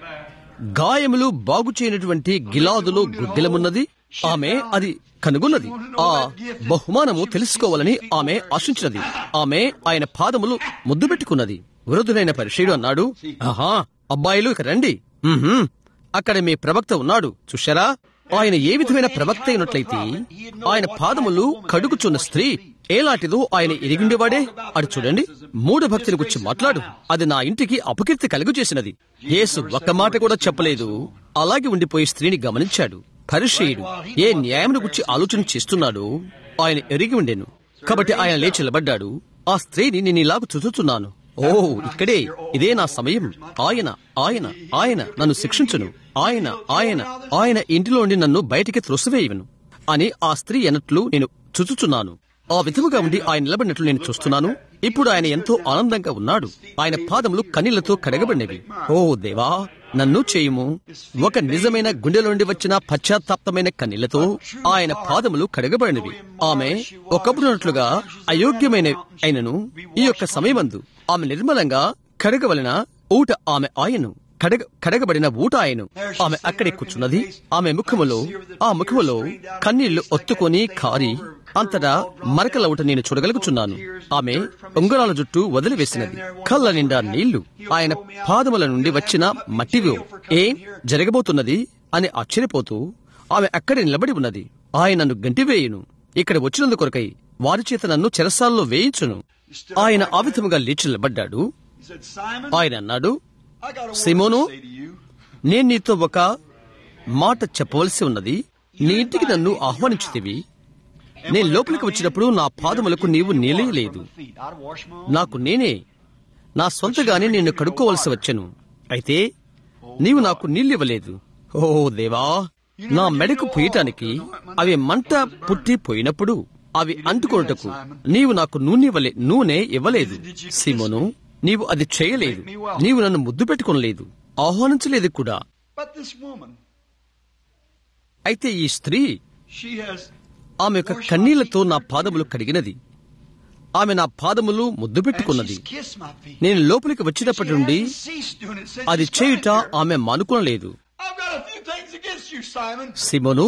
గాయములు బాగు చేయనటువంటి గిలాదులో గుడ్డెలమున్నది ఆమె అది కనుగొన్నది ఆ బహుమానము తెలుసుకోవాలని ఆమె ఆశించినది ఆమె ఆయన పాదములు ముద్దు పెట్టుకున్నది వృద్ధుడైన పరిచయుడు అన్నాడు ఆహా అబ్బాయిలు ఇక రండి "ఉహుం, అక్కడ మీ ప్రవక్త ఉన్నాడు చూశారా ఆయన ఏ విధమైన ప్రవక్త అయినట్లయితే ఆయన పాదములు కడుగుచున్న స్త్రీ ఏలాంటిదో ఆయన ఎరిగిండేవాడే అది చూడండి మూడు భక్తుల గురించి మాట్లాడు అది నా ఇంటికి అపకీర్తి కలుగు చేసినది యేసు ఒక్క మాట కూడా చెప్పలేదు అలాగే ఉండిపోయి స్త్రీని గమనించాడు పరిచయుడు ఏ న్యాయమును గురించి ఆలోచన చేస్తున్నాడో ఆయన ఎరిగి ఉండెను కాబట్టి ఆయన లేచి నిలబడ్డాడు ఆ స్త్రీని నేను ఇలాగ చూచుచున్నాను ఓ ఇక్కడే ఇదే నా సమయం ఆయన ఆయన ఆయన నన్ను శిక్షించును ఆయన ఆయన ఆయన ఇంటిలో నుండి నన్ను బయటికి త్రోసివేయను అని ఆ స్త్రీ అన్నట్లు నేను చూచుచున్నాను ఆ విధముగా ఉండి ఆయన నిలబడినట్లు నేను చూస్తున్నాను ఇప్పుడు ఆయన ఎంతో ఆనందంగా ఉన్నాడు ఆయన పాదములు కన్నీళ్లతో కడగబడినవి ఓ దేవా నన్ను చేయుము ఒక నిజమైన గుండెలో నుండి వచ్చిన పశ్చాత్తాప్తమైన కన్నీళ్లతో ఆయన పాదములు కడగబడినవి ఆమె ఒకప్పుడున్నట్లుగా అయోగ్యమైన అయినను ఈ యొక్క సమయమందు ఆమె నిర్మలంగా కడగవలన ఊట ఆమె ఆయను కడగ కడగబడిన ఊట ఆయను ఆమె అక్కడే కూర్చున్నది ఆమె ముఖములో ఆ ముఖములో కన్నీళ్లు ఒత్తుకొని కారి అంతటా మరకలవుట నేను చూడగలుగుచున్నాను ఆమె ఉంగరాల జుట్టు వదిలివేసినది కళ్ళ నిండా నీళ్లు ఆయన పాదముల నుండి వచ్చిన మట్టివో ఏం జరగబోతున్నది అని ఆశ్చర్యపోతూ ఆమె అక్కడే నిలబడి ఉన్నది ఆయన నన్ను గంటివేయును ఇక్కడ వచ్చినందు కొరకై వారి చేత నన్ను చెరసాల్లో వేయించును ఆయన ఆ విధముగా లేచి నిలబడ్డాడు He said, Simon, ఆయన అన్నాడు I got a word Simonu, to say to you. నేను నీతో ఒక మాట చెప్పవలసి ఉన్నది నీ ఇంటికి నన్ను ఆహ్వానించుతివి నేను లోపలికి వచ్చినప్పుడు నా పాదములకు నీవు నీలేయలేదు Feet. I'd wash my own. నాకు నేనే నా సొంతగానే నిన్ను కడుక్కోవలసి వచ్చెను అయితే నీవు నాకు నీళ్ళివ్వలేదు ఓ దేవా నా మెడకు పోయటానికి అవి మంట పుట్టి పోయినప్పుడు అవి అంటుకొనుటకు నీవు నాకు నూనె ఇవ్వలే నూనె ఇవ్వలేదు సిమోను నీవు అది చేయలేదు నీవు నన్ను ముద్దు పెట్టుకొనలేదు ఆహ్వానించలేదు కూడా But this woman, అయితే ఈ స్త్రీ She has ఆమె యొక్క కన్నీళ్లతో నా పాదములు కడిగినది ఆమె నా పాదములు ముద్దు and పెట్టుకున్నది she's kissed my feet. నేను లోపలికి వచ్చినప్పటి She నుండి hasn't ceased doing it since అది she చేయుట started here. ఆమె మానుకోనలేదు I've got a few things against you, Simon. సిమోను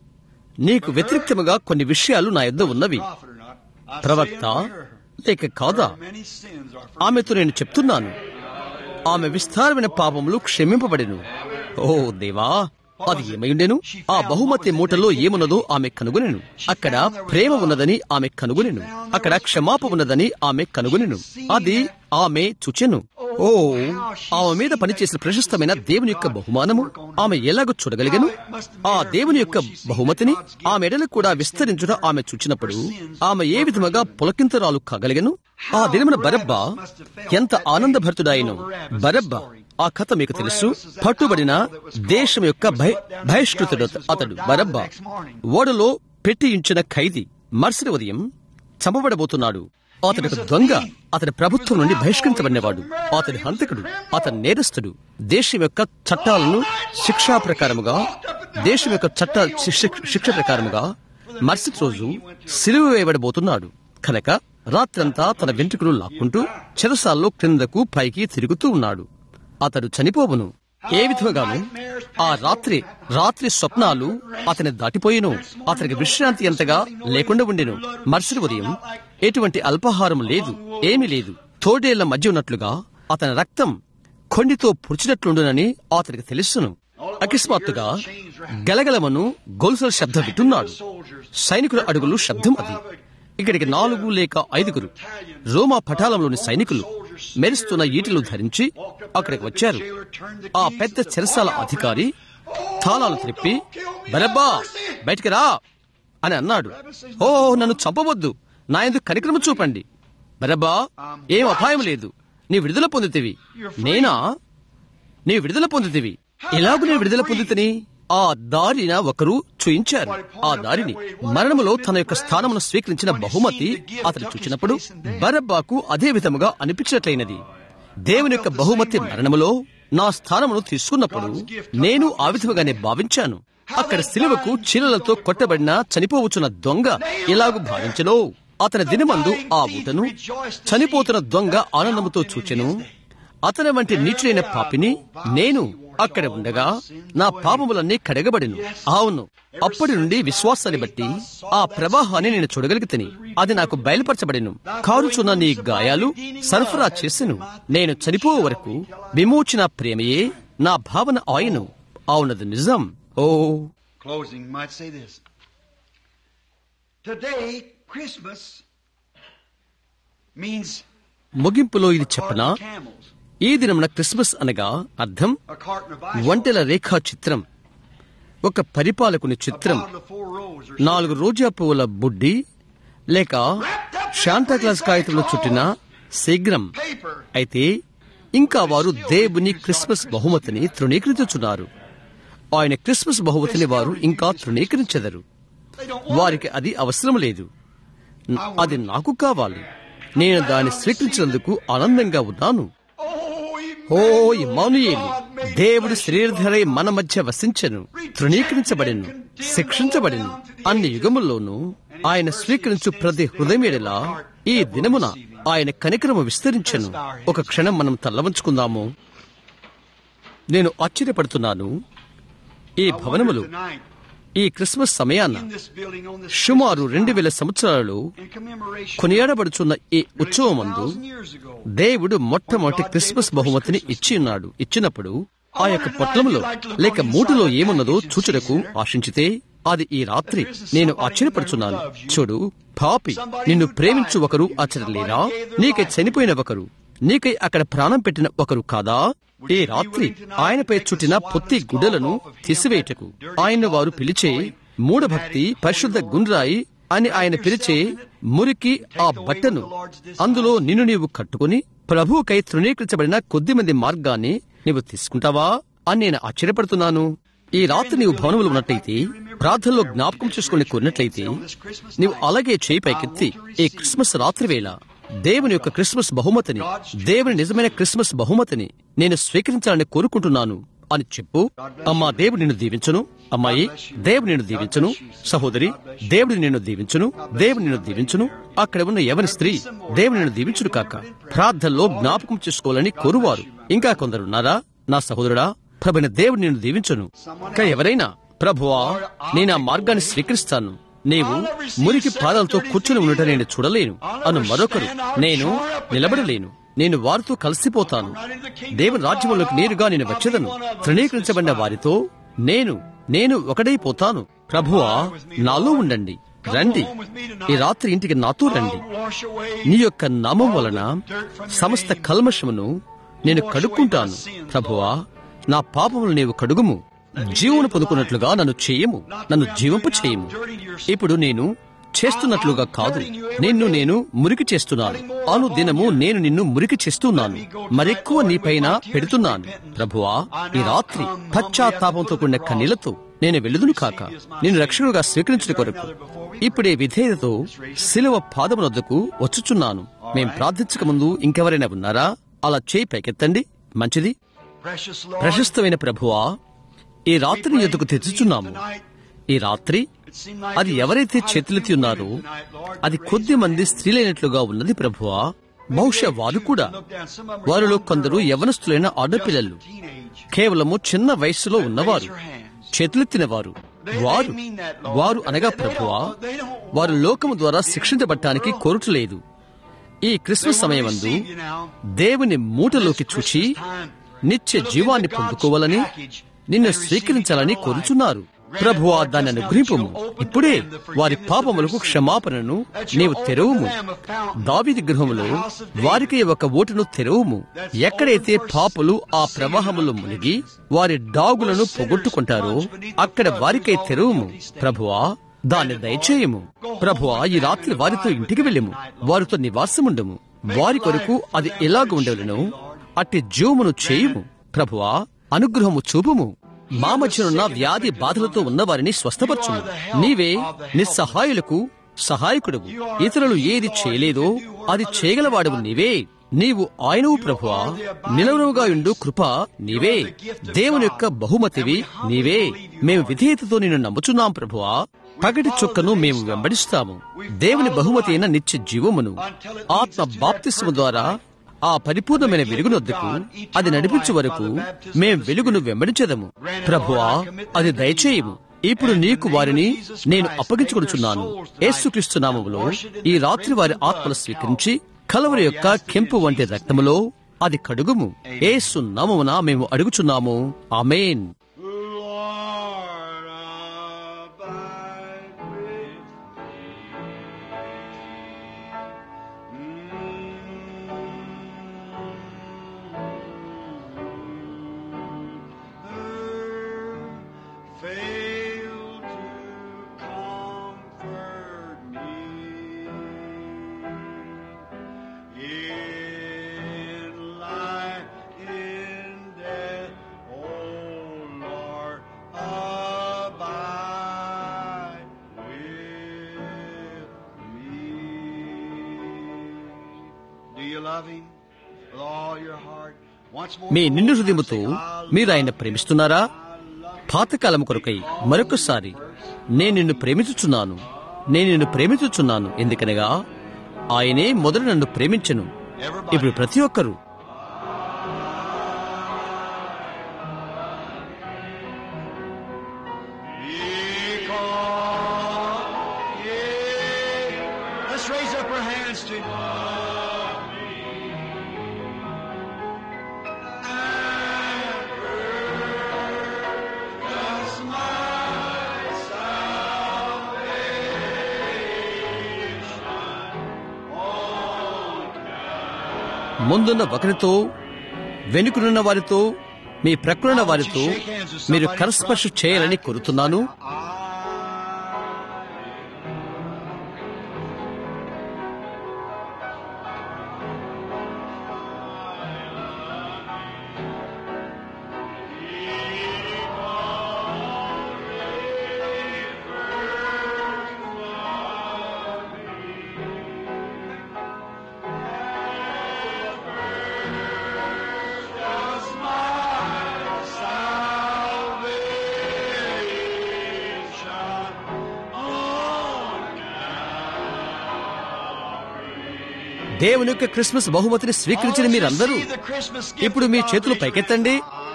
నీకు వ్యతిరేక్తముగా కొన్ని విషయాలు నా యొద్ద ఉన్నవి Prophet or not, I ప్రవక్త say unto her, లేక కాదా her many sins are forgiven. ఆమెతో నేను చెప్తున్నాను ఆమె విస్తారమైన పాపములు క్షమింపబడెను ఓ దేవా అది ఏమైండెను ఆ బహుమతి మూటలో ఏమున్నదో ఆమె కనుగొనెను అక్కడ ప్రేమ ఉన్నదని ఆమె కనుగొనెను అక్కడ క్షమాప ఉన్నదని ఆమె కనుగొనెను అది ఆమె చుచెను ఓ ఆమె మీద పనిచేసిన ప్రశస్తమైన దేవుని యొక్క బహుమానము ఆమె ఎలాగో చూడగలిగను ఆ దేవుని యొక్క బహుమతిని ఆమె ఎడలు కూడా విస్తరించుట ఆమె చూచినప్పుడు ఆమె ఏ విధముగా పులకింతరాలు కాగలిగను ఆ దినమున బరబ్బ ఎంత ఆనందభరితుడాయను బరబ్బ ఆ కథ మీకు తెలుసు పట్టుబడిన దేశం యొక్క భయ బహిష్కృతుడు అతడు బరబ్బ ఓడలో పెట్టి ఉంచిన ఖైదీ మరుసటి ఉదయం చంపబడబోతున్నాడు అతడు ఒక దొంగ అతడి ప్రభుత్వం నుండి బహిష్కరించబడినవాడు అతడి హంతకుడు అతని నేరస్తుడు దేశం యొక్క చట్టాలను శిక్షా ప్రకారముగా దేశం యొక్క చట్ట శిక్ష- శిక్ష ప్రకారముగా మరుసటి రోజు సిలువ వేయబడబోతున్నాడు కనుక రాత్రంతా తన వెంట్రుకలు లాక్కుంటూ చెరసాల్లో క్రిందకు పైకి తిరుగుతూ ఉన్నాడు అతడు చనిపోవును ఏ విధముగాను ఆ రాత్రి రాత్రి స్వప్నాలు అతని దాటిపోయిను అతనికి విశ్రాంతి ఎంతగా లేకుండా ఉండెను మరుసటి ఉదయం ఎటువంటి అల్పాహారం లేదు ఏమీ లేదు తోడేళ్ల మధ్య ఉన్నట్లుగా అతని రక్తం కొండితో పుడిచినట్లుండునని అతనికి తెలుసును అకస్మాత్తుగా గలగలమను గొలుసుల శబ్దం వింటున్నాడు సైనికుల అడుగులు శబ్దం అది ఇక్కడికి నాలుగు లేక ఐదుగురు రోమా పటాలంలోని సైనికులు మెరుస్తున్న ఈటలు ధరించి అక్కడికి వచ్చారు ఆ పెద్ద చెరసాల అధికారి తాళాలు త్రిప్పి బరబ్బా బయటికి రా అని అన్నాడు ఓ నన్ను చంపవద్దు నా ఎందుకు కనిక్రమ చూపండి బరబ్బా ఏం అపాయం లేదు నీ విడుదల పొందుతివి నేనా నీ విడుదల పొందుతివి ఎలాగు నీ విడుదల పొందుతని ఆ దారిన ఒకరు చూయించారు ఆ దారిని మరణములో తన యొక్క స్థానమును స్వీకరించిన బహుమతి అతడు చూచినప్పుడు బరబ్బాకు అదే విధముగా అనిపించినట్లయినది దేవుని యొక్క బహుమతి మరణములో నా స్థానమును తీసుకున్నప్పుడు నేను ఆ విధముగానే భావించాను అక్కడ శిలువకు చీలలతో కొట్టబడిన చనిపోవచ్చున్న దొంగ ఎలాగూ భావించలో అతని దినమందు ఆ ఊటను చనిపోతున్న దొంగ ఆనందముతో చూచెను అతని వంటి నీచుడైన పాపిని నేను అక్కడ ఉండగా నా పాపములన్నీ కడగబడిను అవును అప్పటి నుండి విశ్వాసాన్ని బట్టి ఆ ప్రవాహాన్ని నేను చూడగలిగితేని అది నాకు బయలుపరచబడిను కారుచున్న నీ గాయాలు సరఫరా చేసెను నేను చనిపో వరకు విమోచన ప్రేమయే నా భావన ఆయను అవునది నిజం ఓ Closing, might say this. Today, Christmas means ముగింపులో ఇది చెప్పనా carting camels, ఈ దినమున క్రిస్మస్ అనగా అర్థం a carton of ice, వంటల రేఖా చిత్రం ఒక పరిపాలకుని a చిత్రం bottle of four roses, or నాలుగు రోజా పువ్వుల బుడ్డి లేక శాంతాక్లాస్ కాగితంలో చుట్టిన శీఘ్రం paper. అయితే ఇంకా వారు దేవుని క్రిస్మస్ బహుమతిని తృణీకరించుచున్నారు ఆయన క్రిస్మస్ బహుమతిని వారు ఇంకా తృణీకరించెదరు They don't want వారికి అది అవసరం లేదు అది నాకు కావాలి నేను దాన్ని స్వీకరించినందుకు ఆనందంగా ఉన్నాను Oh, ఓ Emmanuel, ఇమానుయేలు God made దేవుడు flesh. శరీరధరై మన మధ్య వసించెను తృణీకరించబడెను శిక్షించబడెను అన్ని యుగముల్లోనూ ఆయన స్వీకరించు ప్రతి హృదయమేడలా ఈ దినమున ఆయన కనికరము విస్తరించెను ఒక క్షణం మనం తల్లవంచుకుందాము నేను ఆశ్చర్యపడుతున్నాను ఈ భవనములు Tonight, ఈ క్రిస్మస్ సమయాన in this building, on this సుమారు రెండు వేల సంవత్సరాలు in commemoration కొనియాడబడుచున్న ఈ ఉత్సవమందు 2,000 years ago. దేవుడు మొట్టమొదటి క్రిస్మస్ బహుమతిని ఇచ్చి ఉన్నాడు ఇచ్చినప్పుడు ఆ యొక్క పొట్లములో లేక మూటిలో ఏమున్నదో చూచుటకు ఆశించితే అది ఈ రాత్రి నేను ఆశ్చర్యపడుచున్నాను చూడు పాపి నిన్ను ప్రేమించు ఒకరు అచ్చట లేరా నీకై చనిపోయిన ఒకరు నీకై అక్కడ ప్రాణం పెట్టిన ఒకరు కాదా ఈ రాత్రి ఆయనపై చుట్టిన పొత్తి గుడ్డలను తీసివేయటకు ఆయన వారు పిలిచే మూఢభక్తి పరిశుద్ధ గుండ్రాయి అని ఆయన పిలిచే మురికి ఆ బట్టను అందులో నిన్ను నీవు కట్టుకుని ప్రభువుకై తృణీకరించబడిన కొద్దిమంది మార్గాన్ని నీవు తీసుకుంటావా అని నేను ఆశ్చర్యపడుతున్నాను ఈ రాత్రి నీవు భవనంలో ఉన్నట్లయితే ప్రార్థనలో జ్ఞాపకం చేసుకుని కొన్నట్లయితే నీవు అలాగే చేయి పైకెత్తి ఈ క్రిస్మస్ రాత్రి వేళ దేవుని యొక్క క్రిస్మస్ బహుమతిని దేవుని నిజమైన క్రిస్మస్ బహుమతిని నేను స్వీకరించాలని కోరుకుంటున్నాను అని చెప్పు అమ్మా దేవుడు నిన్ను దీవించును అమ్మాయి దేవుడు నిన్ను దీవించును సహోదరి దేవుడు నిన్ను దీవించును దేవుడు నిన్ను దీవించును అక్కడ ఉన్న ఎవరి స్త్రీ దేవుడు నిన్ను దీవించును కాక ప్రార్థనలో జ్ఞాపకం చేసుకోవాలని కోరువారు ఇంకా కొందరున్నారా నా సహోదరుడా ప్రభుని దేవుడు నిన్ను దీవించును ఇంకా ఎవరైనా ప్రభువా నేను ఆ మార్గాన్ని స్వీకరిస్తాను నీవు మురికి పాదాలతో కూర్చుని ఉండటం నేను చూడలేను అను మరొకరు నేను నిలబడలేను నేను వారితో కలిసిపోతాను దేవుని రాజ్యంలోకి నేరుగా నేను వచ్చేదను తృణీకరించబడిన వారితో నేను నేను ఒకడైపోతాను ప్రభువా నాలో ఉండండి రండి ఈ రాత్రి ఇంటికి నాతో రండి నీ యొక్క నామం వలన సమస్త కల్మషమును నేను కడుక్కుంటాను ప్రభువా నా పాపములు నీవు కడుగుము జీవమును పొందుకున్నట్లుగా నన్ను చేయము నన్ను జీవింపు చేయము ఇప్పుడు నేను చేస్తున్నట్లుగా కాదు నిన్ను నేను మురికి చేస్తున్నాను అను దినము నేను నిన్ను మురికి చేస్తున్నాను మరెక్కువ నీపైన పెడుతున్నాను ప్రభువా ఈ రాత్రి పశ్చాత్తాపంతో కూడిన కన్నీళ్లతో నేను వెళ్ళుదును కాక నేను రక్షకుడుగా స్వీకరించిన కొరకు ఇప్పుడే విధేయతతో శిలువ పాదమునొద్దకు వచ్చుచున్నాను మేం ప్రార్థించక ముందు ఇంకెవరైనా ఉన్నారా అలా చేయి పైకెత్తండి మంచిది ప్రశస్తమైన ప్రభువా ఈ రాత్రిని ఎదుకు తెచ్చుచున్నాము ఈ రాత్రి అది ఎవరైతే చేతులెత్తి ఉన్నారో అది కొద్ది మంది స్త్రీలైనట్లుగా ఉన్నది ప్రభువా బహుశా వారు కూడా వారిలో కొందరు యవనస్తులైన ఆడపిల్లలు కేవలము చిన్న వయస్సులో ఉన్నవారు చేతులెత్తిన వారు వారు వారు అనగా ప్రభువా వారు లోకము ద్వారా శిక్షించబట్టానికి కోరుటలేదు ఈ క్రిస్మస్ సమయమందు దేవుని మూటలోకి చూచి నిత్య జీవాన్ని పొందుకోవాలని నిన్ను స్వీకరించాలని కోరుచున్నారు ప్రభువా దాన్ని అనుగ్రహింపము ఇప్పుడే వారి పాపములకు క్షమాపణను నీవు తెరవుము దావిది గృహములో వారికి ఒక ఓటును తెరవుము ఎక్కడైతే పాపులు ఆ ప్రవాహములో మునిగి వారి డాగులను పొగొట్టుకుంటారో అక్కడ వారికై తెరవుము ప్రభువా దాన్ని దయచేయము ప్రభువా ఈ రాత్రి వారితో ఇంటికి వెళ్ళము వారితో నివాసముండము వారి కొరకు అది ఎలాగ ఉండవలను అట్టి జీవమును చేయుము ప్రభువా అనుగ్రహము చూపుము మా మధ్యనున్న వ్యాధి బాధలతో ఉన్నవారిని స్వస్థపరచుము నీవే నిస్సహాయులకు సహాయకుడువు ఇతరులు ఏది చేయలేదో అది చేయగలవాడవు నీవే నీవు ఆయనవు ప్రభువా నిలవనుగా ఉండు కృప నీవే దేవుని యొక్క బహుమతివి నీవే మేము విధేయతతో నిన్ను నమ్ముచున్నాం ప్రభువా పగటి చుక్కను మేము వెంబడిస్తాము దేవుని బహుమతి అయిన నిత్య జీవమును ఆత్మ బాప్తిస్ము ద్వారా ఆ పరిపూర్ణమైన వెలుగునొద్దకు అది నడిపించే వరకు మేం వెలుగును వెంబడించదము ప్రభువా అది దయచేయము ఇప్పుడు నీకు వారిని నేను అప్పగించుకొనుచున్నాను యేసుక్రీస్తు నామములో ఈ రాత్రి వారి ఆత్మలు స్వీకరించి కలవరి యొక్క కెంపు వంటి రక్తములో అది కడుగుము ఏసు నామమున మేము అడుగుచున్నాము amen Lord, abide with me. Fail to comfort me in life, in death, oh Lord, abide with me. Do you love Him with all your heart? Once more, మీ నిండు Lord, హృదయముతో say, I మీరు ఆయన ప్రేమిస్తున్నారా పాతకాలం కొరకై మరొకసారి నేను నిన్ను ప్రేమించుచున్నాను నేను నిన్ను ప్రేమించుచున్నాను ఎందుకనగా ఆయనే మొదట నన్ను ప్రేమించను ఇప్పుడు ప్రతి ఒక్కరూ Because, yeah. Let's raise up our hands to ముందున్న ఒకరితో వెనుకనున్న వారితో మీ ప్రక్కనున్న వారితో మీరు కరస్పర్శ చేయాలని కోరుతున్నాను దేవుని యొక్క క్రిస్మస్ బహుమతిని స్వీకరించిన మీరందరూ ఇప్పుడు మీ చేతులు పైకెత్తండి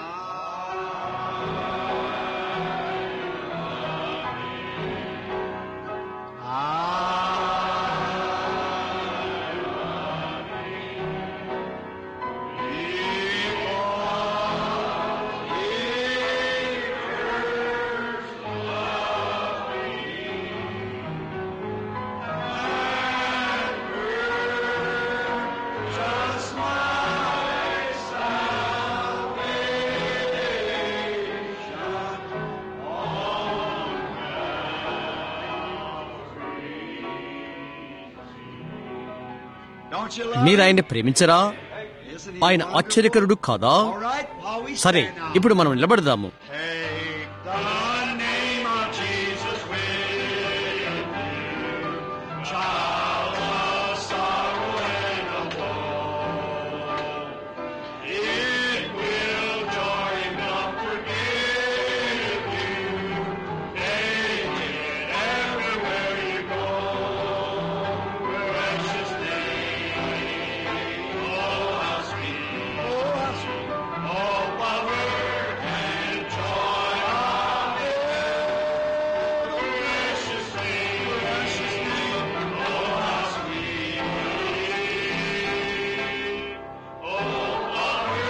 మీరు ఆయన్ని ప్రేమించరా ఆయన ఆశ్చర్యకరుడు కాదా సరే ఇప్పుడు మనం నిలబడదాము Take the name of Jesus with you, child of sorrow and of woe. It will joy enough forgive you. Take it everywhere you go. Precious name, oh how sweet, oh how sweet, oh power and joy of it. Precious name, precious name, oh how sweet. Oh power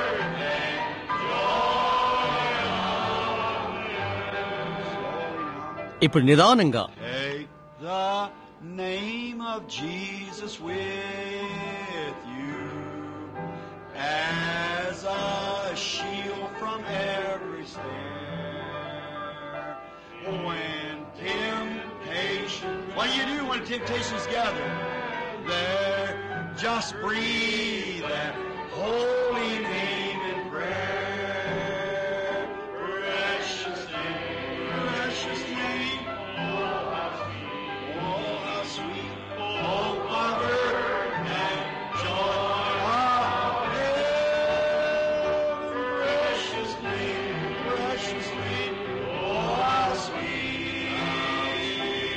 ఇప్పుడు నిదానంగా Take the name of Jesus with you as a shield from every snare. When temptation, what do you do when temptations gather? There, just breathe that holy name in prayer. Precious name, precious name. Oh, how sweet. Oh, Father, and joy of heaven. Precious name, precious name. Oh, how sweet.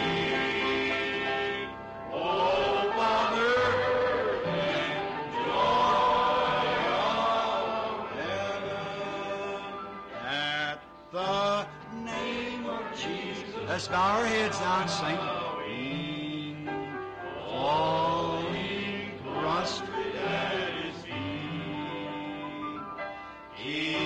Oh, Father, and joy of heaven. At the name of Jesus. Let's bow our heads now and sing. Falling prostrate at his feet. He